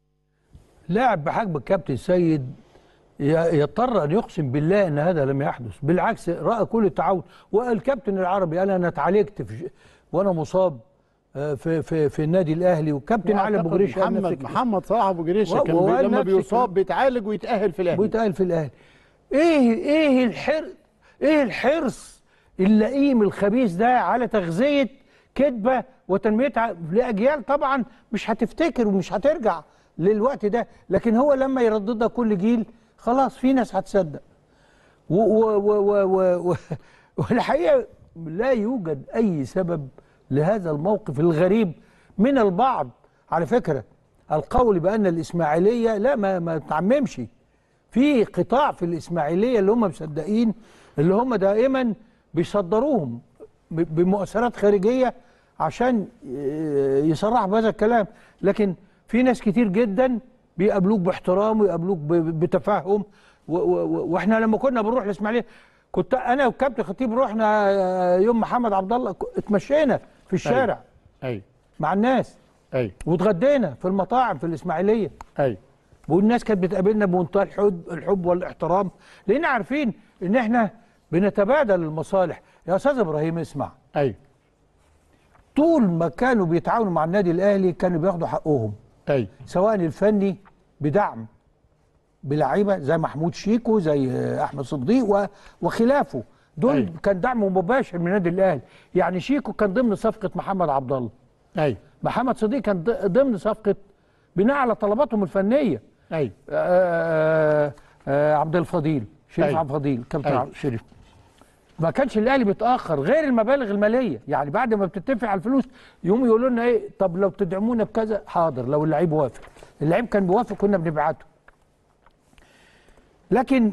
Speaker 1: لاعب بحجم الكابتن سيد ي- يضطر ان يقسم بالله ان هذا لم يحدث بالعكس راى كل التعاون والكابتن العربي قال انا اتعالجت في وانا مصاب آه، في في في النادي الاهلي والكابتن علي ابو
Speaker 2: وأعتقد
Speaker 1: جريشه قال نفس
Speaker 2: محمد
Speaker 1: الكلام.
Speaker 2: محمد صلاح ابو جريشه
Speaker 1: و-
Speaker 2: كان
Speaker 1: وقال
Speaker 2: بي لما
Speaker 1: نفس
Speaker 2: بيصاب
Speaker 1: الكلام.
Speaker 2: بيتعالج ويتاهل في الاهلي
Speaker 1: ويتقال في الاهلي ايه ايه الحر ايه الحرص اللئيم الخبيث ده على تغذيه كذبه وتنميتها لاجيال طبعا مش هتفتكر ومش هترجع للوقت ده لكن هو لما يرددها كل جيل خلاص في ناس هتصدق و و و و و و والحقيقه لا يوجد اي سبب لهذا الموقف الغريب من البعض على فكره القول بان الاسماعيليه لا ما ما تعممش في قطاع في الاسماعيليه اللي هم مصدقين اللي هم دائما بيصدروهم ب- بمؤثرات خارجيه عشان ي- يصرحوا بهذا الكلام لكن في ناس كتير جدا بيقابلوك باحترام ويقابلوك ب- بتفهم و- و- و- واحنا لما كنا بنروح الاسماعيليه كنت انا والكابتن خطيب رحنا آه، يوم محمد عبد الله ك- اتمشينا في الشارع
Speaker 2: ايوه
Speaker 1: مع الناس
Speaker 2: ايوه
Speaker 1: واتغدينا في المطاعم في الاسماعيليه
Speaker 2: ايوه
Speaker 1: والناس كانت بتقابلنا بمنتهى الحب الحب والاحترام لان عارفين ان احنا بنتبادل المصالح يا استاذ ابراهيم اسمع
Speaker 2: ايوه
Speaker 1: طول ما كانوا بيتعاونوا مع النادي الاهلي كانوا بياخدوا حقهم
Speaker 2: ايوه
Speaker 1: سواء الفني بدعم بلعيبه زي محمود شيكو زي احمد صديق و- وخلافه دول
Speaker 2: أيوة.
Speaker 1: كان دعم مباشر من النادي الاهلي يعني شيكو كان ضمن صفقه محمد عبد الله
Speaker 2: ايوه
Speaker 1: محمد صديق كان ض- ضمن صفقه بناء على طلباتهم الفنيه
Speaker 2: ايوه
Speaker 1: آه، آه، عبد الفضيل شريف
Speaker 2: أيوة.
Speaker 1: عبد الفضيل كابتن
Speaker 2: أيوة.
Speaker 1: عبد شريف ما كانش الاهلي بيتاخر غير المبالغ الماليه يعني بعد ما بتتفق على الفلوس يقوموا يقولوا لنا ايه طب لو تدعمونا بكذا حاضر لو اللعيب وافق اللعيب كان بيوافق كنا بنبعته لكن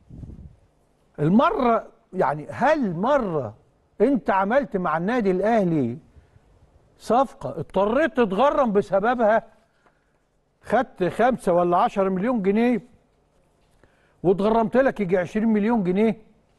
Speaker 1: المره يعني هل مره انت عملت مع النادي الاهلي صفقه اضطريت تتغرم بسببها خدت خمسة ولا عشرة مليون جنيه واتغرمت لك يجي 20 مليون جنيه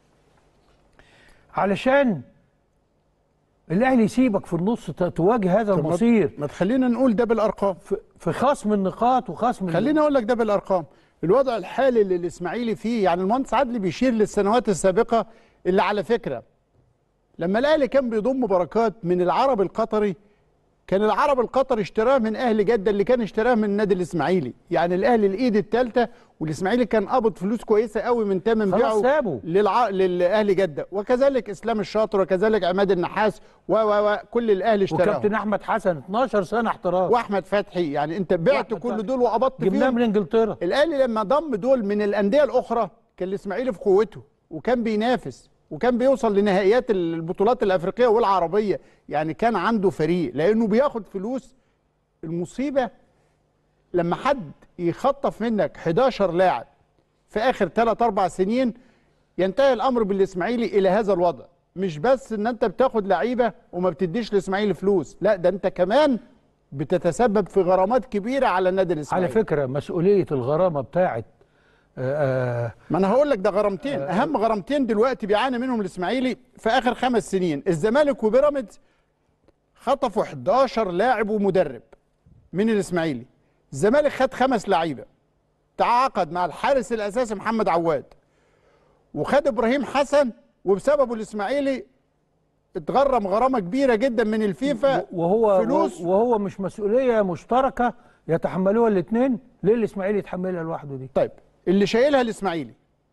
Speaker 1: علشان الاهلي يسيبك في النص ت- تواجه هذا
Speaker 2: طب ما-
Speaker 1: المصير
Speaker 2: ما تخلينا نقول ده بالارقام
Speaker 1: في- في خصم النقاط وخصم ال-
Speaker 2: خليني اقول لك ده بالارقام الوضع الحالي اللي الاسماعيلي فيه يعني المهندس عدلي بيشير للسنوات السابقه اللي على فكره لما الاهلي كان بيضم بركات من العرب القطري كان العرب القطري اشتراه من اهل جده اللي كان اشتراه من النادي الاسماعيلي يعني الاهلي الايد الثالثه والاسماعيلي كان قبض فلوس كويسه قوي من تامن
Speaker 1: خلاص
Speaker 2: بيعه
Speaker 1: سابه.
Speaker 2: للع... للاهلي جده وكذلك اسلام الشاطر وكذلك عماد النحاس و و و كل الاهلي اشتراهم
Speaker 1: وكابتن احمد حسن 12 سنه احتراف
Speaker 2: واحمد فتحي يعني انت بعت
Speaker 1: وأحمد
Speaker 2: كل
Speaker 1: فتحي.
Speaker 2: دول وقبضت
Speaker 1: جبناه
Speaker 2: فيهم
Speaker 1: من انجلترا
Speaker 2: الاهلي لما ضم دول من الانديه الاخرى كان الاسماعيلي في قوته وكان بينافس وكان بيوصل لنهائيات البطولات الافريقيه والعربيه يعني كان عنده فريق لانه بياخد فلوس المصيبه لما حد يخطف منك 11 لاعب في اخر 3 4 سنين ينتهي الامر بالاسماعيلي الى هذا الوضع مش بس ان انت بتاخد لعيبه وما بتديش الاسماعيلي فلوس لا ده انت كمان بتتسبب في غرامات كبيره على النادي
Speaker 1: على
Speaker 2: الاسماعيلي
Speaker 1: فكره مسؤوليه الغرامه بتاعت آه، آه،
Speaker 2: ما انا هقول لك ده غرامتين اهم غرامتين دلوقتي بيعاني منهم الاسماعيلي في اخر خمس سنين الزمالك وبيراميدز خطفوا 11 لاعب ومدرب من الاسماعيلي الزمالك خد خمس لعيبه تعاقد مع الحارس الاساسي محمد عواد وخد ابراهيم حسن وبسببه الاسماعيلي اتغرم غرامه كبيره جدا من الفيفا
Speaker 1: وهو
Speaker 2: فلوس
Speaker 1: وهو مش مسؤوليه مشتركه يتحملوها الاثنين ليه الاسماعيلي يتحملها لوحده دي
Speaker 2: طيب اللي شايلها الاسماعيلي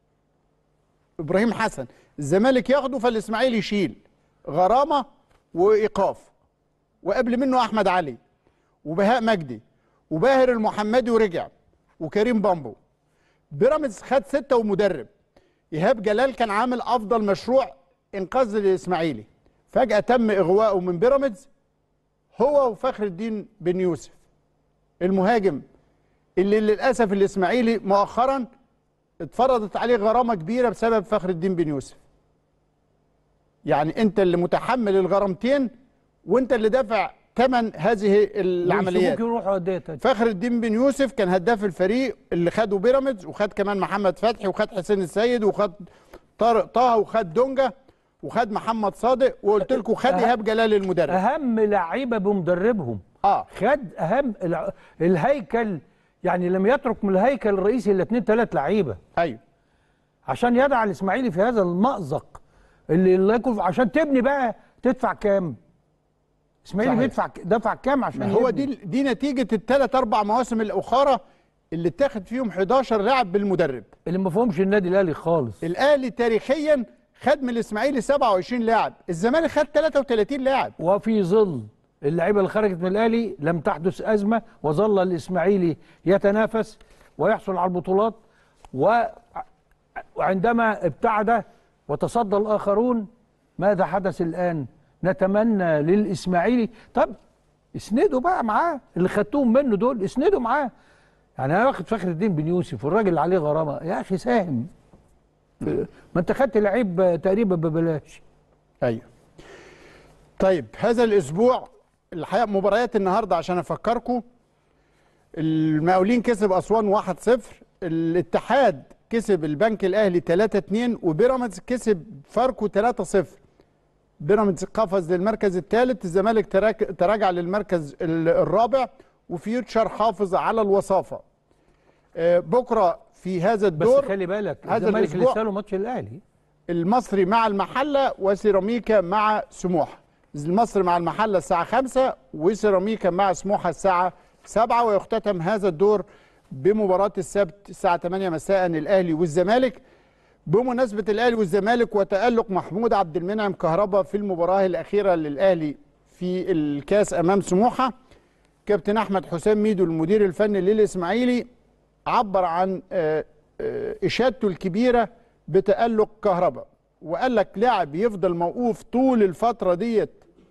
Speaker 2: ابراهيم حسن الزمالك ياخده فالاسماعيلي يشيل غرامه وايقاف وقبل منه احمد علي وبهاء مجدي وباهر المحمدي ورجع وكريم بامبو بيراميدز خد ستة ومدرب ايهاب جلال كان عامل افضل مشروع انقاذ الاسماعيلي فجأة تم اغواءه من بيراميدز هو وفخر الدين بن يوسف المهاجم اللي للاسف الاسماعيلي مؤخرا اتفرضت عليه غرامه كبيره بسبب فخر الدين بن يوسف يعني انت اللي متحمل الغرامتين وانت اللي دافع ثمن هذه العمليات
Speaker 1: ممكن يروحوا انديه تانية
Speaker 2: فخر الدين بن يوسف كان هداف الفريق اللي خده بيراميدز وخد كمان محمد فتحي وخد حسين السيد وخد طارق طه وخد دونجا وخد محمد صادق وقلت لكم خد ايهاب جلال المدرب
Speaker 1: اهم لعيبه بمدربهم
Speaker 2: اه
Speaker 1: خد اهم الع- الهيكل يعني لم يترك من الهيكل الرئيسي الا اثنين ثلاث لعيبه
Speaker 2: ايوه
Speaker 1: عشان يدع الاسماعيلي في هذا المأزق اللي الله يكون عشان تبني بقى تدفع كام؟ اسماعيلي
Speaker 2: صحيح.
Speaker 1: بيدفع دفع كام عشان
Speaker 2: هو
Speaker 1: يبني؟
Speaker 2: دي دي نتيجه الثلاث اربع مواسم الاخرى اللي اتاخد فيهم 11 لاعب بالمدرب
Speaker 1: اللي ما فهمش النادي الاهلي خالص
Speaker 2: الاهلي تاريخيا خد من الاسماعيلي 27 لاعب الزمالك خد 33 لاعب
Speaker 1: وفي ظل اللعيبه اللي خرجت من الاهلي لم تحدث ازمه وظل الاسماعيلي يتنافس ويحصل على البطولات و- وعندما ابتعد وتصدى الاخرون ماذا حدث الان؟ نتمنى للاسماعيلي طب اسندوا بقى معاه اللي خدتوهم منه دول اسندوا معاه يعني انا واخد فخر الدين بن يوسف والراجل اللي عليه غرامه يا اخي ساهم ما انت خدت لعيب تقريبا ببلاش
Speaker 2: ايوه طيب هذا الاسبوع الحقيقه مباريات النهارده عشان افكركم المقاولين كسب اسوان 1-0 الاتحاد كسب البنك الاهلي 3-2 وبيراميدز كسب فاركو 3-0 بيراميدز قفز للمركز الثالث الزمالك تراك- تراجع للمركز ال- الرابع وفيوتشر حافظ على الوصافه آه، بكره في هذا
Speaker 1: بس
Speaker 2: الدور
Speaker 1: خلي بالك
Speaker 2: هذا
Speaker 1: الزمالك
Speaker 2: الأسبوع-
Speaker 1: لسه له ماتش الاهلي
Speaker 2: المصري مع المحله وسيراميكا مع سموحه المصري مع المحله الساعه 5 وسيراميكا مع سموحه الساعه 7 ويختتم هذا الدور بمباراه السبت الساعه 8 مساء الاهلي والزمالك بمناسبه الاهلي والزمالك وتالق محمود عبد المنعم كهربا في المباراه الاخيره للاهلي في الكاس امام سموحه كابتن احمد حسام ميدو المدير الفني للاسماعيلي عبر عن آه، آه، اشادته الكبيره بتالق كهربا وقال لك لاعب يفضل موقوف طول الفتره ديت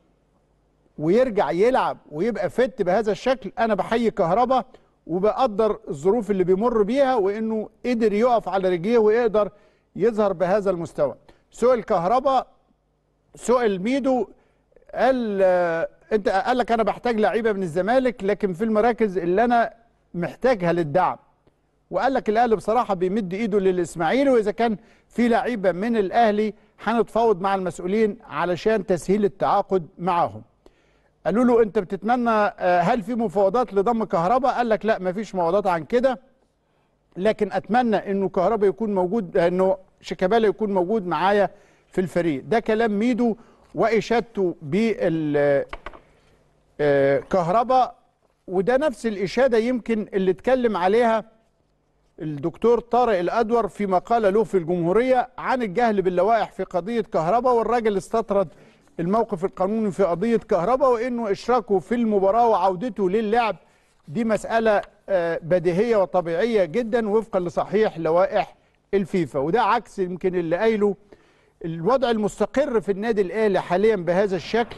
Speaker 2: ويرجع يلعب ويبقى فت بهذا الشكل انا بحيي كهربا وبقدر الظروف اللي بيمر بيها وانه قدر يقف على رجليه ويقدر يظهر بهذا المستوى سؤال كهربا سؤال ميدو قال آه، انت قال لك انا بحتاج لعيبه من الزمالك لكن في المراكز اللي انا محتاجها للدعم وقال لك الاهلي بصراحه بيمد ايده للاسماعيلي واذا كان في لعيبه من الاهلي هنتفاوض مع المسؤولين علشان تسهيل التعاقد معاهم قالوا له انت بتتمنى آه، هل في مفاوضات لضم كهرباء قال لك لا مفيش مفاوضات عن كده لكن اتمنى انه كهرباء يكون موجود انه شيكابالا يكون موجود معايا في الفريق ده كلام ميدو واشادته بال آه، كهرباء وده نفس الاشاده يمكن اللي اتكلم عليها الدكتور طارق الادور في مقاله له في الجمهوريه عن الجهل باللوائح في قضيه كهرباء والراجل استطرد الموقف القانوني في قضيه كهرباء وانه اشراكه في المباراه وعودته للعب دي مساله آه، بديهيه وطبيعيه جدا وفقا لصحيح لوائح الفيفا وده عكس يمكن اللي قايله الوضع المستقر في النادي الاهلي حاليا بهذا الشكل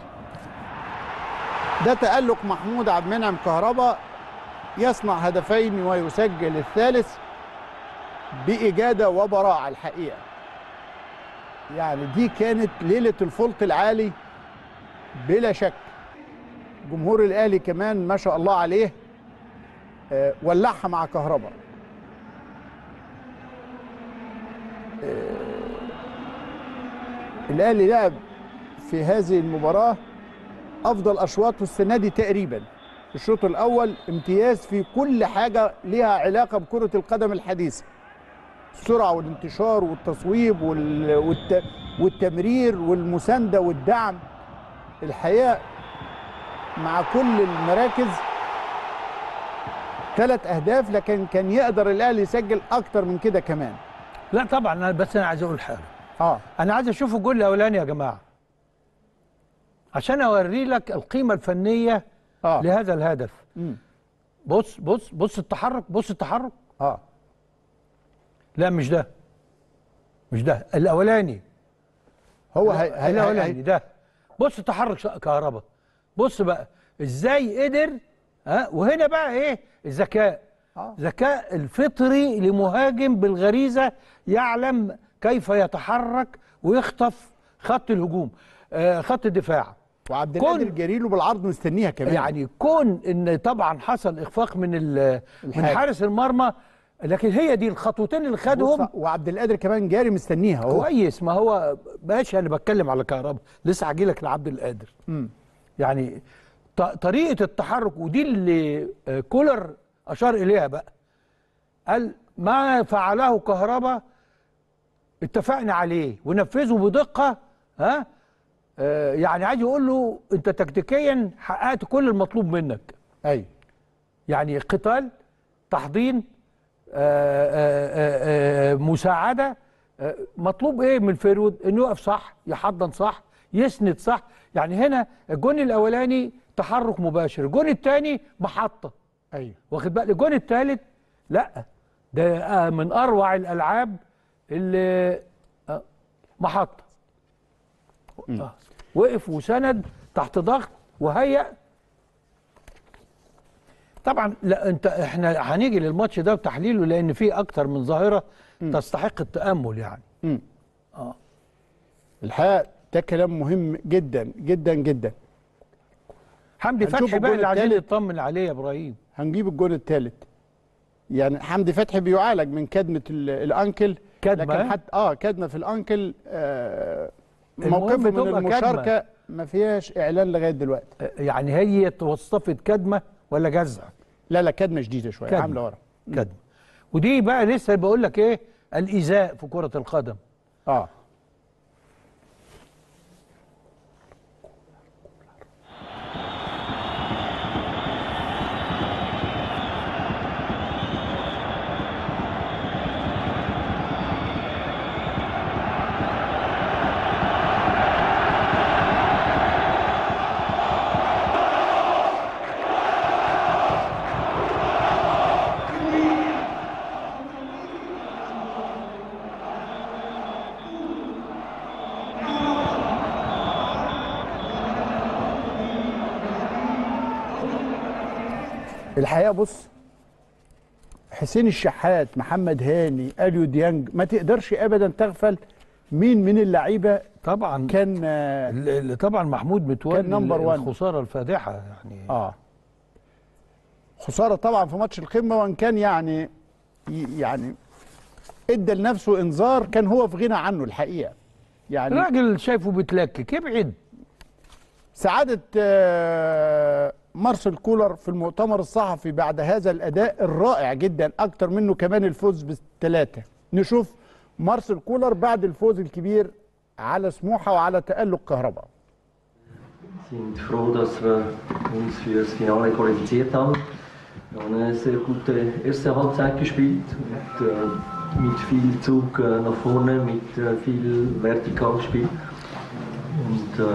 Speaker 2: ده تألق محمود عبد المنعم كهربا يصنع هدفين ويسجل الثالث بإجادة وبراعة الحقيقة يعني دي كانت ليلة الفلط العالي بلا شك جمهور الأهلي كمان ما شاء الله عليه آه، ولعها مع كهربا آه، الأهلي لعب في هذه المباراة افضل اشواطه السنه دي تقريبا الشوط الاول امتياز في كل حاجه ليها علاقه بكره القدم الحديثه السرعه والانتشار والتصويب وال... والت... والتمرير والمسانده والدعم الحقيقه مع كل المراكز ثلاث اهداف لكن كان يقدر الاهلي يسجل اكتر من كده كمان
Speaker 1: لا طبعا انا بس انا عايز اقول حاجه
Speaker 2: اه
Speaker 1: انا عايز اشوف الجول الاولاني يا جماعه عشان اوري لك القيمه الفنيه
Speaker 2: اه
Speaker 1: لهذا الهدف
Speaker 2: مم.
Speaker 1: بص بص بص التحرك بص التحرك
Speaker 2: اه
Speaker 1: لا مش ده مش ده الاولاني
Speaker 2: هو هي... هي...
Speaker 1: الاولاني
Speaker 2: هي...
Speaker 1: ده بص تحرك ش- كهرباء بص بقى ازاي قدر ها وهنا بقى ايه الذكاء
Speaker 2: آه.
Speaker 1: ذكاء الفطري لمهاجم بالغريزه يعلم كيف يتحرك ويخطف خط الهجوم آه خط الدفاع
Speaker 2: وعبد
Speaker 1: كون-
Speaker 2: القادر جريله بالعرض مستنيها كمان
Speaker 1: يعني كون ان طبعا حصل اخفاق من ال- من
Speaker 2: الحارس.
Speaker 1: حارس المرمى لكن هي دي الخطوتين اللي خدهم
Speaker 2: بص، وعبد القادر كمان جاري مستنيها اهو
Speaker 1: كويس ما هو ماشي انا بتكلم على كهرباء لسه هاجي لك لعبد القادر
Speaker 2: مم.
Speaker 1: يعني ط- طريقه التحرك ودي اللي آه، كولر اشار اليها بقى قال ما فعله كهرباء اتفقنا عليه ونفذه بدقه ها آه، يعني عايز يقول له انت تكتيكيا حققت كل المطلوب منك
Speaker 2: ايوه
Speaker 1: يعني قتال تحضين آه، آه، آه، آه، مساعده آه، مطلوب ايه من الفيرود انه يقف صح يحضن صح يسند صح يعني هنا الجون الاولاني تحرك مباشر الجون الثاني محطه
Speaker 2: ايوه
Speaker 1: واخد بالك الجون الثالث لا ده آه، من اروع الالعاب اللي آه، محطه آه. وقف وسند تحت ضغط وهيأ طبعا لا انت احنا هنيجي للماتش ده وتحليله لان فيه اكتر من ظاهره تستحق التامل يعني
Speaker 2: مم.
Speaker 1: اه
Speaker 2: الحقيقه ده كلام مهم جدا جدا جدا
Speaker 1: حمدي
Speaker 2: هنشوف
Speaker 1: فتحي بقى
Speaker 2: الجول
Speaker 1: اللي عايزين
Speaker 2: التالت.
Speaker 1: نطمن عليه يا ابراهيم
Speaker 2: هنجيب الجول الثالث يعني حمدي فتحي بيعالج من كدمه ال- الانكل
Speaker 1: كدمة،
Speaker 2: لكن
Speaker 1: ها؟
Speaker 2: حتى اه كدمه في الانكل آه
Speaker 1: المهم
Speaker 2: موقفه من
Speaker 1: تبقى
Speaker 2: المشاركه ما فيهاش اعلان لغايه دلوقتي
Speaker 1: آه، يعني هي توصفت كدمه ولا جزع
Speaker 2: لا لا كدمه شديده شويه
Speaker 1: كدمة.
Speaker 2: عامله ورا
Speaker 1: كدمه ودي بقى لسه بقول لك ايه الايذاء في كره القدم
Speaker 2: اه الحقيقه بص حسين الشحات محمد هاني اليو ديانج ما تقدرش ابدا تغفل مين من اللعيبه
Speaker 1: طبعا
Speaker 2: كان آه
Speaker 1: ال- ال- طبعا محمود متولي
Speaker 2: كان نمبر وان.
Speaker 1: الخساره الفادحه يعني
Speaker 2: اه خساره طبعا في ماتش القمه وان كان يعني ي- يعني ادى لنفسه انذار كان هو في غنى عنه الحقيقه يعني
Speaker 1: الراجل شايفه بيتلكك ابعد
Speaker 2: سعادة آه، مارسيل كولر في المؤتمر الصحفي بعد هذا الأداء الرائع جدا أكتر منه كمان الفوز بالثلاثة نشوف مارسيل كولر بعد الفوز الكبير على سموحة وعلى تألق كهرباء
Speaker 10: sind froh, dass wir uns für das Finale qualifiziert haben. Wir haben eine sehr gute erste Halbzeit gespielt, mit, äh, mit viel Zug äh, nach vorne, mit äh, viel Vertikalspiel. Und äh,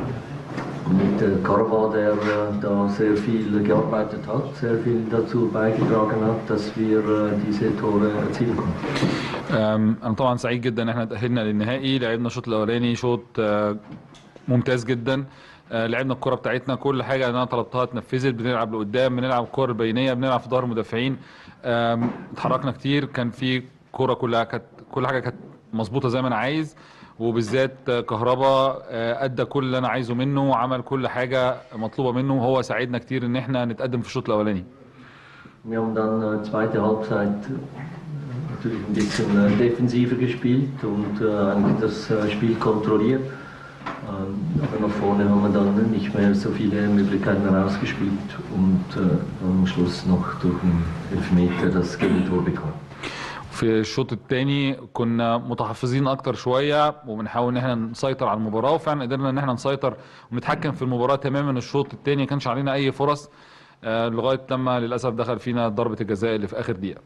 Speaker 10: mit äh, Karva, der äh, da sehr viel gearbeitet hat, sehr viel dazu beigetragen hat, dass wir äh, diese Tore erzielen konnten.
Speaker 11: أم، انا طبعا سعيد جدا ان احنا تاهلنا للنهائي لعبنا الشوط الاولاني شوط آه، ممتاز جدا آه، لعبنا الكره بتاعتنا كل حاجه اللي انا طلبتها اتنفذت بنلعب لقدام بنلعب الكره البينيه بنلعب في ظهر مدافعين آم، اتحركنا كتير كان في كره كلها كانت كل حاجه كانت مظبوطه زي ما انا عايز وبالذات آه، كهربا آه، ادى كل اللي انا عايزه منه وعمل كل حاجه مطلوبه منه وهو ساعدنا كتير ان احنا نتقدم في الشوط الاولاني
Speaker 10: Wir haben dann äh, zweite Halbzeit äh, natürlich ein bisschen äh, defensiver gespielt und äh, eigentlich das äh, Spiel kontrolliert. Ähm, aber nach vorne haben wir dann nicht mehr so viele Möglichkeiten herausgespielt und äh, am Schluss noch durch einen Elfmeter das Gegentor bekommen.
Speaker 11: في الشوط الثاني كنا متحفظين اكتر شويه وبنحاول ان احنا نسيطر على المباراه وفعلا قدرنا ان احنا نسيطر ونتحكم في المباراه تماما الشوط الثاني ما كانش علينا اي فرص آه، لغايه لما للاسف دخل فينا ضربه الجزاء اللي في اخر دقيقه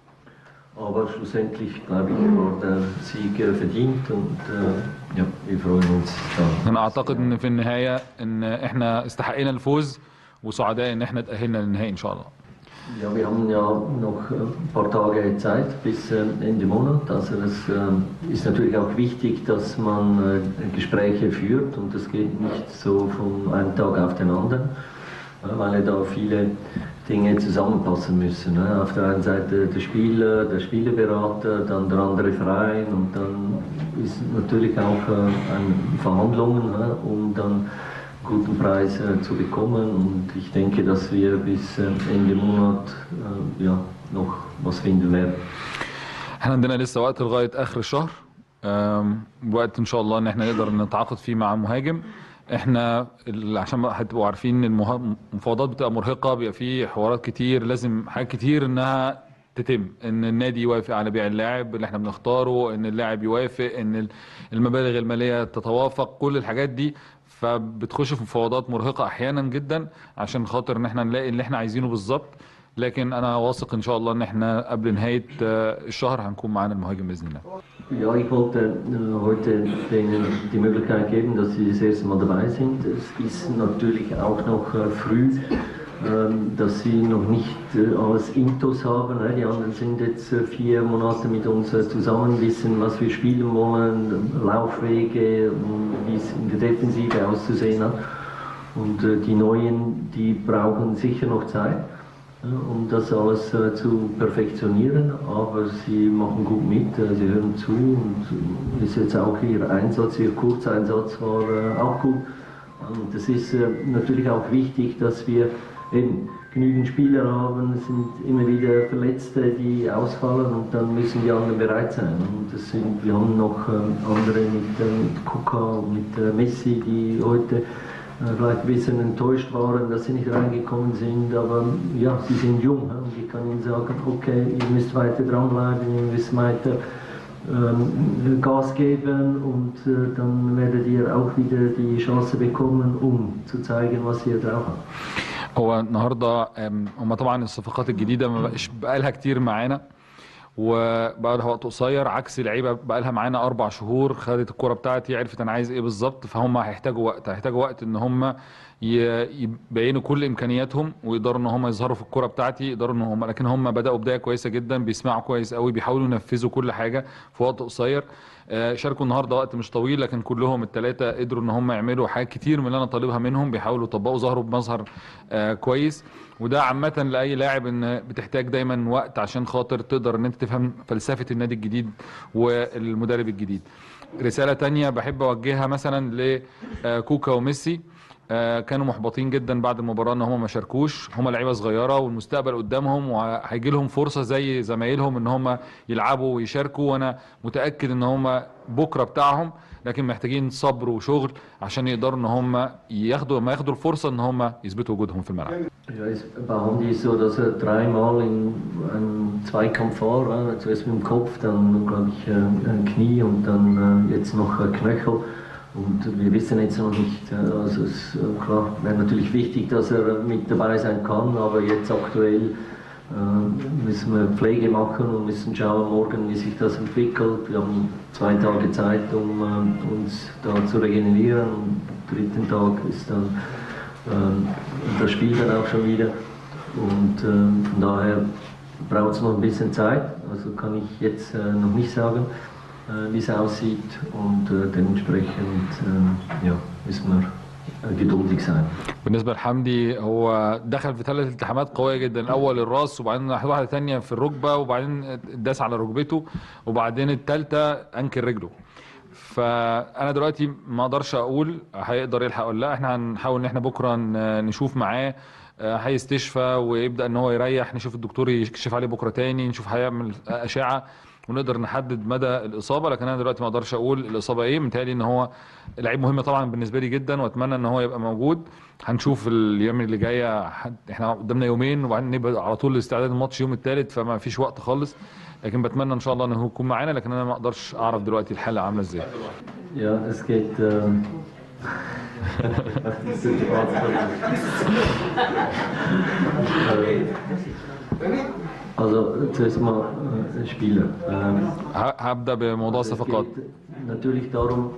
Speaker 10: Aber schlussendlich, glaube ich, war der Sieg äh, verdient und äh, ja, wir freuen uns da.
Speaker 11: انا اعتقد ان في النهايه ان احنا استحقينا الفوز وسعداء ان احنا تاهلنا للنهائي ان شاء الله
Speaker 10: Ja, wir haben ja noch ein paar Tage Zeit bis äh, Ende Monat. Also es äh, ist natürlich auch wichtig, dass man äh, Gespräche führt und das geht nicht so von einem Tag auf den anderen, äh, weil ja da viele Dinge zusammenpassen müssen. Ne? Auf der einen Seite der Spieler, der Spielerberater, dann der andere Verein und dann ist natürlich auch äh, ein Verhandlungen, ne? um dann guten Preis äh, zu bekommen und ich denke, dass wir bis äh, Ende Monat äh, ja, noch was finden werden.
Speaker 11: احنا عندنا لسه وقت لغايه اخر الشهر آم، وقت ان شاء الله ان احنا نقدر نتعاقد فيه مع مهاجم احنا ال- عشان بقى هتبقوا عارفين ان المها- المفاوضات بتبقى مرهقه بيبقى فيه حوارات كتير لازم حاجات كتير انها تتم ان النادي يوافق على بيع اللاعب اللي احنا بنختاره ان اللاعب يوافق ان ال- المبالغ الماليه تتوافق كل الحاجات دي فبتخش في مفاوضات مرهقه احيانا جدا عشان خاطر ان احنا نلاقي اللي احنا عايزينه بالظبط لكن انا واثق ان شاء الله ان احنا قبل نهايه آه، الشهر هنكون معانا المهاجم باذن الله
Speaker 10: Ja, ich wollte äh, heute denen die Möglichkeit geben, dass sie das erste Mal dabei sind. Es ist natürlich auch noch äh, früh, ähm, dass sie noch nicht äh, alles Intus haben. ne? Die anderen sind jetzt äh, vier Monate mit uns äh, zusammen, wissen, was wir spielen wollen, Laufwege, und wie es in der Defensive auszusehen hat. Und äh, die Neuen, die brauchen sicher noch Zeit. Ja, um das alles äh, zu perfektionieren, aber sie machen gut mit, äh, sie hören zu und äh, ist jetzt auch ihr Einsatz, ihr Kurzeinsatz war äh, auch gut. Und es ist äh, natürlich auch wichtig, dass wir eben genügend Spieler haben, es sind immer wieder Verletzte, die ausfallen und dann müssen die anderen bereit sein. Und das sind, wir haben noch ähm, andere mit, äh, mit Kuka und mit äh, Messi, die heute äh, vielleicht ein bisschen enttäuscht waren, dass sie nicht reingekommen sind, aber ja, sie sind jung ja, und ich kann ihnen sagen, okay, ihr müsst weiter dranbleiben, ihr müsst weiter ähm, Gas geben und äh, dann werdet ihr auch wieder die Chance bekommen, um zu zeigen, was ihr drauf habt.
Speaker 11: هو النهارده أم، هما طبعا الصفقات الجديده ما بقاش بقالها كتير معانا وبقى لها وقت قصير عكس لعيبه بقى لها معانا اربع شهور خدت الكوره بتاعتي عرفت انا عايز ايه بالظبط فهم هيحتاجوا وقت هيحتاجوا وقت ان هم ي- يبينوا كل امكانياتهم ويقدروا ان هم يظهروا في الكوره بتاعتي يقدروا ان هم لكن هم بداوا بدايه كويسه جدا بيسمعوا كويس قوي بيحاولوا ينفذوا كل حاجه في وقت قصير آه، شاركوا النهارده وقت مش طويل لكن كلهم الثلاثه قدروا ان هم يعملوا حاجات كتير من اللي انا طالبها منهم بيحاولوا يطبقوا ظهروا بمظهر آه، كويس وده عامه لاي لاعب ان بتحتاج دايما وقت عشان خاطر تقدر ان انت تفهم فلسفه النادي الجديد والمدرب الجديد رساله تانية بحب اوجهها مثلا لكوكا وميسي آه، كانوا محبطين جدا بعد المباراه ان هم ما شاركوش هم لعيبه صغيره والمستقبل قدامهم وهيجي لهم فرصه زي زمايلهم ان هم يلعبوا ويشاركوا وانا متاكد ان هم بكره بتاعهم لكن محتاجين صبر وشغل عشان يقدروا ان هم ياخدوا ما ياخدوا الفرصه ان هم يثبتوا وجودهم في الملعب
Speaker 10: Ja, es, bei Andi ist so, dass er dreimal in einem Zweikampf war. Äh, zuerst mit dem Kopf, dann, glaube ich, äh, ein Knie und dann äh, jetzt noch äh, Knöchel. Und wir wissen jetzt noch nicht, äh, also es äh, klar, wäre natürlich wichtig, dass er mit dabei sein kann, aber jetzt aktuell äh, müssen wir Pflege machen und müssen schauen morgen, wie sich das entwickelt. Wir haben zwei Tage Zeit, um äh, uns da zu regenerieren. Am dritten Tag ist dann ähm, das Spiel dann auch schon wieder. Und ähm, von daher braucht es noch ein bisschen Zeit. Also kann ich jetzt äh, noch nicht sagen, äh, wie es aussieht. Und äh, dementsprechend äh, ja, müssen wir äh, geduldig sein.
Speaker 11: بالنسبه لحمدي هو دخل في ثلاث التحامات قويه جدا الاول الراس وبعدين واحده ثانيه في الركبه وبعدين داس على ركبته وبعدين الثالثه انكل رجله فانا دلوقتي ما اقدرش اقول هيقدر يلحق ولا لا احنا هنحاول ان احنا بكره ن- نشوف معاه آه، هيستشفى ويبدا ان هو يريح نشوف الدكتور يكشف عليه بكره تاني نشوف هيعمل اشعه ونقدر نحدد مدى الاصابه لكن انا دلوقتي ما اقدرش اقول الاصابه ايه متهيألي ان هو لعيب مهم طبعا بالنسبه لي جدا واتمنى ان هو يبقى موجود هنشوف الايام اللي جايه حد- احنا قدامنا يومين وبعدين نبقى على طول لاستعداد الماتش يوم الثالث فما فيش وقت خالص لكن بتمنى ان شاء الله ان هو يكون معانا لكن انا ما اقدرش اعرف دلوقتي الحاله عامله ازاي
Speaker 10: Ja, es geht. Ähm, das ist die Frage. also zuerst mal äh, Spieler. Ähm,
Speaker 11: ه- هبدا بموضوع الصفقات
Speaker 10: natürlich darum,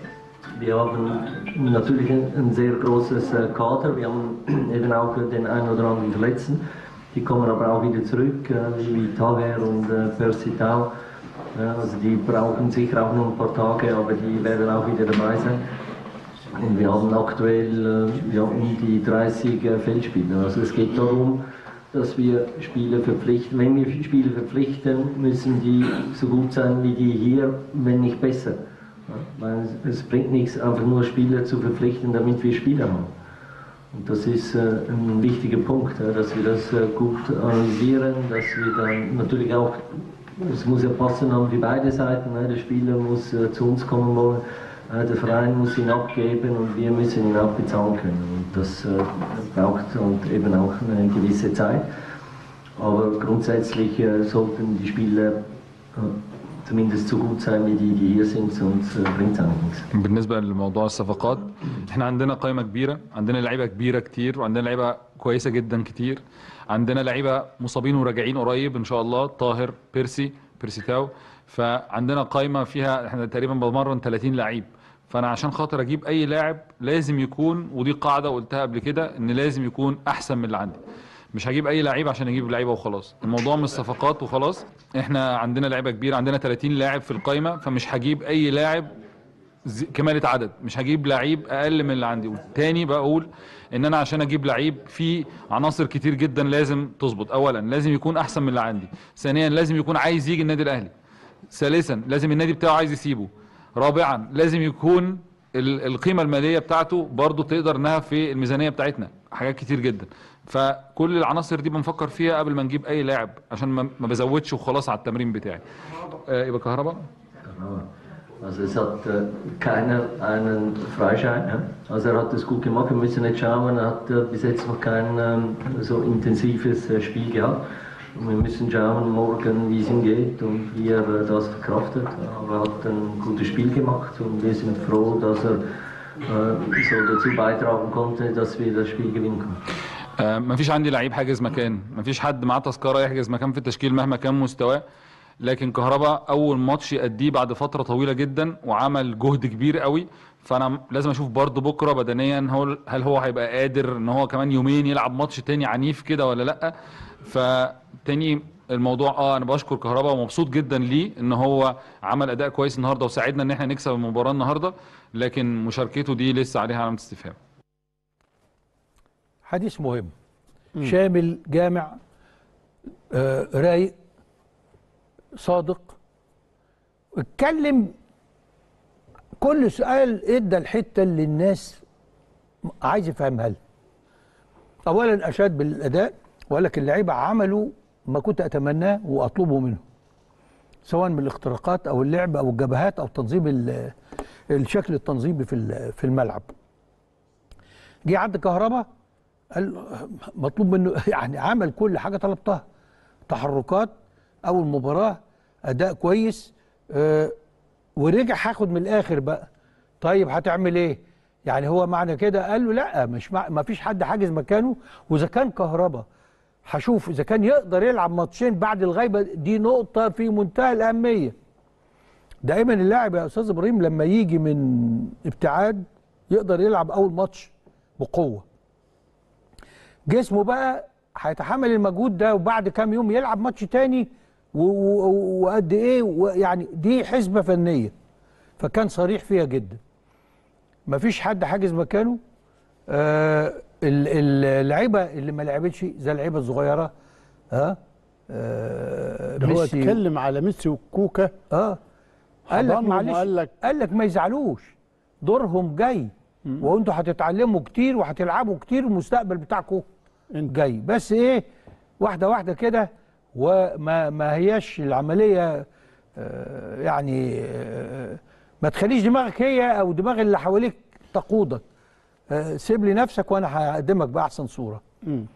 Speaker 10: wir haben natürlich ein, ein sehr großes äh, Kader. Wir haben eben auch den einen oder anderen Verletzten. Die kommen aber auch wieder zurück, äh, wie Taher und äh, Percy Tau. Ja, also die brauchen sicher auch noch ein paar Tage, aber die werden auch wieder dabei sein. Und wir haben aktuell äh, ja, um die 30 äh, Feldspieler. Also es geht darum, dass wir Spieler verpflichten. Wenn wir Spieler verpflichten, müssen die so gut sein wie die hier, wenn nicht besser. Ja, weil es, es bringt nichts, einfach nur Spieler zu verpflichten, damit wir Spieler haben. Und das ist äh, ein wichtiger Punkt, ja, dass wir das äh, gut analysieren, dass wir dann natürlich auch, es muss ja passen haben für beide Seiten, ne? der Spieler muss äh, zu uns kommen wollen, äh, der Verein muss ihn abgeben und wir müssen ihn auch bezahlen können. Und das äh, braucht und eben auch eine gewisse Zeit. Aber grundsätzlich äh, sollten die Spieler äh, zumindest so gut sein wie die, die hier sind, sonst äh, bringt es eigentlich nichts.
Speaker 11: بالنسبه لموضوع الصفقات احنا عندنا قائمه كبيره عندنا لعيبه كبيره كتير وعندنا لعيبه كويسه جدا كتير عندنا لعيبه مصابين وراجعين قريب ان شاء الله طاهر بيرسي بيرسي تاو فعندنا قائمه فيها احنا تقريبا بمرن 30 لعيب فانا عشان خاطر اجيب اي لاعب لازم يكون ودي قاعده قلتها قبل كده ان لازم يكون احسن من اللي عندي مش هجيب اي لعيب عشان اجيب لعيبه وخلاص الموضوع مش صفقات وخلاص احنا عندنا لعيبه كبيره عندنا 30 لاعب في القائمه فمش هجيب اي لاعب زي- كمالة عدد مش هجيب لعيب اقل من اللي عندي والتاني بقول ان انا عشان اجيب لعيب في عناصر كتير جدا لازم تظبط اولا لازم يكون احسن من اللي عندي ثانيا لازم يكون عايز يجي النادي الاهلي ثالثا لازم النادي بتاعه عايز يسيبه رابعا لازم يكون ال- القيمه الماليه بتاعته برضو تقدر انها في الميزانيه بتاعتنا حاجات كتير جدا فكل العناصر دي بنفكر فيها قبل ما نجيب اي لاعب عشان ما ما بزودش وخلاص على التمرين بتاعي آه، يبقى كهرباء
Speaker 10: Also es hat äh, keiner einen Freischein. Ja? Also er hat das gut gemacht. Wir müssen nicht schauen, er hat äh, bis jetzt noch kein ähm, so intensives äh, Spiel gehabt. Und wir müssen schauen morgen, wie es ihm geht und wie er äh, das verkraftet. Aber er hat ein gutes Spiel gemacht und wir sind froh, dass er äh, so dazu beitragen konnte, dass wir das Spiel gewinnen konnten.
Speaker 11: آه، مفيش عندي لعيب حاجز مكان مفيش حد معاه تذكره يحجز مكان في التشكيل مهما كان مستواه لكن كهربا اول ماتش يأديه بعد فتره طويله جدا وعمل جهد كبير قوي فانا لازم اشوف برضه بكره بدنيا هو هل هو هيبقى قادر ان هو كمان يومين يلعب ماتش تاني عنيف كده ولا لا فتاني الموضوع اه انا بشكر كهربا ومبسوط جدا ليه ان هو عمل اداء كويس النهارده وساعدنا ان احنا نكسب المباراه النهارده لكن مشاركته دي لسه عليها علامه استفهام
Speaker 1: حديث مهم شامل جامع آه رايق صادق اتكلم كل سؤال ادى الحته اللي الناس عايز يفهمها لها اولا اشاد بالاداء وقال لك اللعيبه عملوا ما كنت اتمناه واطلبه منهم سواء من الاختراقات او اللعب او الجبهات او تنظيم ال- الشكل التنظيمي في ال- في الملعب جه عند كهربا قال مطلوب منه يعني عمل كل حاجه طلبتها تحركات اول مباراه اداء كويس آه ورجع هاخد من الاخر بقى طيب هتعمل ايه يعني هو معنى كده قال له لا مش مع ما فيش حد حاجز مكانه واذا كان كهربا هشوف اذا كان يقدر يلعب ماتشين بعد الغيبه دي نقطه في منتهى الاهميه دايما اللاعب يا استاذ ابراهيم لما يجي من ابتعاد يقدر يلعب اول ماتش بقوه جسمه بقى هيتحمل المجهود ده وبعد كام يوم يلعب ماتش تاني و- و- وقد ايه يعني دي حسبه فنيه فكان صريح فيها جدا مفيش حد حاجز مكانه آه ال- ال- اللعيبه اللي ما لعبتش زي اللعيبه الصغيره ها آه
Speaker 2: ده هو
Speaker 1: ميسي
Speaker 2: اتكلم على ميسي وكوكا
Speaker 1: اه قال لك
Speaker 2: حضنهم
Speaker 1: معلش
Speaker 2: وقال لك
Speaker 1: قال لك ما يزعلوش دورهم جاي وانتوا هتتعلموا كتير وهتلعبوا كتير المستقبل بتاعكم جاي بس ايه واحده واحده كده وما ما هياش العمليه آه، يعني آه، ما تخليش دماغك هي او دماغ اللي حواليك تقودك آه، سيب لي نفسك وانا هقدمك باحسن صوره ال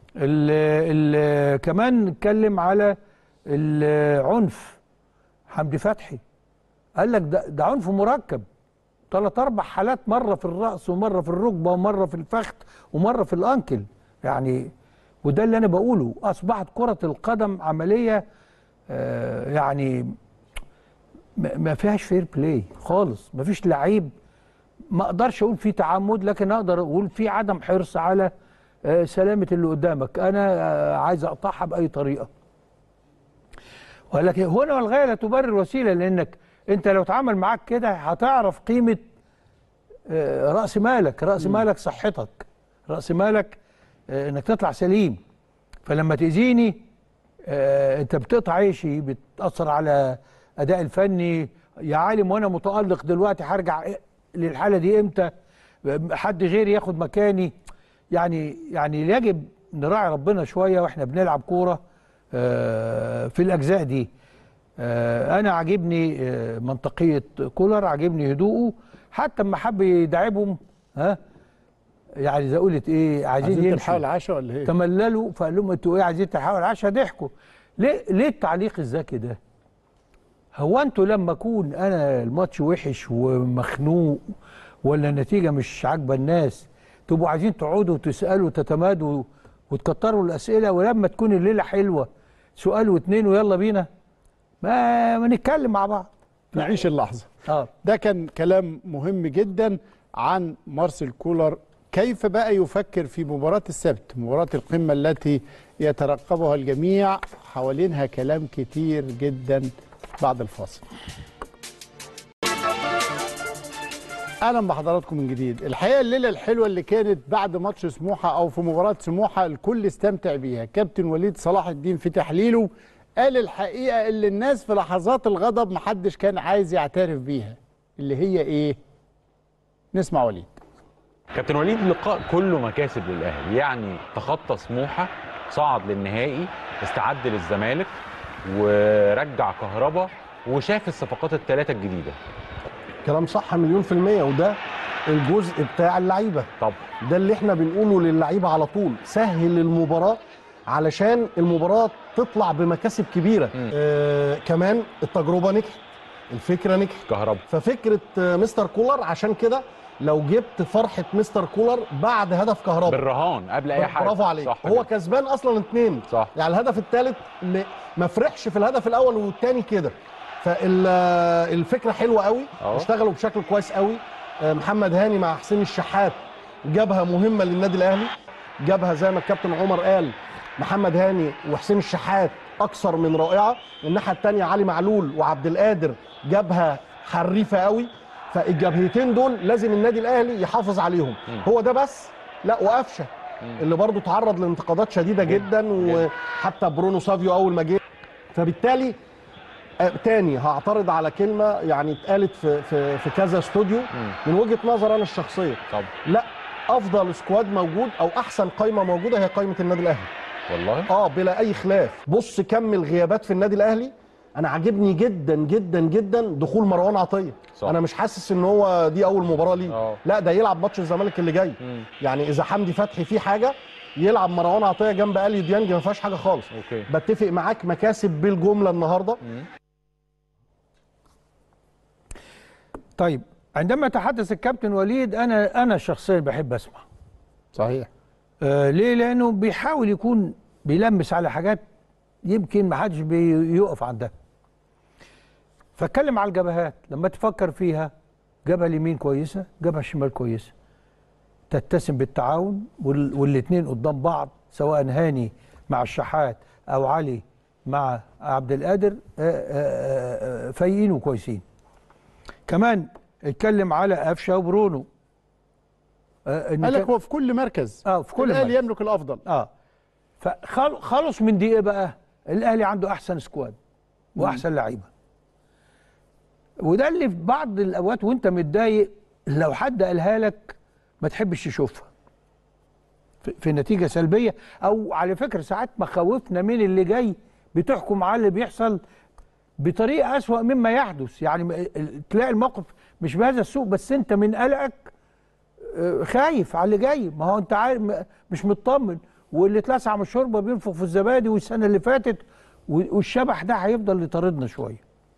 Speaker 1: ال كمان نتكلم على العنف حمدي فتحي قال لك ده, ده عنف مركب ثلاث اربع حالات مره في الراس ومره في الركبه ومره في الفخذ ومره في الانكل يعني وده اللي انا بقوله اصبحت كره القدم عمليه آه يعني ما ما فيهاش فير بلاي خالص ما فيش لعيب ما اقدرش اقول فيه تعمد لكن اقدر اقول فيه عدم حرص على آه، سلامه اللي قدامك انا آه، عايز اقطعها باي طريقه ولكن هنا والغايه لا تبرر الوسيله لانك انت لو اتعامل معاك كده هتعرف قيمه آه، راس مالك راس مالك صحتك راس مالك آه، انك تطلع سليم فلما تاذيني آه، انت بتقطع عيشي بتاثر على اداء الفني يا عالم وانا متالق دلوقتي هرجع للحاله دي امتى حد غيري ياخد مكاني يعني يعني يجب نراعي ربنا شويه واحنا بنلعب كوره آه، في الاجزاء دي آه، انا عاجبني آه، منطقيه كولر عاجبني هدوءه حتى اما حب يدعبهم ها يعني زي قلت ايه عايزين
Speaker 2: عايزين
Speaker 1: يمشوا
Speaker 2: تلحقوا العشاء ولا ايه؟
Speaker 1: تمللوا فقال لهم انتوا ايه عايزين تلحقوا العشاء ضحكوا ليه ليه التعليق الذكي ده؟ هو انتوا لما اكون انا الماتش وحش ومخنوق ولا النتيجه مش عاجبه الناس تبقوا عايزين تقعدوا وتسالوا وتتمادوا وتكتروا الاسئله ولما تكون الليله حلوه سؤال واتنين ويلا بينا ما, ما نتكلم مع بعض
Speaker 2: نعيش اللحظه
Speaker 1: اه
Speaker 2: ده كان كلام مهم جدا عن مارسيل كولر كيف بقى يفكر في مباراة السبت مباراة القمة التي يترقبها الجميع حوالينها كلام كتير جدا بعد الفاصل اهلا بحضراتكم من جديد الحقيقه الليله الحلوه اللي كانت بعد ماتش سموحه او في مباراه سموحه الكل استمتع بيها كابتن وليد صلاح الدين في تحليله قال الحقيقه اللي الناس في لحظات الغضب محدش كان عايز يعترف بيها اللي هي ايه نسمع وليد
Speaker 12: كابتن وليد لقاء كله مكاسب للاهلي يعني تخطى سموحه صعد للنهائي استعد للزمالك ورجع كهربا وشاف الصفقات الثلاثه الجديده
Speaker 13: كلام صح مليون في المية وده الجزء بتاع اللعيبة
Speaker 12: طب
Speaker 13: ده اللي احنا بنقوله للعيبة على طول سهل المباراة علشان المباراة تطلع بمكاسب كبيرة آه كمان التجربة نجحت الفكرة نجحت
Speaker 12: كهربا
Speaker 13: ففكرة آه مستر كولر عشان كده لو جبت فرحة مستر كولر بعد هدف كهربا
Speaker 12: بالرهان قبل اي حاجه
Speaker 13: برافو عليك
Speaker 12: صح
Speaker 13: هو
Speaker 12: كده.
Speaker 13: كسبان اصلا اتنين
Speaker 12: صح
Speaker 13: يعني الهدف الثالث ما فرحش في الهدف الاول والثاني كده فالفكره حلوه قوي
Speaker 12: أهو.
Speaker 13: اشتغلوا بشكل كويس قوي آه، محمد هاني مع حسين الشحات جبهه مهمه للنادي الاهلي جبهه زي ما الكابتن عمر قال محمد هاني وحسين الشحات اكثر من رائعه الناحيه الثانيه علي معلول وعبد القادر جبهه حريفه قوي فالجبهتين دول لازم النادي الاهلي يحافظ عليهم هو ده بس لا وقفشه اللي برضه تعرض لانتقادات شديده جدا وحتى برونو سافيو اول ما جه فبالتالي آه، تاني هعترض على كلمه يعني اتقالت في في في كذا استوديو من وجهه نظر انا الشخصيه
Speaker 12: طب
Speaker 13: لا افضل سكواد موجود او احسن قايمه موجوده هي قائمه النادي الاهلي
Speaker 12: والله
Speaker 13: اه بلا اي خلاف بص كم الغيابات في النادي الاهلي انا عاجبني جدا جدا جدا دخول مروان عطيه
Speaker 12: صح.
Speaker 13: انا مش حاسس ان هو دي اول مباراه ليه
Speaker 12: اه.
Speaker 13: لا ده يلعب ماتش الزمالك اللي جاي
Speaker 12: مم.
Speaker 13: يعني اذا حمدي فتحي فيه حاجه يلعب مروان عطيه جنب اليو ديانج ما فيهاش حاجه خالص
Speaker 12: اوكي
Speaker 13: بتفق معاك مكاسب بالجمله النهارده
Speaker 12: مم.
Speaker 1: طيب عندما يتحدث الكابتن وليد انا انا شخصيا بحب اسمع
Speaker 2: صحيح
Speaker 1: آه ليه لانه بيحاول يكون بيلمس على حاجات يمكن ما حدش بيقف عندها فاتكلم على الجبهات لما تفكر فيها جبهه اليمين كويسه جبهه الشمال كويسه تتسم بالتعاون وال- والاثنين قدام بعض سواء هاني مع الشحات او علي مع عبد القادر آه، آه، آه، فايقين وكويسين كمان اتكلم على قفشه وبرونو آه، إن
Speaker 2: قال لك
Speaker 1: كان-
Speaker 2: هو في كل مركز
Speaker 1: اه في كل
Speaker 2: الاهلي
Speaker 1: مركز.
Speaker 2: يملك الافضل
Speaker 1: اه فخلص من دي ايه بقى الاهلي عنده احسن سكواد واحسن لعيبه وده اللي في بعض الاوقات وانت متضايق لو حد قالها لك ما تحبش تشوفها في- في نتيجه سلبيه او على فكره ساعات مخاوفنا من اللي جاي بتحكم على اللي بيحصل بطريقه اسوا مما يحدث يعني م- ال- تلاقي الموقف مش بهذا السوء بس انت من قلقك آه، خايف على اللي جاي ما هو انت عارف م- مش مطمن واللي اتلسع من الشوربه بينفخ في الزبادي والسنه اللي فاتت و- والشبح ده هيفضل يطاردنا شويه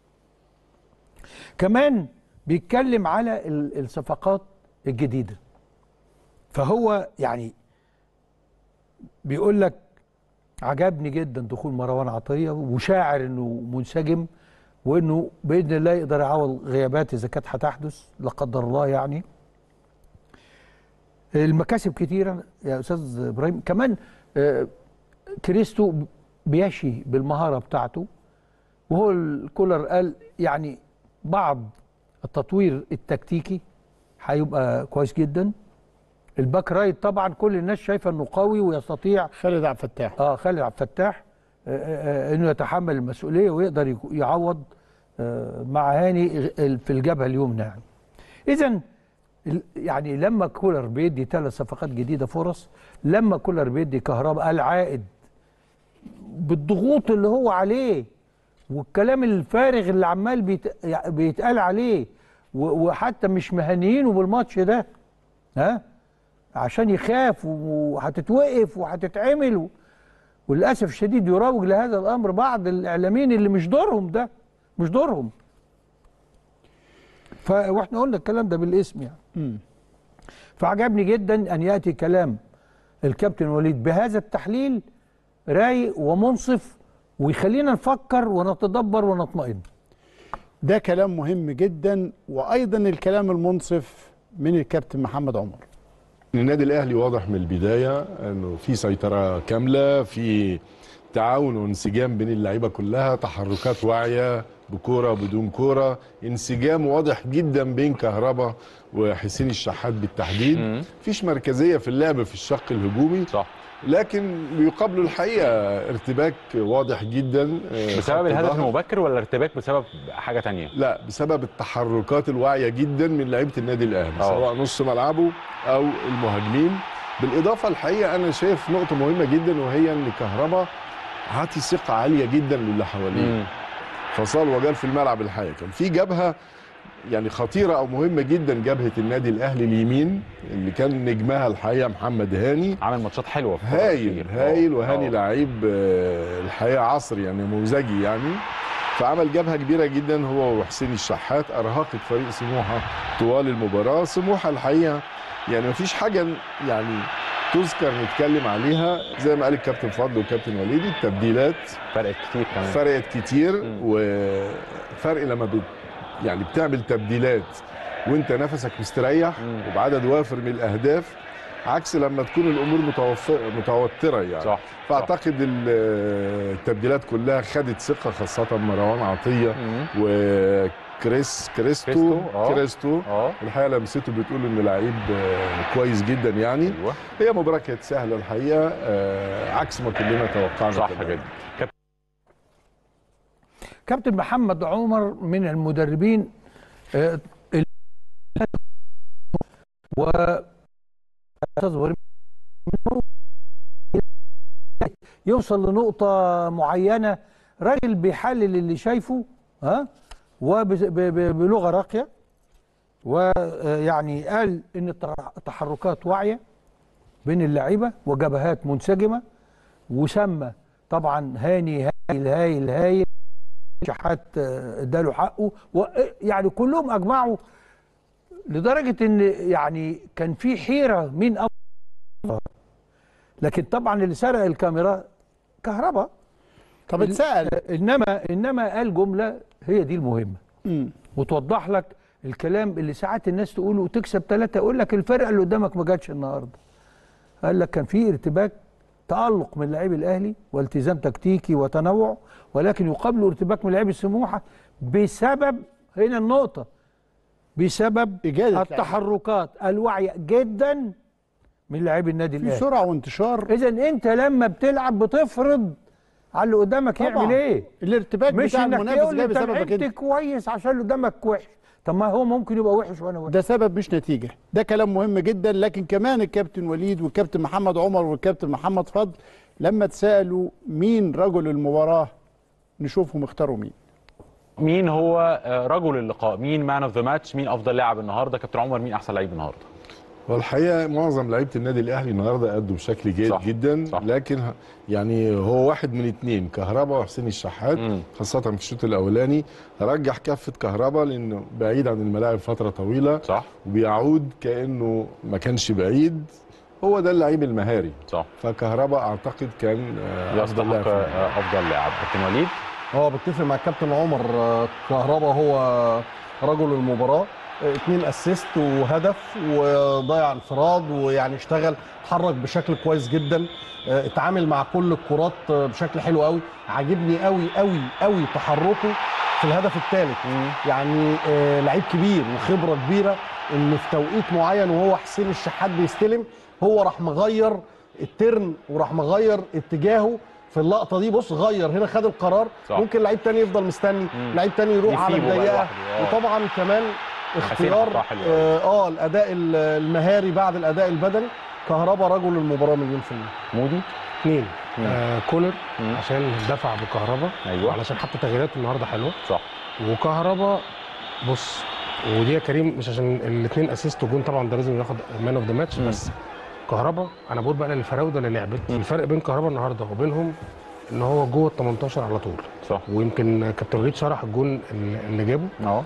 Speaker 1: كمان بيتكلم على ال- الصفقات الجديده فهو يعني بيقول لك عجبني جدا دخول مروان عطيه وشاعر انه منسجم وانه باذن الله يقدر يعوض غيابات اذا كانت هتحدث لا قدر الله يعني المكاسب كتيره يا استاذ ابراهيم كمان آه، كريستو بيشي بالمهاره بتاعته وهو الكولر قال يعني بعض التطوير التكتيكي هيبقى كويس جدا الباك رايت طبعا كل الناس شايفه انه قوي ويستطيع
Speaker 2: خالد عبد الفتاح
Speaker 1: اه خالد عبد الفتاح آه، آه، آه، انه يتحمل المسؤوليه ويقدر يك- يعوض آه، مع هاني غ- في الجبهه اليمنى يعني اذا ال- يعني لما كولر بيدي ثلاث صفقات جديده فرص لما كولر بيدي كهرباء العائد بالضغوط اللي هو عليه والكلام الفارغ اللي عمال بيت... يع- بيتقال عليه و... وحتى مش مهنيينه بالماتش ده ها عشان يخاف وهتتوقف وهتتعمل و... وللاسف الشديد يروج لهذا الامر بعض الاعلاميين اللي مش دورهم ده مش دورهم ف... واحنا قلنا الكلام ده بالاسم يعني
Speaker 2: مم.
Speaker 1: فعجبني جدا ان ياتي كلام الكابتن وليد بهذا التحليل رايق ومنصف ويخلينا نفكر ونتدبر ونطمئن
Speaker 2: ده كلام مهم جدا وايضا الكلام المنصف من الكابتن محمد عمر
Speaker 14: النادي الاهلي واضح من البدايه انه في سيطره كامله في تعاون وانسجام بين اللعيبه كلها تحركات واعيه بكوره بدون كوره انسجام واضح جدا بين كهربا وحسين الشحات بالتحديد مفيش مركزيه في اللعب في الشق الهجومي
Speaker 12: صح
Speaker 14: لكن بيقابلوا الحقيقه ارتباك واضح جدا آه،
Speaker 12: بسبب
Speaker 14: خط
Speaker 12: الهدف
Speaker 14: ظهر.
Speaker 12: المبكر ولا ارتباك بسبب حاجه تانية
Speaker 14: لا بسبب التحركات الواعيه جدا من لعيبه النادي الاهلي
Speaker 12: أه.
Speaker 14: سواء نص ملعبه او المهاجمين بالاضافه الحقيقه انا شايف نقطه مهمه جدا وهي ان كهربا عاطي ثقه عاليه جدا للي حواليه فصال وجال في الملعب الحقيقه كان في جبهه يعني خطيره او مهمه جدا جبهه النادي الاهلي اليمين اللي كان نجمها الحقيقه محمد هاني
Speaker 12: عمل ماتشات حلوه في
Speaker 14: هايل
Speaker 12: كتير.
Speaker 14: هايل
Speaker 12: أه.
Speaker 14: وهاني
Speaker 12: أه.
Speaker 14: لعيب آه، الحقيقه عصري يعني نموذجي يعني فعمل جبهه كبيره جدا هو وحسين الشحات ارهقت فريق سموحه طوال المباراه سموحه الحقيقه يعني مفيش حاجه يعني تذكر نتكلم عليها زي ما قال الكابتن فضل والكابتن وليد التبديلات
Speaker 12: فرقت كتير كمان
Speaker 14: فرقت كتير وفرق لما بت يعني بتعمل تبديلات وانت نفسك مستريح وبعدد وافر من الاهداف عكس لما تكون الامور متوفر متوتره يعني
Speaker 12: صح
Speaker 14: فاعتقد ال- التبديلات كلها خدت ثقه خاصه مروان عطيه وكريس كريستو
Speaker 12: كريستو، آه.
Speaker 14: كريستو
Speaker 12: اه
Speaker 14: الحقيقه لمسته بتقول انه لعيب آه، كويس جدا يعني
Speaker 12: ايوه
Speaker 14: هي مباراه كانت سهله الحقيقه آه، عكس ما كلنا توقعنا
Speaker 12: صح
Speaker 14: كمان.
Speaker 12: جدا
Speaker 1: كابتن محمد عمر من المدربين آه، ال- و أستاذ إبراهيم، يوصل لنقطة معينة راجل بيحلل اللي شايفه ها وبلغة راقية ويعني قال ان التح- التحركات واعية بين اللعيبة وجبهات منسجمة وسمى طبعا هاني هايل هايل هايل شحات آه، اداله حقه و- يعني كلهم اجمعوا لدرجه ان يعني كان في حيره مين افضل لكن طبعا اللي سرق الكاميرا كهرباء
Speaker 2: طب اتسال
Speaker 1: انما انما قال جمله هي دي المهمه
Speaker 2: مم.
Speaker 1: وتوضح لك الكلام اللي ساعات الناس تقوله وتكسب ثلاثه يقول لك الفرقه اللي قدامك ما جاتش النهارده قال لك كان في ارتباك تألق من لاعبي الاهلي والتزام تكتيكي وتنوع ولكن يقابله ارتباك من لاعبي سموحه بسبب هنا النقطه بسبب
Speaker 2: إجادة
Speaker 1: التحركات الواعيه جدا من لاعبي النادي
Speaker 2: في
Speaker 1: الاهلي
Speaker 2: سرعه وانتشار
Speaker 1: اذا انت لما بتلعب بتفرض على اللي قدامك
Speaker 2: طبعاً.
Speaker 1: يعمل ايه
Speaker 2: الارتباك
Speaker 1: مش
Speaker 2: بتاع
Speaker 1: انك
Speaker 2: المنافس
Speaker 1: تقول
Speaker 2: جاي
Speaker 1: انت
Speaker 2: بسببك
Speaker 1: لعبت
Speaker 2: انت
Speaker 1: كويس عشان اللي قدامك وحش طب ما هو ممكن يبقى وحش وانا وحش
Speaker 2: ده سبب مش نتيجه ده كلام مهم جدا لكن كمان الكابتن وليد والكابتن محمد عمر والكابتن محمد فضل لما اتسالوا مين رجل المباراه نشوفهم اختاروا مين
Speaker 12: مين هو آه، رجل اللقاء مين مان اوف ذا ماتش مين افضل لاعب النهارده كابتن عمر مين احسن لعيب النهارده
Speaker 14: والحقيقه معظم لعيبه النادي الاهلي النهارده ادوا بشكل جيد صح جدا صح لكن ه- يعني هو واحد من اثنين كهربا وحسين الشحات خاصه في الشوط الاولاني رجح كفه كهربا لانه بعيد عن الملاعب فتره طويله
Speaker 12: صح
Speaker 14: وبيعود كانه ما كانش بعيد هو ده اللعيب المهاري
Speaker 12: صح
Speaker 14: فكهربا اعتقد كان آه، افضل لاعب
Speaker 12: يستحق
Speaker 14: في المباراة.
Speaker 12: آه، افضل لاعب كابتن وليد
Speaker 13: اه بتفق مع الكابتن عمر آه، كهربا هو رجل المباراه آه، اتنين اسيست وهدف وضيع انفراد ويعني اشتغل اتحرك بشكل كويس جدا آه، اتعامل مع كل الكرات آه، بشكل حلو قوي عاجبني قوي قوي قوي تحركه في الهدف الثالث يعني آه، لعيب كبير وخبره كبيره ان في توقيت معين وهو حسين الشحات بيستلم هو راح مغير الترن وراح مغير اتجاهه في اللقطه دي بص غير هنا خد القرار
Speaker 12: صح.
Speaker 13: ممكن لعيب تاني يفضل مستني لعيب تاني يروح على
Speaker 12: يسيبه بقى
Speaker 13: الضيقه
Speaker 12: لوحده، آه.
Speaker 13: وطبعا كمان
Speaker 12: حسين
Speaker 13: اختيار
Speaker 12: حطها حلوة
Speaker 13: اه, آه الاداء ال- المهاري بعد الاداء البدني كهربا رجل المباراه مليون في المية
Speaker 12: مودي
Speaker 15: اثنين آه كولر عشان دفع بكهربا
Speaker 12: ايوه
Speaker 15: علشان حتى تغييراته النهارده حلوه
Speaker 12: صح
Speaker 15: وكهربا بص ودي يا كريم مش عشان الاثنين اسيست وجون طبعا ده لازم ياخد مان اوف ذا ماتش بس كهربا انا بقول بقى للفراوده اللي لعبت الفرق بين كهربا النهارده وبينهم ان هو جوه ال 18 على طول
Speaker 12: صح
Speaker 15: ويمكن كابتن وليد شرح الجون اللي اللي جابه
Speaker 12: اه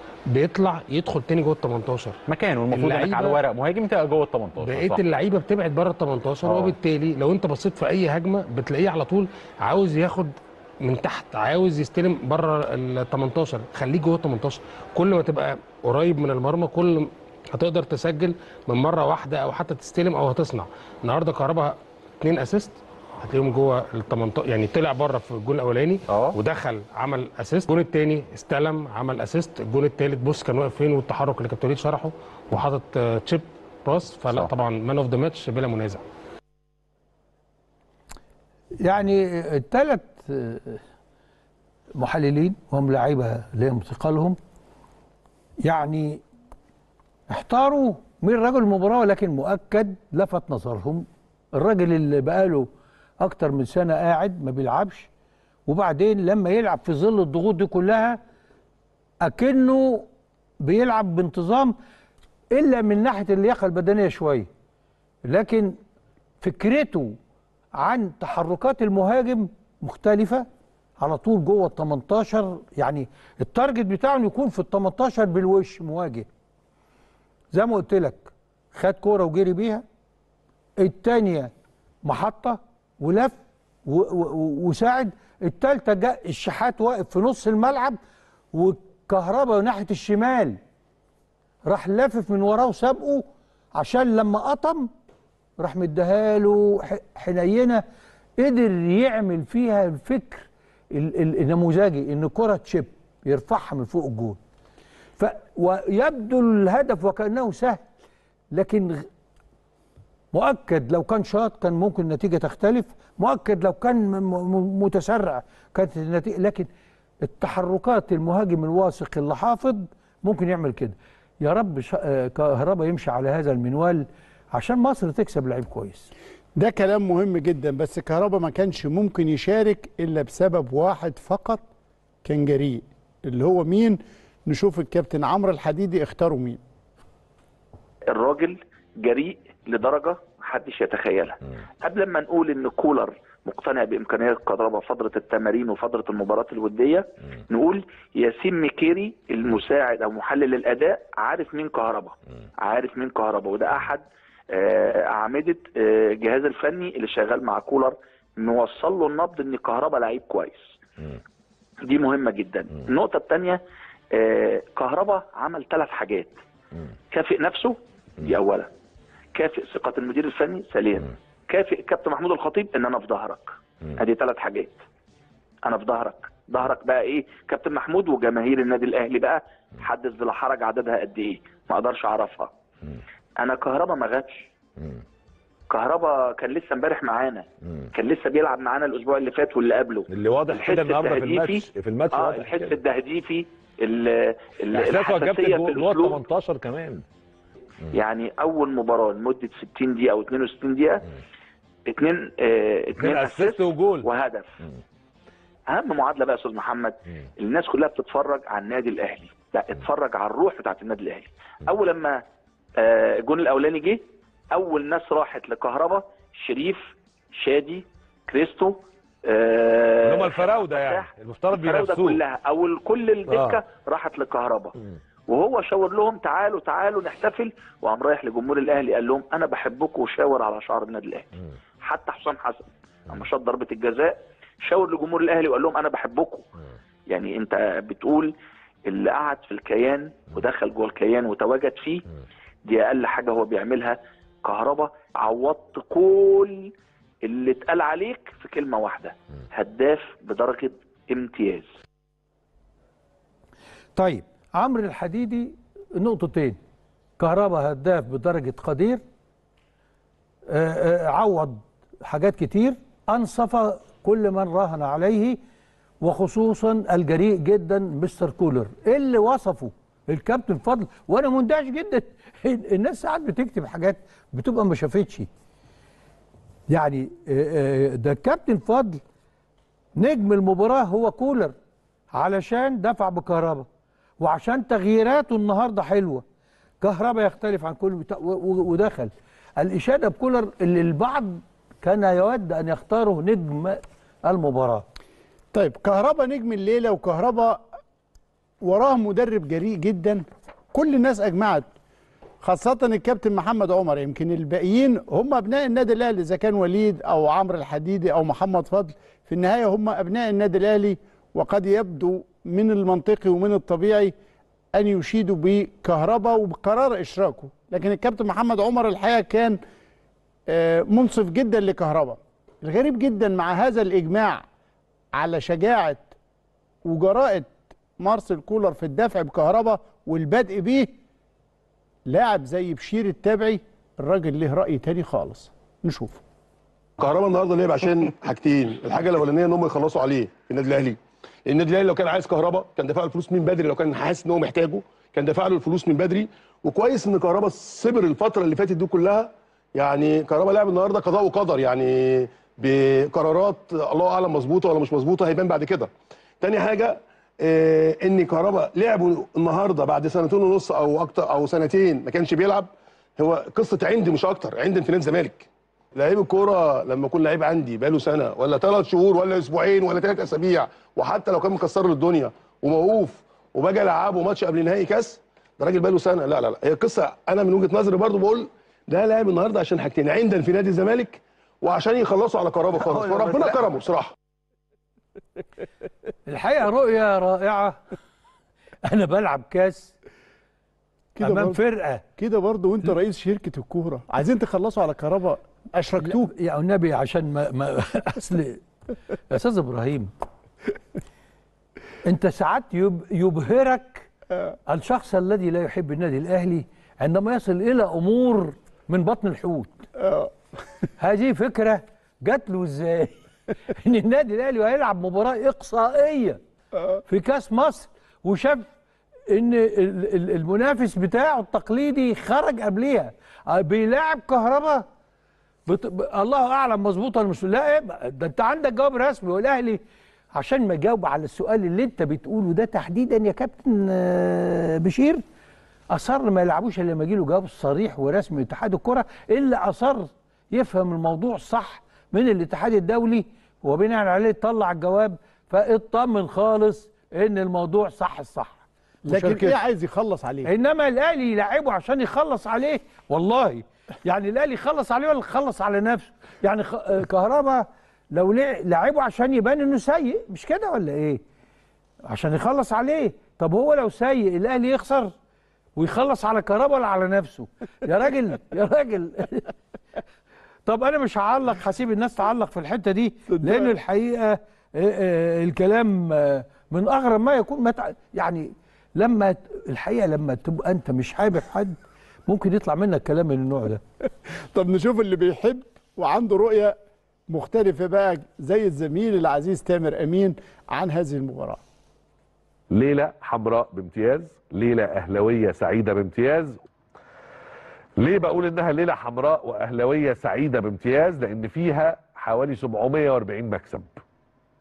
Speaker 15: بيطلع يدخل تاني جوه ال 18
Speaker 12: مكانه المفروض انك على الورق مهاجم تبقى جوه ال 18
Speaker 15: بقيه
Speaker 12: صح.
Speaker 15: اللعيبه بتبعد بره ال 18
Speaker 12: آه.
Speaker 15: وبالتالي لو انت بصيت في اي هجمه بتلاقيه على طول عاوز ياخد من تحت عاوز يستلم بره ال 18 خليك جوه ال 18 كل ما تبقى قريب من المرمى كل ما هتقدر تسجل من مره واحده او حتى تستلم او هتصنع النهارده كهربا اثنين اسيست هتلاقيهم جوه ال 18 يعني طلع بره في الجول الاولاني ودخل عمل اسيست الجون الثاني استلم عمل اسيست الجون الثالث بص كان واقف فين والتحرك اللي كابتن وليد شرحه وحاطط آه، تشيب باس فلا طبعا مان اوف ذا ماتش بلا منازع
Speaker 1: يعني الثلاث محللين وهم لعيبه لهم ثقلهم يعني احتاروا مين رجل المباراه ولكن مؤكد لفت نظرهم الراجل اللي بقاله اكتر من سنه قاعد ما بيلعبش وبعدين لما يلعب في ظل الضغوط دي كلها اكنه بيلعب بانتظام الا من ناحيه اللياقه البدنيه شويه لكن فكرته عن تحركات المهاجم مختلفه على طول جوه ال 18 يعني التارجت بتاعه إنه يكون في ال 18 بالوش مواجه زي ما قلت لك خد كوره وجري بيها الثانيه محطه ولف و- و- وساعد الثالثه جاء الشحات واقف في نص الملعب والكهرباء ناحيه الشمال راح لافف من وراه وسابقه عشان لما قطم راح مديها له ح- حنينه قدر يعمل فيها الفكر ال- ال- النموذجي ان كره تشيب يرفعها من فوق الجول ف ويبدو الهدف وكانه سهل لكن غ- مؤكد لو كان شاط كان ممكن النتيجه تختلف مؤكد لو كان م- م- متسرع كانت النتيجه لكن التحركات المهاجم الواثق اللي حافظ ممكن يعمل كده يا رب ش- آه، كهربا يمشي على هذا المنوال عشان مصر تكسب لعيب كويس
Speaker 2: ده كلام مهم جدا بس كهربا ما كانش ممكن يشارك الا بسبب واحد فقط كان جريء اللي هو مين نشوف الكابتن عمرو الحديدي اختاروا مين
Speaker 16: الراجل جريء لدرجه محدش يتخيلها قبل ما نقول ان كولر مقتنع بامكانيات كهربا فتره التمارين وفتره المباريات الوديه نقول ياسين ميكيري المساعد او محلل الاداء عارف مين كهربا عارف مين كهربا وده احد آه، اعمده آه، الجهاز الفني اللي شغال مع كولر نوصل له النبض ان كهربا لعيب كويس دي مهمه جدا النقطه الثانيه كهربا عمل ثلاث حاجات كافئ نفسه دي اولا كافئ ثقه المدير الفني ثانيا كافئ كابتن محمود الخطيب ان انا في ظهرك ادي ثلاث حاجات انا في ظهرك ظهرك بقى ايه كابتن محمود وجماهير النادي الاهلي بقى حدث بلا حرج عددها قد ايه ما اقدرش اعرفها انا كهربا ما غابش كهربا كان لسه امبارح معانا كان لسه بيلعب معانا الاسبوع اللي فات واللي قبله
Speaker 17: اللي واضح
Speaker 16: الحس
Speaker 17: كده النهارده في
Speaker 16: التهديفي-
Speaker 17: الماتش في الماتش
Speaker 16: اه
Speaker 17: واضح
Speaker 16: الحس
Speaker 17: كده.
Speaker 16: التهديفي ال- ال-
Speaker 17: احساسه يا
Speaker 16: الحساسيه
Speaker 17: كابتن
Speaker 16: في
Speaker 17: جوه جوه ال
Speaker 16: الاسلوب
Speaker 17: 18 كمان
Speaker 16: يعني اول مباراه لمده 60 دقيقه او 62 دقيقه اتنين اه اتنين
Speaker 17: اتنين
Speaker 16: اسيست
Speaker 17: اسيست وجول
Speaker 16: وهدف اهم معادله بقى يا استاذ محمد الناس كلها بتتفرج على النادي الاهلي لا اتفرج على الروح بتاعت النادي الاهلي اول لما آه، الجون الاولاني جه اول ناس راحت لكهربا شريف شادي كريستو آه،
Speaker 17: اللي هم الفراوده يعني المفترض
Speaker 16: الفراوده
Speaker 17: بينافسوه
Speaker 16: كلها او كل الدكه
Speaker 17: آه.
Speaker 16: راحت لكهربا وهو شاور لهم تعالوا تعالوا نحتفل وقام رايح لجمهور الاهلي قال لهم انا بحبكم وشاور على شعار النادي الاهلي حتى حسام حسن لما شاط ضربه الجزاء شاور لجمهور الاهلي وقال لهم انا بحبكم يعني انت بتقول اللي قعد في الكيان ودخل جوه الكيان وتواجد فيه دي اقل حاجه هو بيعملها كهربا عوضت كل اللي اتقال عليك في كلمه واحده هداف بدرجه امتياز
Speaker 1: طيب عمرو الحديدي نقطتين كهربا هداف بدرجة قدير آه، آه، عوض حاجات كتير أنصف كل من راهن عليه وخصوصا الجريء جدا مستر كولر اللي وصفه الكابتن فضل وانا مندهش جدا الناس ساعات بتكتب حاجات بتبقى ما شافتش يعني آه، آه، ده الكابتن فضل نجم المباراة هو كولر علشان دفع بكهربا وعشان تغييراته النهارده حلوه كهربا يختلف عن كل بتاع و- و- ودخل الاشاده بكولر اللي البعض كان يود ان يختاره نجم المباراه
Speaker 2: طيب كهربا نجم الليله وكهربا وراه مدرب جريء جدا كل الناس اجمعت خاصة الكابتن محمد عمر يمكن الباقيين هم ابناء النادي الاهلي اذا كان وليد او عمرو الحديدي او محمد فضل في النهاية هم ابناء النادي الاهلي وقد يبدو من المنطقي ومن الطبيعي ان يشيدوا بكهربا وبقرار اشراكه لكن الكابتن محمد عمر الحقيقة كان آه، منصف جدا لكهربا الغريب جدا مع هذا الاجماع على شجاعة وجراءة مارسيل كولر في الدفع بكهربا والبدء بيه لاعب زي بشير التابعي الراجل له رأي تاني خالص نشوف
Speaker 18: كهربا النهارده لعب عشان حاجتين الحاجه الاولانيه ان هم يخلصوا عليه في النادي الاهلي النادي الاهلي لو كان عايز كهربا كان دفع له الفلوس من بدري لو كان حاسس ان هو محتاجه كان دفع له الفلوس من بدري وكويس ان كهربا صبر الفتره اللي فاتت دي كلها يعني كهربا لعب النهارده قضاء وقدر يعني بقرارات الله اعلم مظبوطه ولا مش مظبوطه هيبان بعد كده تاني حاجه آه ان كهربا لعبوا النهارده بعد سنتين ونص او اكتر او سنتين ما كانش بيلعب هو قصه عند مش اكتر عند في نادي الزمالك لعيب الكوره لما يكون لعيب عندي بقاله سنه ولا ثلاث شهور ولا اسبوعين ولا ثلاث اسابيع وحتى لو كان مكسر له الدنيا وموقوف وباجي العبه ماتش قبل نهائي كاس ده راجل بقاله سنه لا لا لا هي قصه انا من وجهه نظري برضو بقول ده لاعب النهارده عشان حاجتين عندا في نادي الزمالك وعشان يخلصوا على كهربا خالص وربنا كرمه بصراحه
Speaker 1: الحقيقه رؤيه رائعه انا بلعب كاس امام
Speaker 2: برضه-
Speaker 1: فرقه
Speaker 2: كده برضه وانت رئيس شركة الكورة عايزين تخلصوا على كهربا اشركتوه
Speaker 1: يا النبي عشان ما, ما اصل يا استاذ ابراهيم انت ساعات يب يبهرك الشخص الذي لا يحب النادي الاهلي عندما يصل الى امور من بطن الحوت هذه فكره جات له ازاي ان النادي الاهلي هيلعب مباراه اقصائيه في كاس مصر وشاف ان ال- ال- المنافس بتاعه التقليدي خرج قبليها آه، بيلاعب كهربا بت... ب... الله اعلم مظبوط ولا مش لا إيه؟ ده انت عندك جواب رسمي والاهلي عشان ما يجاوب على السؤال اللي انت بتقوله ده تحديدا يا كابتن آه، بشير اصر ما يلعبوش الا لما يجي له جواب صريح ورسمي من اتحاد الكره الا اصر يفهم الموضوع صح من الاتحاد الدولي وبناء عليه طلع الجواب فاطمن خالص ان الموضوع صح الصح
Speaker 2: لكن
Speaker 1: مشاركته.
Speaker 2: ايه عايز يخلص عليه
Speaker 1: انما الاهلي يلعبه عشان يخلص عليه والله يعني الاهلي يخلص عليه ولا يخلص على نفسه يعني خ... آه، كهربا لو لع- لعبه عشان يبان انه سيء مش كده ولا ايه عشان يخلص عليه طب هو لو سيء الاهلي يخسر ويخلص على كهربا ولا على نفسه يا راجل يا راجل طب انا مش هعلق هسيب الناس تعلق في الحته دي لان الحقيقه آه، آه، الكلام آه، من اغرب ما يكون ما تع- يعني لما ت- الحقيقه لما تبقى انت مش حابب حد ممكن يطلع منك كلام من النوع ده
Speaker 2: طب نشوف اللي بيحب وعنده رؤية مختلفة بقى زي الزميل العزيز تامر أمين عن هذه المباراة
Speaker 17: ليله حمراء بامتياز ليله اهلاويه سعيده بامتياز ليه بقول انها ليله حمراء واهلاويه سعيده بامتياز لان فيها حوالي 740 مكسب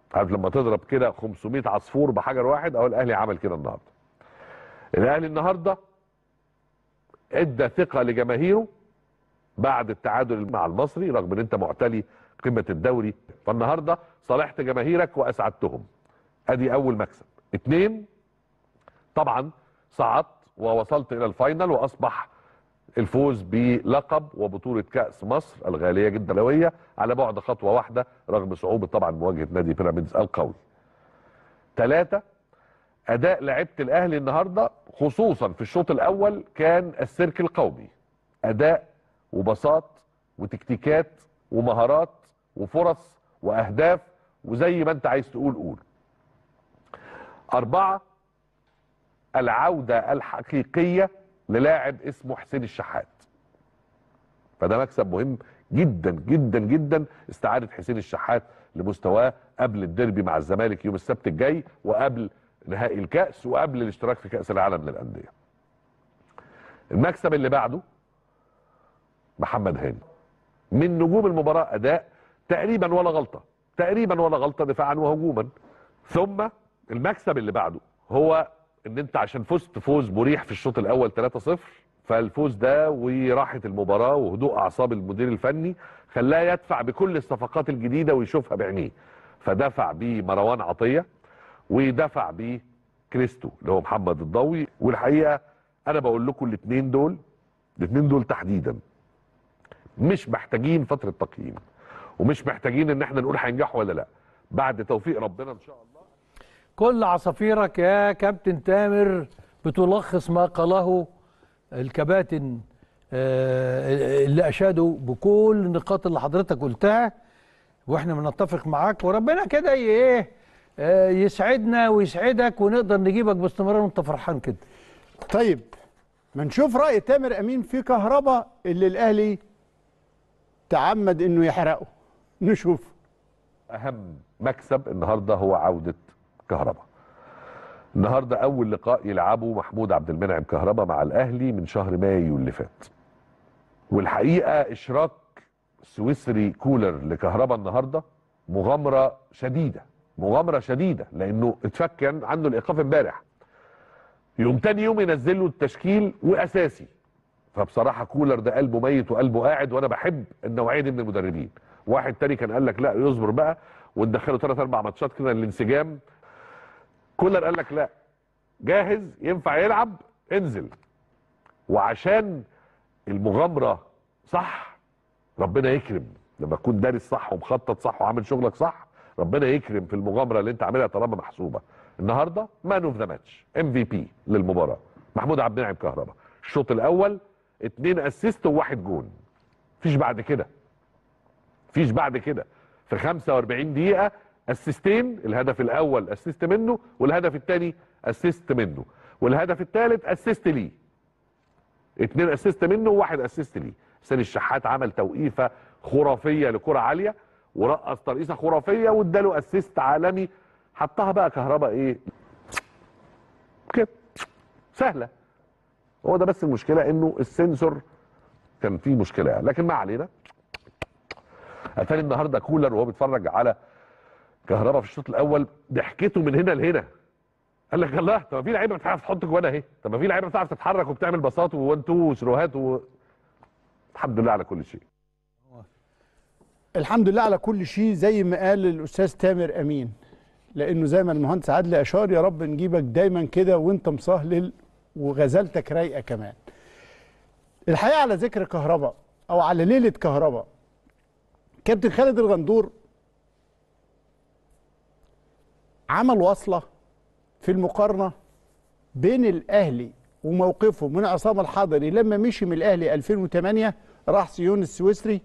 Speaker 17: عارف لما تضرب كده 500 عصفور بحجر واحد اهو الاهلي عمل كده النهارده الاهلي النهارده ادى ثقه لجماهيره بعد التعادل مع المصري رغم ان انت معتلي قمه الدوري فالنهارده صالحت جماهيرك واسعدتهم ادي اول مكسب اتنين طبعا صعدت ووصلت الى الفاينل واصبح الفوز بلقب وبطوله كاس مصر الغاليه جدا لويه على بعد خطوه واحده رغم صعوبه طبعا مواجهه نادي بيراميدز القوي. ثلاثه اداء لعيبه الاهلي النهارده خصوصا في الشوط الاول كان السيرك القومي. اداء وبساط وتكتيكات ومهارات وفرص واهداف وزي ما انت عايز تقول قول. اربعه العوده الحقيقيه للاعب اسمه حسين الشحات فده مكسب مهم جدا جدا جدا استعاده حسين الشحات لمستواه قبل الديربي مع الزمالك يوم السبت الجاي وقبل نهائي الكاس وقبل الاشتراك في كاس العالم للانديه المكسب اللي بعده محمد هاني من نجوم المباراه اداء تقريبا ولا غلطه تقريبا ولا غلطه دفاعا وهجوما ثم المكسب اللي بعده هو ان انت عشان فزت فوز مريح في الشوط الاول 3-0 فالفوز ده وراحه المباراه وهدوء اعصاب المدير الفني خلاه يدفع بكل الصفقات الجديده ويشوفها بعينيه فدفع بمروان عطيه ودفع بكريستو اللي هو محمد الضوي والحقيقه انا بقول لكم الاثنين دول الاثنين دول تحديدا مش محتاجين فتره تقييم ومش محتاجين ان احنا نقول هينجحوا ولا لا بعد توفيق ربنا ان شاء الله
Speaker 1: كل عصافيرك يا كابتن تامر بتلخص ما قاله الكباتن آه، اللي اشادوا بكل النقاط اللي حضرتك قلتها واحنا بنتفق معاك وربنا كده ي- ايه آه، يسعدنا ويسعدك ونقدر نجيبك باستمرار وانت فرحان كده
Speaker 2: طيب ما نشوف راي تامر امين في كهربا اللي الاهلي تعمد انه يحرقه نشوف
Speaker 17: اهم مكسب النهارده هو عوده كهربا النهارده اول لقاء يلعبه محمود عبد المنعم كهربا مع الاهلي من شهر مايو اللي فات والحقيقه اشراك سويسري كولر لكهربا النهارده مغامره شديده مغامره شديده لانه اتفك كان عنده الايقاف امبارح يوم تاني يوم ينزل له التشكيل واساسي فبصراحه كولر ده قلبه ميت وقلبه قاعد وانا بحب النوعيه دي من المدربين واحد تاني كان قال لك لا يصبر بقى وندخله ثلاث اربع ماتشات كده الانسجام كولر قال لك لا جاهز ينفع يلعب انزل وعشان المغامره صح ربنا يكرم لما تكون دارس صح ومخطط صح وعامل شغلك صح ربنا يكرم في المغامره اللي انت عاملها طالما محسوبه النهارده مان اوف ذا ماتش ام في بي للمباراه محمود عبد المنعم كهربا الشوط الاول اتنين اسيست وواحد جون مفيش بعد كده مفيش بعد كده في 45 دقيقه اسيستين الهدف الاول اسيست منه والهدف الثاني اسيست منه والهدف الثالث اسيست ليه اتنين اسيست منه وواحد اسيست ليه حسين الشحات عمل توقيفه خرافيه لكره عاليه ورقص ترقيصه خرافيه واداله اسيست عالمي حطها بقى كهرباء ايه كده سهله هو ده بس المشكله انه السنسور كان فيه مشكله يعني لكن ما علينا اتاري النهارده كولر وهو بيتفرج على كهربا في الشوط الاول ضحكته من هنا لهنا قال لك الله طب ما في لعيبه بتعرف تحط جوان اهي طب ما في لعيبه بتعرف تتحرك وبتعمل باصات وون تو وسروهات و... الحمد لله على كل شيء
Speaker 2: الحمد لله على كل شيء زي ما قال الاستاذ تامر امين لانه زي ما المهندس عادل اشار يا رب نجيبك دايما كده وانت مصهلل وغزلتك رايقه كمان الحقيقه على ذكر كهرباء او على ليله كهرباء كابتن خالد الغندور عمل وصله في المقارنه بين الاهلي وموقفه من عصام الحضري لما مشي من الاهلي 2008 راح سيون السويسري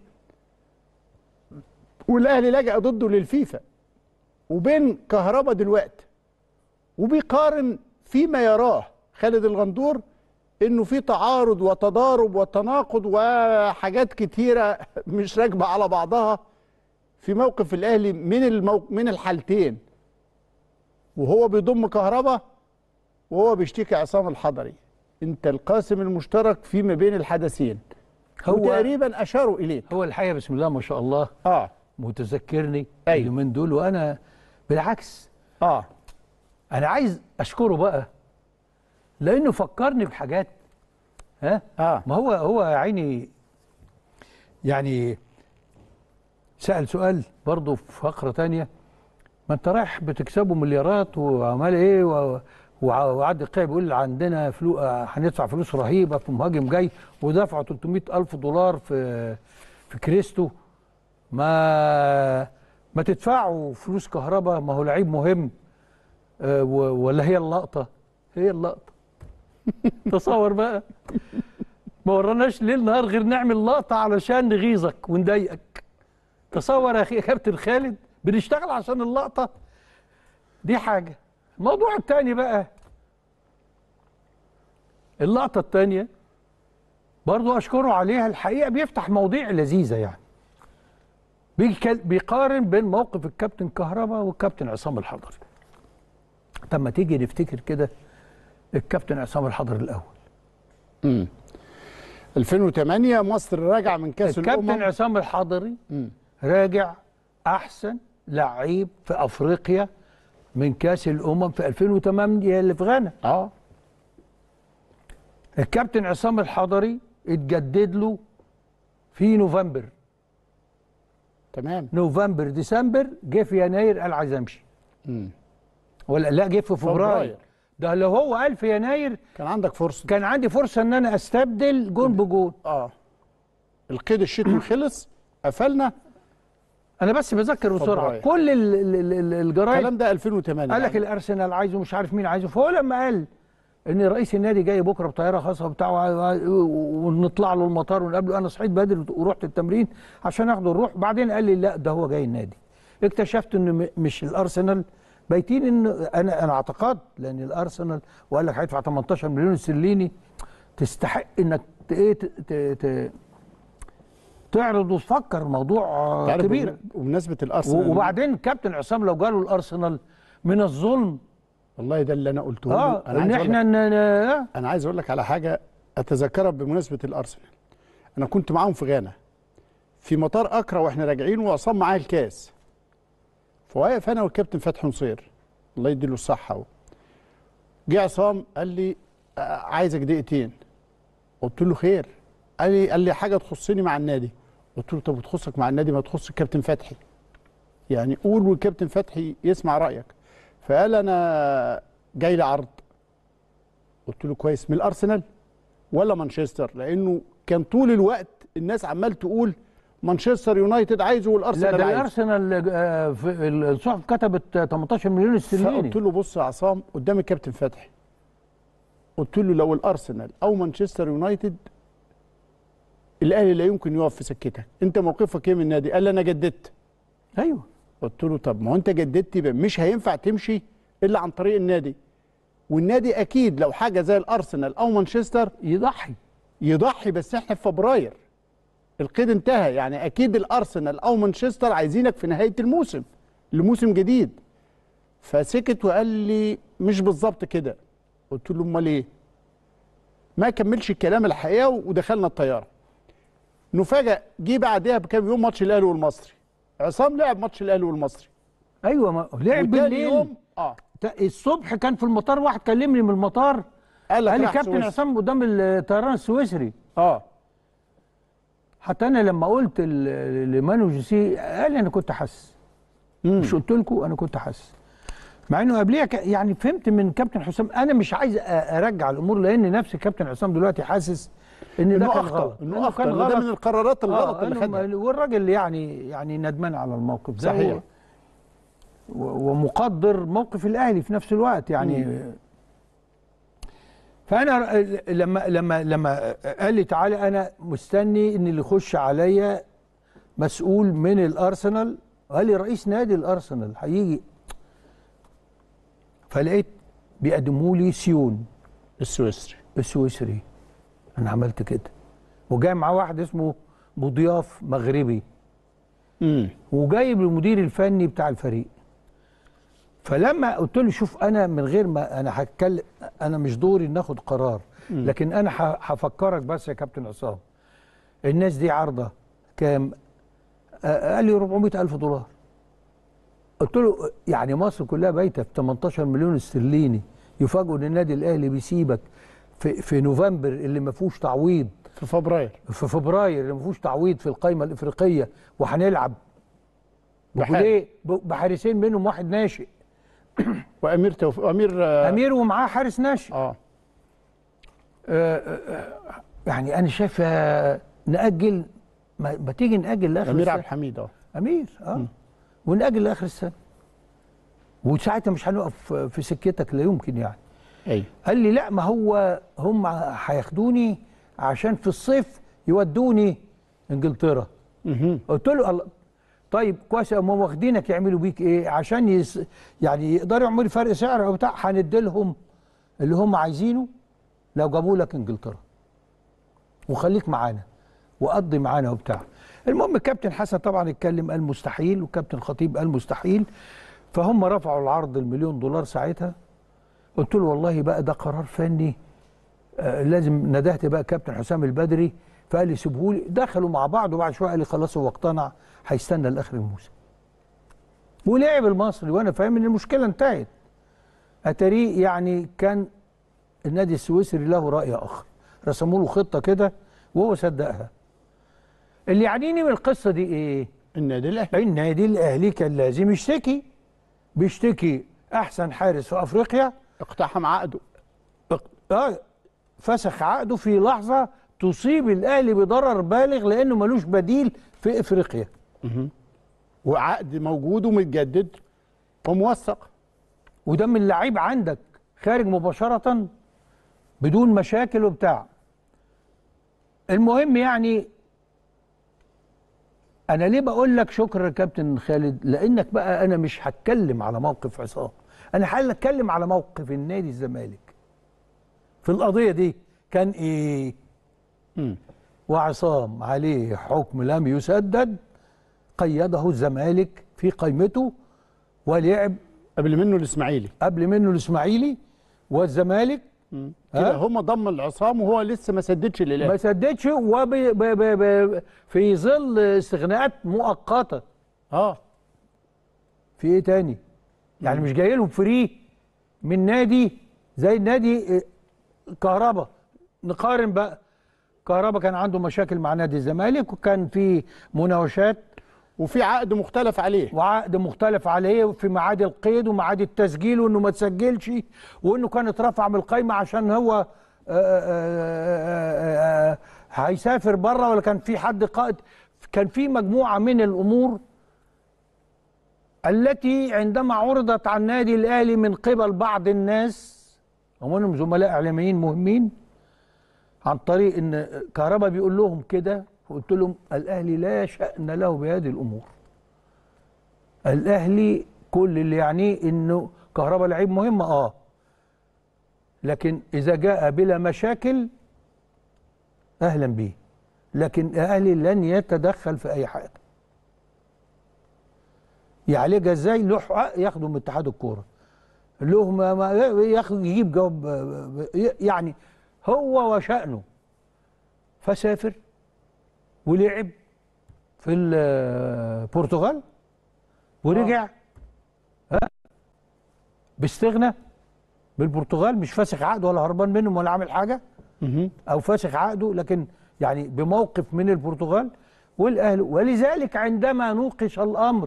Speaker 2: والاهلي لجأ ضده للفيفا وبين كهربا دلوقتي وبيقارن فيما يراه خالد الغندور انه في تعارض وتضارب وتناقض وحاجات كتيره مش راكبه على بعضها في موقف الاهلي من المو... من الحالتين وهو بيضم كهربا وهو بيشتكي عصام الحضري انت القاسم المشترك فيما بين الحدثين
Speaker 1: هو-
Speaker 2: هو تقريبا اشاروا اليه
Speaker 1: هو الحقيقه بسم الله ما شاء الله
Speaker 2: اه
Speaker 1: متذكرني أيوه. اليومين دول وانا بالعكس
Speaker 2: اه
Speaker 1: انا عايز اشكره بقى لانه فكرني بحاجات ها
Speaker 2: اه
Speaker 1: ما هو هو يا عيني يعني سأل سؤال برضه في فقرة تانية ما انت رايح بتكسبوا مليارات وعمال ايه و- وع- وعد القيع بيقول عندنا فلو آه، هندفع فلوس رهيبة في مهاجم جاي ودفعوا 300 ألف دولار في في كريستو ما ما تدفعوا فلوس كهرباء ما هو لعيب مهم آه، و- ولا هي اللقطة هي اللقطة تصور بقى ما وراناش ليل نهار غير نعمل لقطة علشان نغيظك ونضايقك تصور يا اخي يا كابتن خالد بنشتغل عشان اللقطة دي حاجة الموضوع التاني بقى اللقطة التانية برضو أشكره عليها الحقيقة بيفتح مواضيع لذيذة يعني بيكل- بيقارن بين موقف الكابتن كهربا والكابتن عصام الحضري طب ما تيجي نفتكر كده الكابتن عصام الحضري الأول
Speaker 2: امم 2008 مصر راجعه من كاس
Speaker 1: الكابتن
Speaker 2: الامم
Speaker 1: عصام الحضري راجع احسن لعيب في افريقيا من كاس الامم في 2008 اللي في غانا
Speaker 2: اه
Speaker 1: الكابتن عصام الحضري اتجدد له في نوفمبر
Speaker 2: تمام
Speaker 1: نوفمبر ديسمبر جه في يناير قال عايز امشي
Speaker 2: امم
Speaker 1: ولا لا جه في فبراير
Speaker 2: فبراير.
Speaker 1: ده لو هو قال في يناير
Speaker 2: كان عندك فرصه
Speaker 1: كان عندي فرصه ان انا استبدل جون بجون
Speaker 2: اه القيد الشتوي خلص قفلنا
Speaker 1: انا بس بذكر بسرعه
Speaker 2: فبراير.
Speaker 1: كل ال- ال- ال- ال- الجرايد
Speaker 2: الكلام ده 2008
Speaker 1: قال لك
Speaker 2: يعني.
Speaker 1: الارسنال عايزه مش عارف مين عايزه فهو لما قال ان رئيس النادي جاي بكره بطياره خاصه بتاعه ونطلع له المطار ونقابله انا صحيت بدري ورحت التمرين عشان اخده نروح بعدين قال لي لا ده هو جاي النادي اكتشفت ان م- مش الارسنال بايتين ان انا انا اعتقد لان الارسنال وقال لك هيدفع 18 مليون استرليني تستحق انك ت- ايه ت- ت- ت- تعرض وتفكر موضوع آه،
Speaker 2: تعرف
Speaker 1: كبير
Speaker 2: بمن- بمناسبه الارسنال
Speaker 1: وبعدين كابتن عصام لو جاله الارسنال من الظلم
Speaker 2: والله ده اللي انا قلته له.
Speaker 1: اه
Speaker 2: أنا
Speaker 1: ان
Speaker 2: عايز أقول
Speaker 1: احنا
Speaker 2: لك-
Speaker 1: ن- ن-
Speaker 2: انا عايز اقول لك على حاجه اتذكرها بمناسبه الارسنال انا كنت معاهم في غانا في مطار اكرا واحنا راجعين وعصام معايا الكاس فواقف انا والكابتن فتحي نصير الله يديله الصحه اهو جه عصام قال لي آه، عايزك دقيقتين قلت له خير قال لي قال لي حاجه تخصني مع النادي قلت له طب وتخصك مع النادي ما تخص الكابتن فتحي يعني قول والكابتن فتحي يسمع رايك فقال انا جاي لي عرض قلت له كويس من الارسنال ولا مانشستر لانه كان طول الوقت الناس عمال تقول مانشستر يونايتد عايزه
Speaker 1: لا
Speaker 2: والارسنال
Speaker 1: ده
Speaker 2: عايزه
Speaker 1: الارسنال آه، في الصحف كتبت آه، 18 مليون استرليني
Speaker 2: فقلت له بص يا عصام قدام الكابتن فتحي قلت له لو الارسنال او مانشستر يونايتد الاهلي لا يمكن يقف في سكتك انت موقفك ايه من النادي قال لي انا جددت
Speaker 1: ايوه
Speaker 2: قلت له طب ما هو انت جددت يبقى مش هينفع تمشي الا عن طريق النادي والنادي اكيد لو حاجه زي الارسنال او مانشستر
Speaker 1: يضحي
Speaker 2: يضحي بس احنا في فبراير القيد انتهى يعني اكيد الارسنال او مانشستر عايزينك في نهايه الموسم لموسم جديد فسكت وقال لي مش بالظبط كده قلت له امال ايه ما كملش الكلام الحقيقه ودخلنا الطياره نفاجئ جه بعدها بكام يوم ماتش الاهلي والمصري عصام لعب ماتش الاهلي والمصري
Speaker 1: ايوه ما لعب
Speaker 2: وتاني
Speaker 1: بالليل
Speaker 2: يوم اه
Speaker 1: تا- الصبح كان في المطار واحد كلمني من المطار
Speaker 2: قال لك
Speaker 1: قال لي
Speaker 2: راح
Speaker 1: كابتن
Speaker 2: سويسرا.
Speaker 1: عصام قدام الطيران السويسري
Speaker 2: اه
Speaker 1: حتى انا لما قلت ل- لمانو جوسي قال لي انا كنت حاسس مش قلت لكم انا كنت حاسس مع انه قبليها ك- يعني فهمت من كابتن حسام انا مش عايز أ- ارجع الامور لان نفس كابتن حسام دلوقتي حاسس ان ده
Speaker 2: إنه
Speaker 1: كان
Speaker 2: أخطأ،
Speaker 1: غلط
Speaker 2: إنه
Speaker 1: إنه
Speaker 2: أخطأ،
Speaker 1: كان
Speaker 2: إنه ده
Speaker 1: غلط.
Speaker 2: من القرارات الغلط
Speaker 1: آه،
Speaker 2: اللي
Speaker 1: إنه-
Speaker 2: خدها.
Speaker 1: والراجل يعني يعني ندمان على الموقف ده
Speaker 2: صحيح.
Speaker 1: و- و- ومقدر موقف الاهلي في نفس الوقت يعني فانا لما لما لما قال لي تعالى انا مستني ان اللي يخش عليا مسؤول من الارسنال قال لي رئيس نادي الارسنال هيجي فلقيت بيقدموا لي سيون
Speaker 2: السويسري
Speaker 1: السويسري انا عملت كده وجاي معاه واحد اسمه مضياف مغربي
Speaker 2: امم
Speaker 1: وجايب المدير الفني بتاع الفريق فلما قلت له شوف انا من غير ما انا هتكلم انا مش دوري ان اخد قرار
Speaker 2: مم.
Speaker 1: لكن انا ه- هفكرك بس يا كابتن عصام الناس دي عارضه كام آه، قال لي 400 الف دولار قلت له يعني مصر كلها بايته في 18 مليون استرليني يفاجئوا ان النادي الاهلي بيسيبك في في نوفمبر اللي ما فيهوش تعويض
Speaker 2: في فبراير
Speaker 1: في فبراير اللي ما فيهوش تعويض في القائمه الافريقيه وهنلعب
Speaker 2: بحارس.
Speaker 1: بحارس بحارسين منهم واحد ناشئ
Speaker 2: وامير توفيق امير آه،
Speaker 1: امير ومعاه حارس ناشئ
Speaker 2: اه
Speaker 1: يعني انا شايف آه، ناجل ما, ما تيجي ناجل لاخر
Speaker 2: امير
Speaker 1: السنة.
Speaker 2: عبد الحميد اه
Speaker 1: امير اه ونأجل لاخر السنه وساعتها مش هنقف في سكتك لا يمكن يعني
Speaker 2: ايوه
Speaker 1: قال لي لا ما هو هم هياخدوني عشان في الصيف يودوني انجلترا قلت له الله طيب كويس هم واخدينك يعملوا بيك ايه عشان يس يعني يقدروا يعملوا فرق سعر او بتاع هندي لهم اللي هم عايزينه لو جابوا لك انجلترا وخليك معانا وقضي معانا وبتاع المهم الكابتن حسن طبعا اتكلم قال مستحيل والكابتن خطيب قال مستحيل فهم رفعوا العرض المليون دولار ساعتها قلت له والله بقى ده قرار فني آه لازم ندهت بقى كابتن حسام البدري فقال لي سيبهولي دخلوا مع بعض وبعد شويه قال لي خلاص هو اقتنع هيستنى لاخر الموسم ولعب المصري وانا فاهم ان المشكله انتهت اتاري يعني كان النادي السويسري له راي اخر رسموا له خطه كده وهو صدقها اللي يعنيني من القصه دي ايه
Speaker 2: النادي الاهلي
Speaker 1: النادي الاهلي كان لازم يشتكي بيشتكي احسن حارس في افريقيا
Speaker 2: اقتحم عقده
Speaker 1: اه فسخ عقده في لحظه تصيب الاهلي بضرر بالغ لانه ملوش بديل في افريقيا
Speaker 2: وعقد موجود ومتجدد وموثق
Speaker 1: وده من لعيب عندك خارج مباشره بدون مشاكل وبتاع المهم يعني انا ليه بقول لك شكرا يا كابتن خالد لانك بقى انا مش هتكلم على موقف عصام انا هتكلم على موقف النادي الزمالك في القضيه دي كان ايه وعصام عليه حكم لم يسدد قيده الزمالك في قائمته ولعب
Speaker 2: قبل منه الاسماعيلي
Speaker 1: قبل منه الاسماعيلي والزمالك
Speaker 2: كده هم ضم العصام وهو لسه ما سددش للاهلي
Speaker 1: ما سددش وبي ب ب ب في ظل استغناءات مؤقته
Speaker 2: اه
Speaker 1: في ايه تاني يعني مش جاي لهم فري من نادي زي النادي كهربا نقارن بقى كهربا كان عنده مشاكل مع نادي الزمالك وكان في مناوشات
Speaker 2: وفي عقد مختلف عليه
Speaker 1: وعقد مختلف عليه في ميعاد القيد وميعاد التسجيل وانه ما تسجلش وانه كان اترفع من القايمه عشان هو آآ آآ آآ هيسافر بره ولا كان في حد قائد كان في مجموعه من الامور التي عندما عرضت على النادي الاهلي من قبل بعض الناس ومنهم زملاء اعلاميين مهمين عن طريق ان كهربا بيقول لهم كده قلت لهم الاهلي لا شأن له بهذه الامور الاهلي كل اللي يعنيه انه كهربا لعيب مهم اه لكن اذا جاء بلا مشاكل اهلا به لكن الاهلي لن يتدخل في اي حاجه يعالجها ازاي له حق ياخده من اتحاد الكوره له ما ما ياخد يجيب جواب يعني هو وشأنه فسافر ولعب في البرتغال ورجع ها باستغنى بالبرتغال مش فاسخ عقده ولا هربان منهم ولا عامل حاجه او فاسخ عقده لكن يعني بموقف من البرتغال والاهلي ولذلك عندما نوقش الامر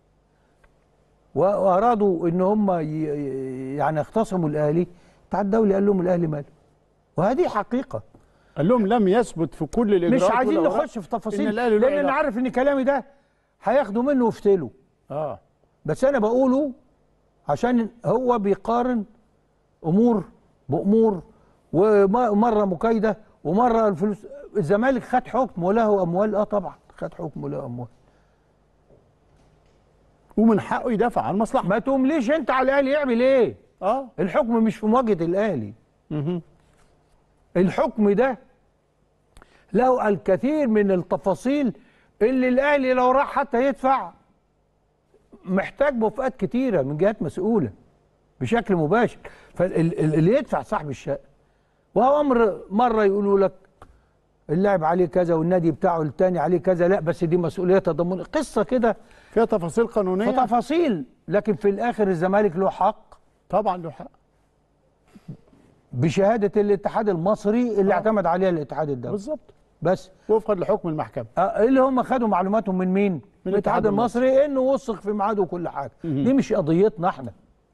Speaker 1: وارادوا ان هم يعني يختصموا الاهلي الاتحاد الدولي قال لهم الاهلي ماله وهذه حقيقه
Speaker 2: قال لهم لم يثبت في كل الاجراءات
Speaker 1: مش عايزين
Speaker 2: والأوراق
Speaker 1: نخش في تفاصيل
Speaker 2: إن الأهلي له
Speaker 1: لان انا
Speaker 2: علاقة.
Speaker 1: عارف ان كلامي ده هياخدوا منه ويفتلوا
Speaker 2: اه
Speaker 1: بس انا بقوله عشان هو بيقارن امور بامور ومره مكايده ومره الفلوس الزمالك خد حكم وله اموال اه طبعا خد حكم وله اموال
Speaker 2: ومن حقه يدافع عن مصلحته
Speaker 1: ما تمليش انت على الاهلي يعمل ايه
Speaker 2: اه
Speaker 1: الحكم مش في مواجهه الاهلي الحكم ده له الكثير من التفاصيل اللي الاهلي لو راح حتى يدفع محتاج موافقات كتيره من جهات مسؤوله بشكل مباشر فاللي يدفع صاحب الشقه وهو امر مره يقولوا لك اللاعب عليه كذا والنادي بتاعه التاني عليه كذا لا بس دي مسؤوليه تضمن قصه كده
Speaker 2: فيها تفاصيل قانونيه
Speaker 1: فتفاصيل لكن في الاخر الزمالك له حق
Speaker 2: طبعا له حق
Speaker 1: بشهاده الاتحاد المصري اللي اعتمد عليها الاتحاد الدولي
Speaker 2: بالظبط
Speaker 1: بس
Speaker 2: وفقا لحكم المحكمه
Speaker 1: آه، اللي هم خدوا معلوماتهم من مين؟ من الاتحاد المصري انه وثق في ميعاده وكل حاجه
Speaker 2: مهم.
Speaker 1: دي مش قضيتنا احنا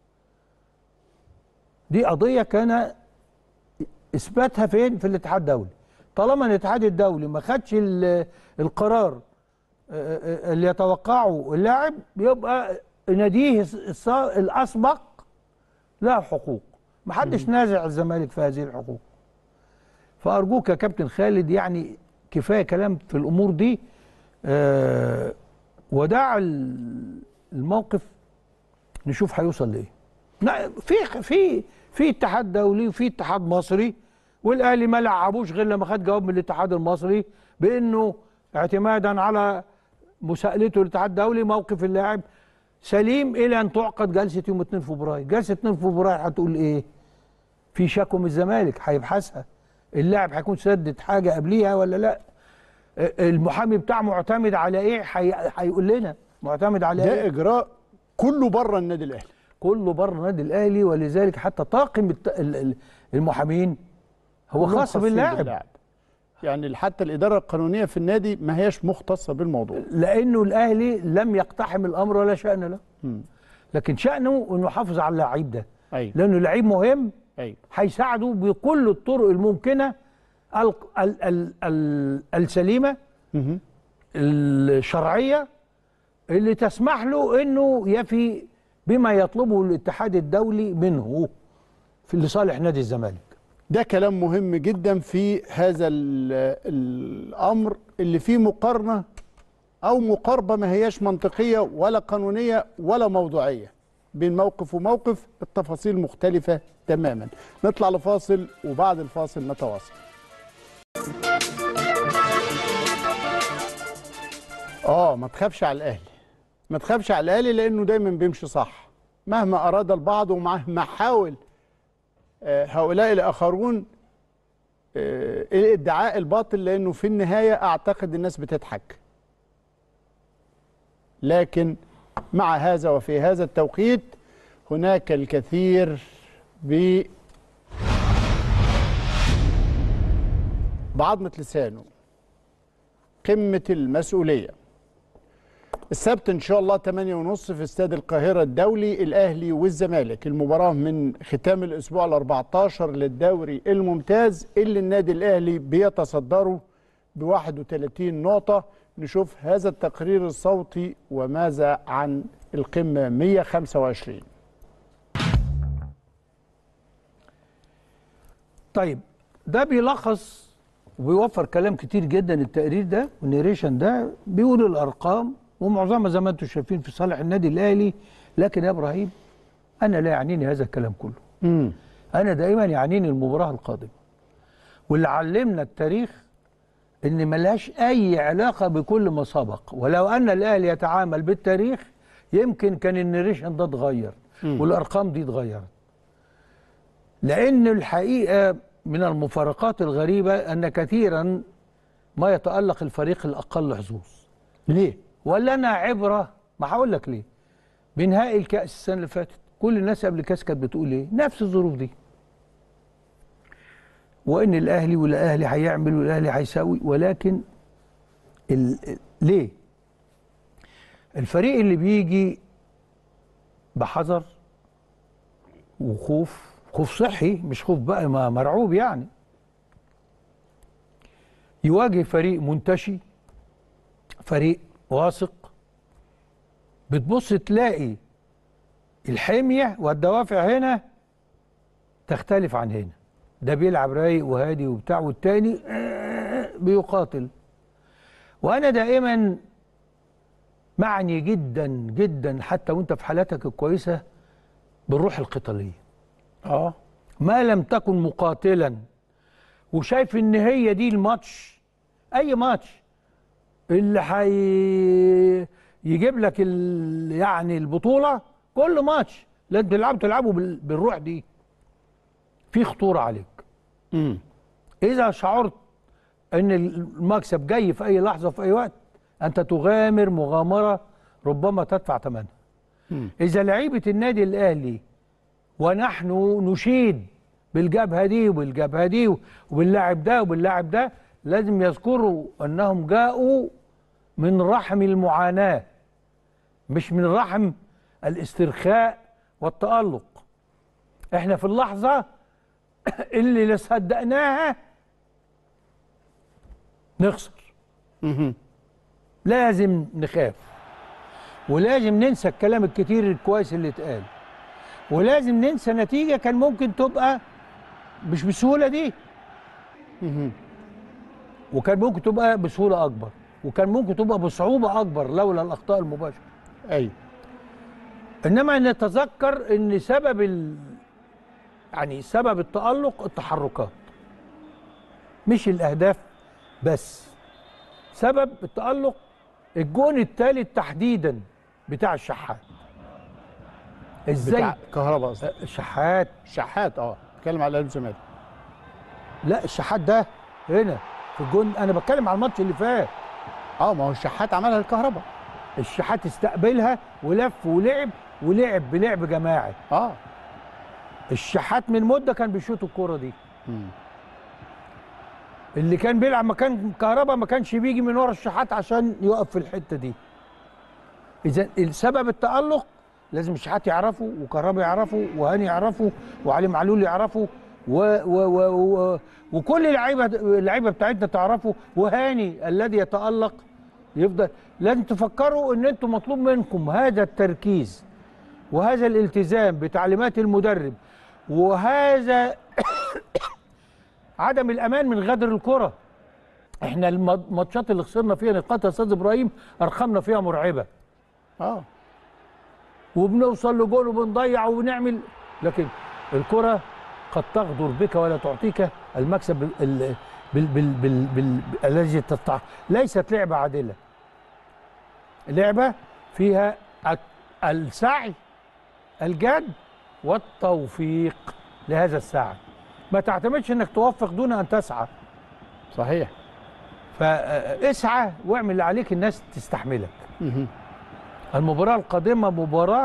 Speaker 1: دي قضيه كان اثباتها فين؟ في الاتحاد الدولي طالما الاتحاد الدولي ما خدش ال- القرار آه، آه، اللي يتوقعه اللاعب يبقى ناديه الص- الاسبق له حقوق محدش نازع الزمالك في هذه الحقوق فارجوك يا كابتن خالد يعني كفايه كلام في الامور دي آه ودع ال- الموقف نشوف هيوصل لايه لا، في في في اتحاد دولي وفي اتحاد مصري والاهلي ما لعبوش غير لما خد جواب من الاتحاد المصري بانه اعتمادا على مساءلته للاتحاد الدولي موقف اللاعب سليم الى ان تعقد جلسه يوم 2 فبراير جلسه 2 فبراير هتقول ايه في شكوى من الزمالك هيبحثها اللاعب هيكون سدد حاجه قبليها ولا لا آه، المحامي بتاعه معتمد على ايه هي- هيقول لنا معتمد على
Speaker 2: ده
Speaker 1: ايه
Speaker 2: اجراء كله بره النادي الاهلي
Speaker 1: كله بره النادي الاهلي ولذلك حتى طاقم الت- ال- ال- المحامين هو
Speaker 2: كلهم
Speaker 1: خاص
Speaker 2: خاصين
Speaker 1: باللاعب
Speaker 2: يعني حتى الاداره القانونيه في النادي ما هياش مختصه بالموضوع
Speaker 1: لانه الاهلي لم يقتحم الامر ولا شان له
Speaker 2: مم.
Speaker 1: لكن شانه انه يحافظ على اللعيب ده
Speaker 2: أيوة.
Speaker 1: لانه لعيب مهم
Speaker 2: أيوة.
Speaker 1: هيساعده بكل الطرق الممكنه ال ال ال ال السليمه الشرعيه اللي تسمح له انه يفي بما يطلبه الاتحاد الدولي منه في لصالح نادي الزمالك
Speaker 2: ده كلام مهم جدا في هذا ال- الامر اللي فيه مقارنه او مقاربه ما هياش منطقيه ولا قانونيه ولا موضوعيه بين موقف وموقف التفاصيل مختلفه تماما نطلع لفاصل وبعد الفاصل نتواصل اه ما تخافش على الاهلي ما تخافش على الاهلي لانه دايما بيمشي صح مهما اراد البعض ومهما حاول آه، هؤلاء الاخرون آه، الادعاء الباطل لانه في النهايه اعتقد الناس بتضحك لكن مع هذا وفي هذا التوقيت هناك الكثير ب بعظمة لسانه قمة المسؤولية السبت ان شاء الله 8 ونص في استاد القاهرة الدولي الاهلي والزمالك المباراة من ختام الاسبوع ال 14 للدوري الممتاز اللي النادي الاهلي بيتصدره ب 31 نقطة نشوف هذا التقرير الصوتي وماذا عن القمة 125
Speaker 1: طيب ده بيلخص وبيوفر كلام كتير جدا التقرير ده والنيريشن ده بيقول الارقام ومعظمها زي ما انتم شايفين في صالح النادي الاهلي لكن يا ابراهيم انا لا يعنيني هذا الكلام كله
Speaker 2: امم
Speaker 1: انا دائما يعنيني المباراه القادمه واللي علمنا التاريخ ان ملهاش اي علاقه بكل ما سبق ولو ان الاهلي يتعامل بالتاريخ يمكن كان النيريشن ده اتغير
Speaker 2: مم.
Speaker 1: والارقام دي اتغيرت لان الحقيقه من المفارقات الغريبه ان كثيرا ما يتالق الفريق الاقل حظوظ
Speaker 2: ليه
Speaker 1: ولا انا عبره ما هقول لك ليه بنهائي الكاس السنه اللي فاتت كل الناس قبل الكاس كانت بتقول ايه نفس الظروف دي وان الاهلي والاهلي هيعمل والاهلي هيساوي ولكن ال... ليه الفريق اللي بيجي بحذر وخوف خوف صحي مش خوف بقى ما مرعوب يعني يواجه فريق منتشي فريق واثق بتبص تلاقي الحمية والدوافع هنا تختلف عن هنا ده بيلعب رايق وهادي وبتاع والتاني بيقاتل وانا دائما معني جدا جدا حتى وانت في حالاتك الكويسه بالروح القتاليه
Speaker 2: اه
Speaker 1: ما لم تكن مقاتلا وشايف ان هي دي الماتش اي ماتش اللي حي يجيب لك ال... يعني البطوله كل ماتش لازم تلعب تلعبه بال... بالروح دي في خطوره عليك
Speaker 2: امم
Speaker 1: اذا شعرت ان المكسب جاي في اي لحظه في اي وقت انت تغامر مغامره ربما تدفع ثمنها اذا لعيبه النادي الاهلي ونحن نشيد بالجبهه دي وبالجبهه دي وباللاعب ده وباللاعب ده لازم يذكروا انهم جاءوا من رحم المعاناه مش من رحم الاسترخاء والتألق احنا في اللحظه اللي لا صدقناها نخسر لازم نخاف ولازم ننسى الكلام الكتير الكويس اللي اتقال ولازم ننسى نتيجة كان ممكن تبقى مش بالسهولة دي وكان ممكن تبقى بسهولة أكبر وكان ممكن تبقى بصعوبة أكبر لولا الأخطاء المباشرة
Speaker 2: أي
Speaker 1: إنما نتذكر إن سبب ال... يعني سبب التألق التحركات مش الأهداف بس سبب التألق الجون الثالث تحديدا بتاع الشحات ازاي
Speaker 2: بتاع كهرباء قصدي
Speaker 1: الشحات
Speaker 2: شحات اه بتكلم على الاهلي والزمالك
Speaker 1: لا الشحات ده هنا في الجون انا بتكلم على الماتش اللي فات
Speaker 2: اه ما هو الشحات عملها الكهرباء
Speaker 1: الشحات استقبلها ولف ولعب ولعب بلعب جماعي
Speaker 2: اه
Speaker 1: الشحات من مده كان بيشوط الكوره دي اللي كان بيلعب مكان كهربا ما كانش بيجي من ورا الشحات عشان يقف في الحته دي اذا السبب التالق لازم الشحات يعرفوا وكهربا يعرفوا وهاني يعرفوا وعلي معلول يعرفوا و و و و وكل اللعيبه اللعيبه بتاعتنا تعرفوا وهاني الذي يتالق يفضل لازم تفكروا ان انتم مطلوب منكم هذا التركيز وهذا الالتزام بتعليمات المدرب وهذا عدم الامان من غدر الكره احنا الماتشات اللي خسرنا فيها نقاط يا استاذ ابراهيم ارقامنا فيها مرعبه
Speaker 2: اه
Speaker 1: وبنوصل لجول وبنضيع وبنعمل لكن الكره قد تغدر بك ولا تعطيك المكسب بال بال بال بال بال الذي تستحق ليست لعبه عادله لعبه فيها السعي الجاد والتوفيق لهذا السعي ما تعتمدش انك توفق دون ان تسعى
Speaker 2: صحيح
Speaker 1: فاسعى واعمل اللي عليك الناس تستحملك المباراة القادمة مباراة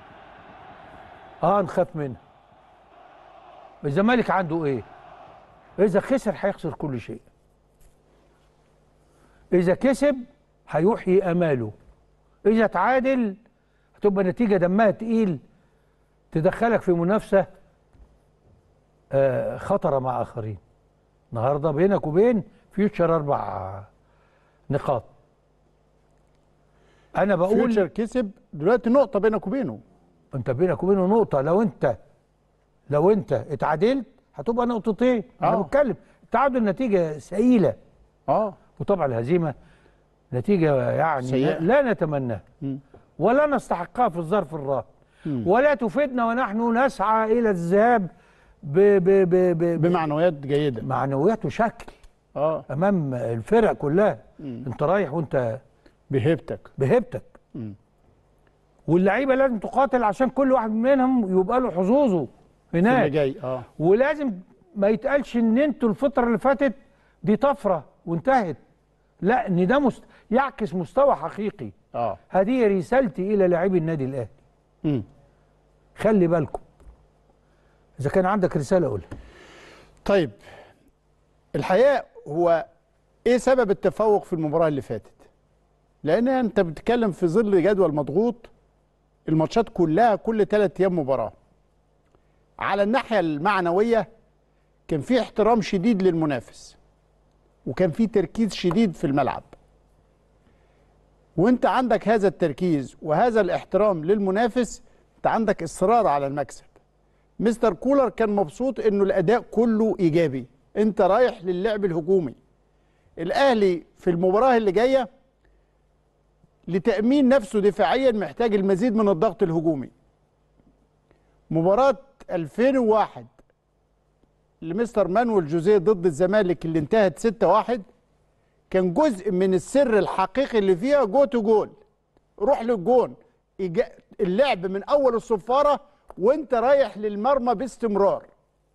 Speaker 1: اه نخاف منها الزمالك عنده ايه اذا خسر هيخسر كل شيء اذا كسب هيحيي اماله اذا تعادل هتبقى نتيجة دمها تقيل تدخلك في منافسة آه خطرة مع آخرين النهاردة بينك وبين فيوتشر أربع نقاط أنا بقول
Speaker 2: فيوتشر كسب دلوقتي نقطة بينك وبينه
Speaker 1: أنت بينك وبينه نقطة لو أنت لو أنت اتعادلت هتبقى نقطتين أنا
Speaker 2: آه.
Speaker 1: بتكلم التعادل نتيجة سئيلة
Speaker 2: اه
Speaker 1: وطبعا الهزيمة نتيجة يعني
Speaker 2: سيئة.
Speaker 1: لا نتمناها ولا نستحقها في الظرف الراهن ولا تفيدنا ونحن نسعى الى الذهاب ب ب ب ب
Speaker 2: بمعنويات جيده
Speaker 1: معنويات وشكل
Speaker 2: اه
Speaker 1: امام الفرق كلها
Speaker 2: مم.
Speaker 1: انت رايح وانت
Speaker 2: بهيبتك
Speaker 1: بهيبتك
Speaker 2: مم.
Speaker 1: واللعيبه لازم تقاتل عشان كل واحد منهم يبقى له حظوظه هناك
Speaker 2: اللي جاي اه
Speaker 1: ولازم ما يتقالش ان انتوا الفتره اللي فاتت دي طفره وانتهت لا ان ده مست... يعكس مستوى حقيقي
Speaker 2: اه
Speaker 1: هذه رسالتي الى لاعبي النادي الاهلي
Speaker 2: مم.
Speaker 1: خلي بالكم اذا كان عندك رساله قولها
Speaker 2: طيب الحقيقه هو ايه سبب التفوق في المباراه اللي فاتت لان انت بتتكلم في ظل جدول مضغوط الماتشات كلها كل ثلاث ايام مباراه على الناحيه المعنويه كان في احترام شديد للمنافس وكان في تركيز شديد في الملعب وانت عندك هذا التركيز وهذا الاحترام للمنافس انت عندك اصرار على المكسب مستر كولر كان مبسوط انه الاداء كله ايجابي انت رايح للعب الهجومي الاهلي في المباراه اللي جايه لتامين نفسه دفاعيا محتاج المزيد من الضغط الهجومي مباراه 2001 لمستر مانويل جوزيه ضد الزمالك اللي انتهت 6-1 كان جزء من السر الحقيقي اللي فيها جو تو جول روح للجون إيجا- اللعب من اول الصفاره وانت رايح للمرمى باستمرار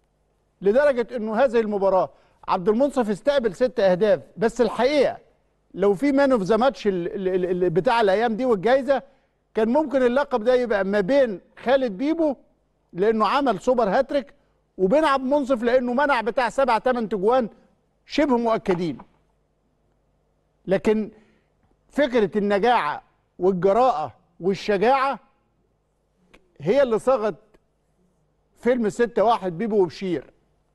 Speaker 2: لدرجه انه هذه المباراه عبد المنصف استقبل ست اهداف بس الحقيقه لو في مان اوف ذا ماتش ال- ال- ال- بتاع الايام دي والجايزه كان ممكن اللقب ده يبقى ما بين خالد بيبو لانه عمل سوبر هاتريك وبين عبد المنصف لانه منع بتاع سبع ثمان تجوان شبه مؤكدين لكن فكره النجاعه والجراءه والشجاعه هي اللي صاغت فيلم 6 واحد بيبو وبشير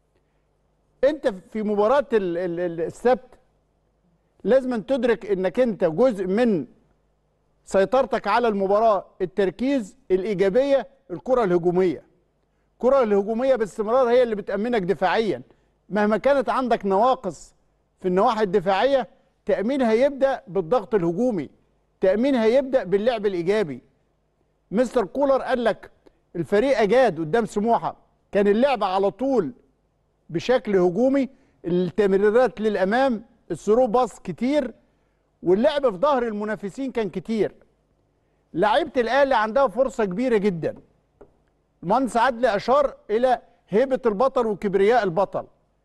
Speaker 2: انت في مباراه ال- ال- ال- السبت لازم أن تدرك انك انت جزء من سيطرتك على المباراه التركيز الايجابيه الكره الهجوميه الكره الهجوميه باستمرار هي اللي بتامنك دفاعيا مهما كانت عندك نواقص في النواحي الدفاعيه تامينها يبدا بالضغط الهجومي تامينها يبدا باللعب الايجابي مستر كولر قال لك الفريق اجاد قدام سموحه كان اللعب على طول بشكل هجومي التمريرات للامام الثرو باص كتير واللعب في ظهر المنافسين كان كتير لعيبه الاهلي عندها فرصه كبيره جدا المهندس عدلي اشار الى هيبه البطل وكبرياء البطل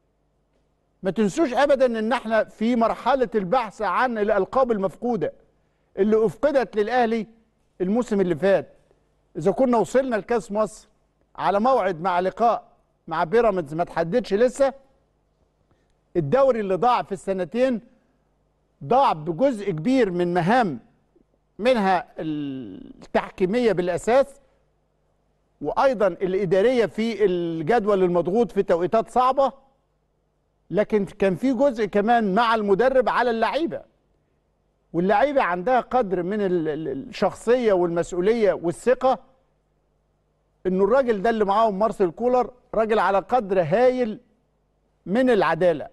Speaker 2: ما تنسوش ابدا ان احنا في مرحله البحث عن الالقاب المفقوده اللي افقدت للاهلي الموسم اللي فات اذا كنا وصلنا لكاس مصر على موعد مع لقاء مع بيراميدز ما تحددش لسه الدوري اللي ضاع في السنتين ضاع بجزء كبير من مهام منها التحكيميه بالاساس وايضا الاداريه في الجدول المضغوط في توقيتات صعبه لكن كان في جزء كمان مع المدرب على اللعيبه واللعيبه عندها قدر من ال- ال- الشخصيه والمسؤوليه والثقه انه الراجل ده اللي معاهم مارسيل كولر راجل على قدر هايل من العداله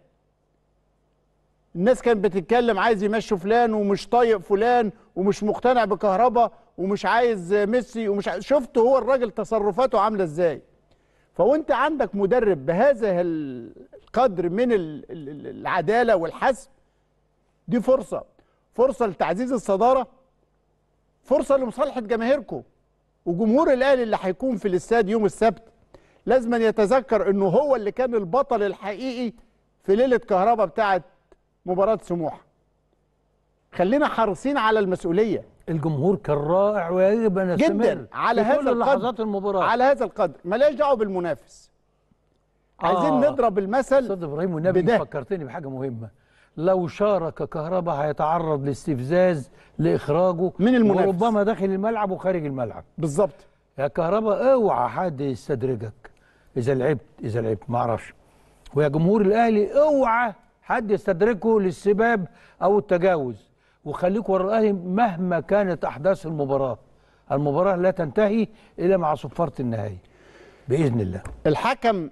Speaker 2: الناس كانت بتتكلم عايز يمشي فلان ومش طايق فلان ومش مقتنع بكهربا ومش عايز ميسي ومش عايز شفت هو الراجل تصرفاته عامله ازاي فوانت عندك مدرب بهذا القدر من ال- ال- ال- العداله والحسم دي فرصه فرصه لتعزيز الصداره فرصه لمصالحه جماهيركم وجمهور الاهلي اللي هيكون في الاستاد يوم السبت لازم أن يتذكر انه هو اللي كان البطل الحقيقي في ليله كهربا بتاعه مباراه سموحه خلينا حريصين على المسؤوليه
Speaker 1: الجمهور كان رائع ويجب ان يستمر
Speaker 2: جدا على
Speaker 1: في
Speaker 2: هذا
Speaker 1: كل
Speaker 2: القدر
Speaker 1: لحظات المباراه
Speaker 2: على هذا القدر ملاش دعوه بالمنافس عايزين
Speaker 1: آه.
Speaker 2: نضرب المثل
Speaker 1: استاذ ابراهيم والنبي
Speaker 2: بده.
Speaker 1: فكرتني بحاجه مهمه لو شارك كهربا هيتعرض لاستفزاز لاخراجه
Speaker 2: من المنافس.
Speaker 1: وربما داخل الملعب وخارج الملعب
Speaker 2: بالظبط
Speaker 1: يا كهربا اوعى حد يستدرجك اذا لعبت اذا لعبت ما اعرفش ويا جمهور الاهلي اوعى حد يستدركه للسباب او التجاوز وخليك ورا الاهلي مهما كانت احداث المباراه المباراه لا تنتهي الا مع صفاره النهائي باذن الله
Speaker 2: الحكم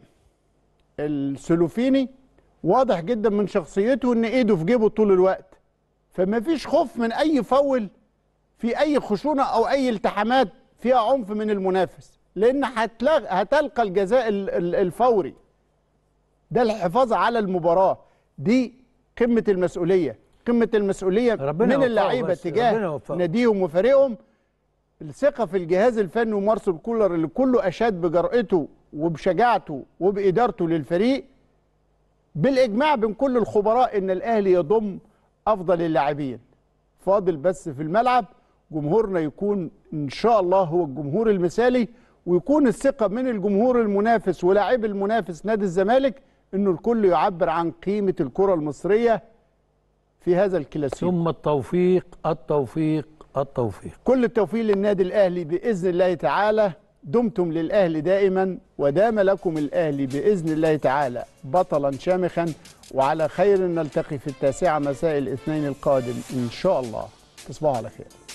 Speaker 2: السلوفيني واضح جدا من شخصيته ان ايده في جيبه طول الوقت فما فيش خوف من اي فول في اي خشونه او اي التحامات فيها عنف من المنافس لان هتلغ... هتلقى الجزاء ال- ال- الفوري ده الحفاظ على المباراه دي قمه المسؤوليه قمه المسؤوليه
Speaker 1: ربنا
Speaker 2: من
Speaker 1: يوفقه
Speaker 2: اللعيبه
Speaker 1: بس، ربنا
Speaker 2: تجاه
Speaker 1: يوفقه.
Speaker 2: ناديهم وفريقهم الثقه في الجهاز الفني ومارسيل كولر اللي كله اشاد بجرأته وبشجاعته وبادارته للفريق بالاجماع بين كل الخبراء ان الاهلي يضم افضل اللاعبين فاضل بس في الملعب جمهورنا يكون ان شاء الله هو الجمهور المثالي ويكون الثقه من الجمهور المنافس ولاعب المنافس نادي الزمالك انه الكل يعبر عن قيمه الكره المصريه في هذا الكلاسيكو
Speaker 1: ثم التوفيق التوفيق التوفيق
Speaker 2: كل التوفيق للنادي الاهلي باذن الله تعالى دمتم للاهلي دائما ودام لكم الاهلي باذن الله تعالى بطلا شامخا وعلى خير نلتقي في التاسعه مساء الاثنين القادم ان شاء الله تصبحوا على خير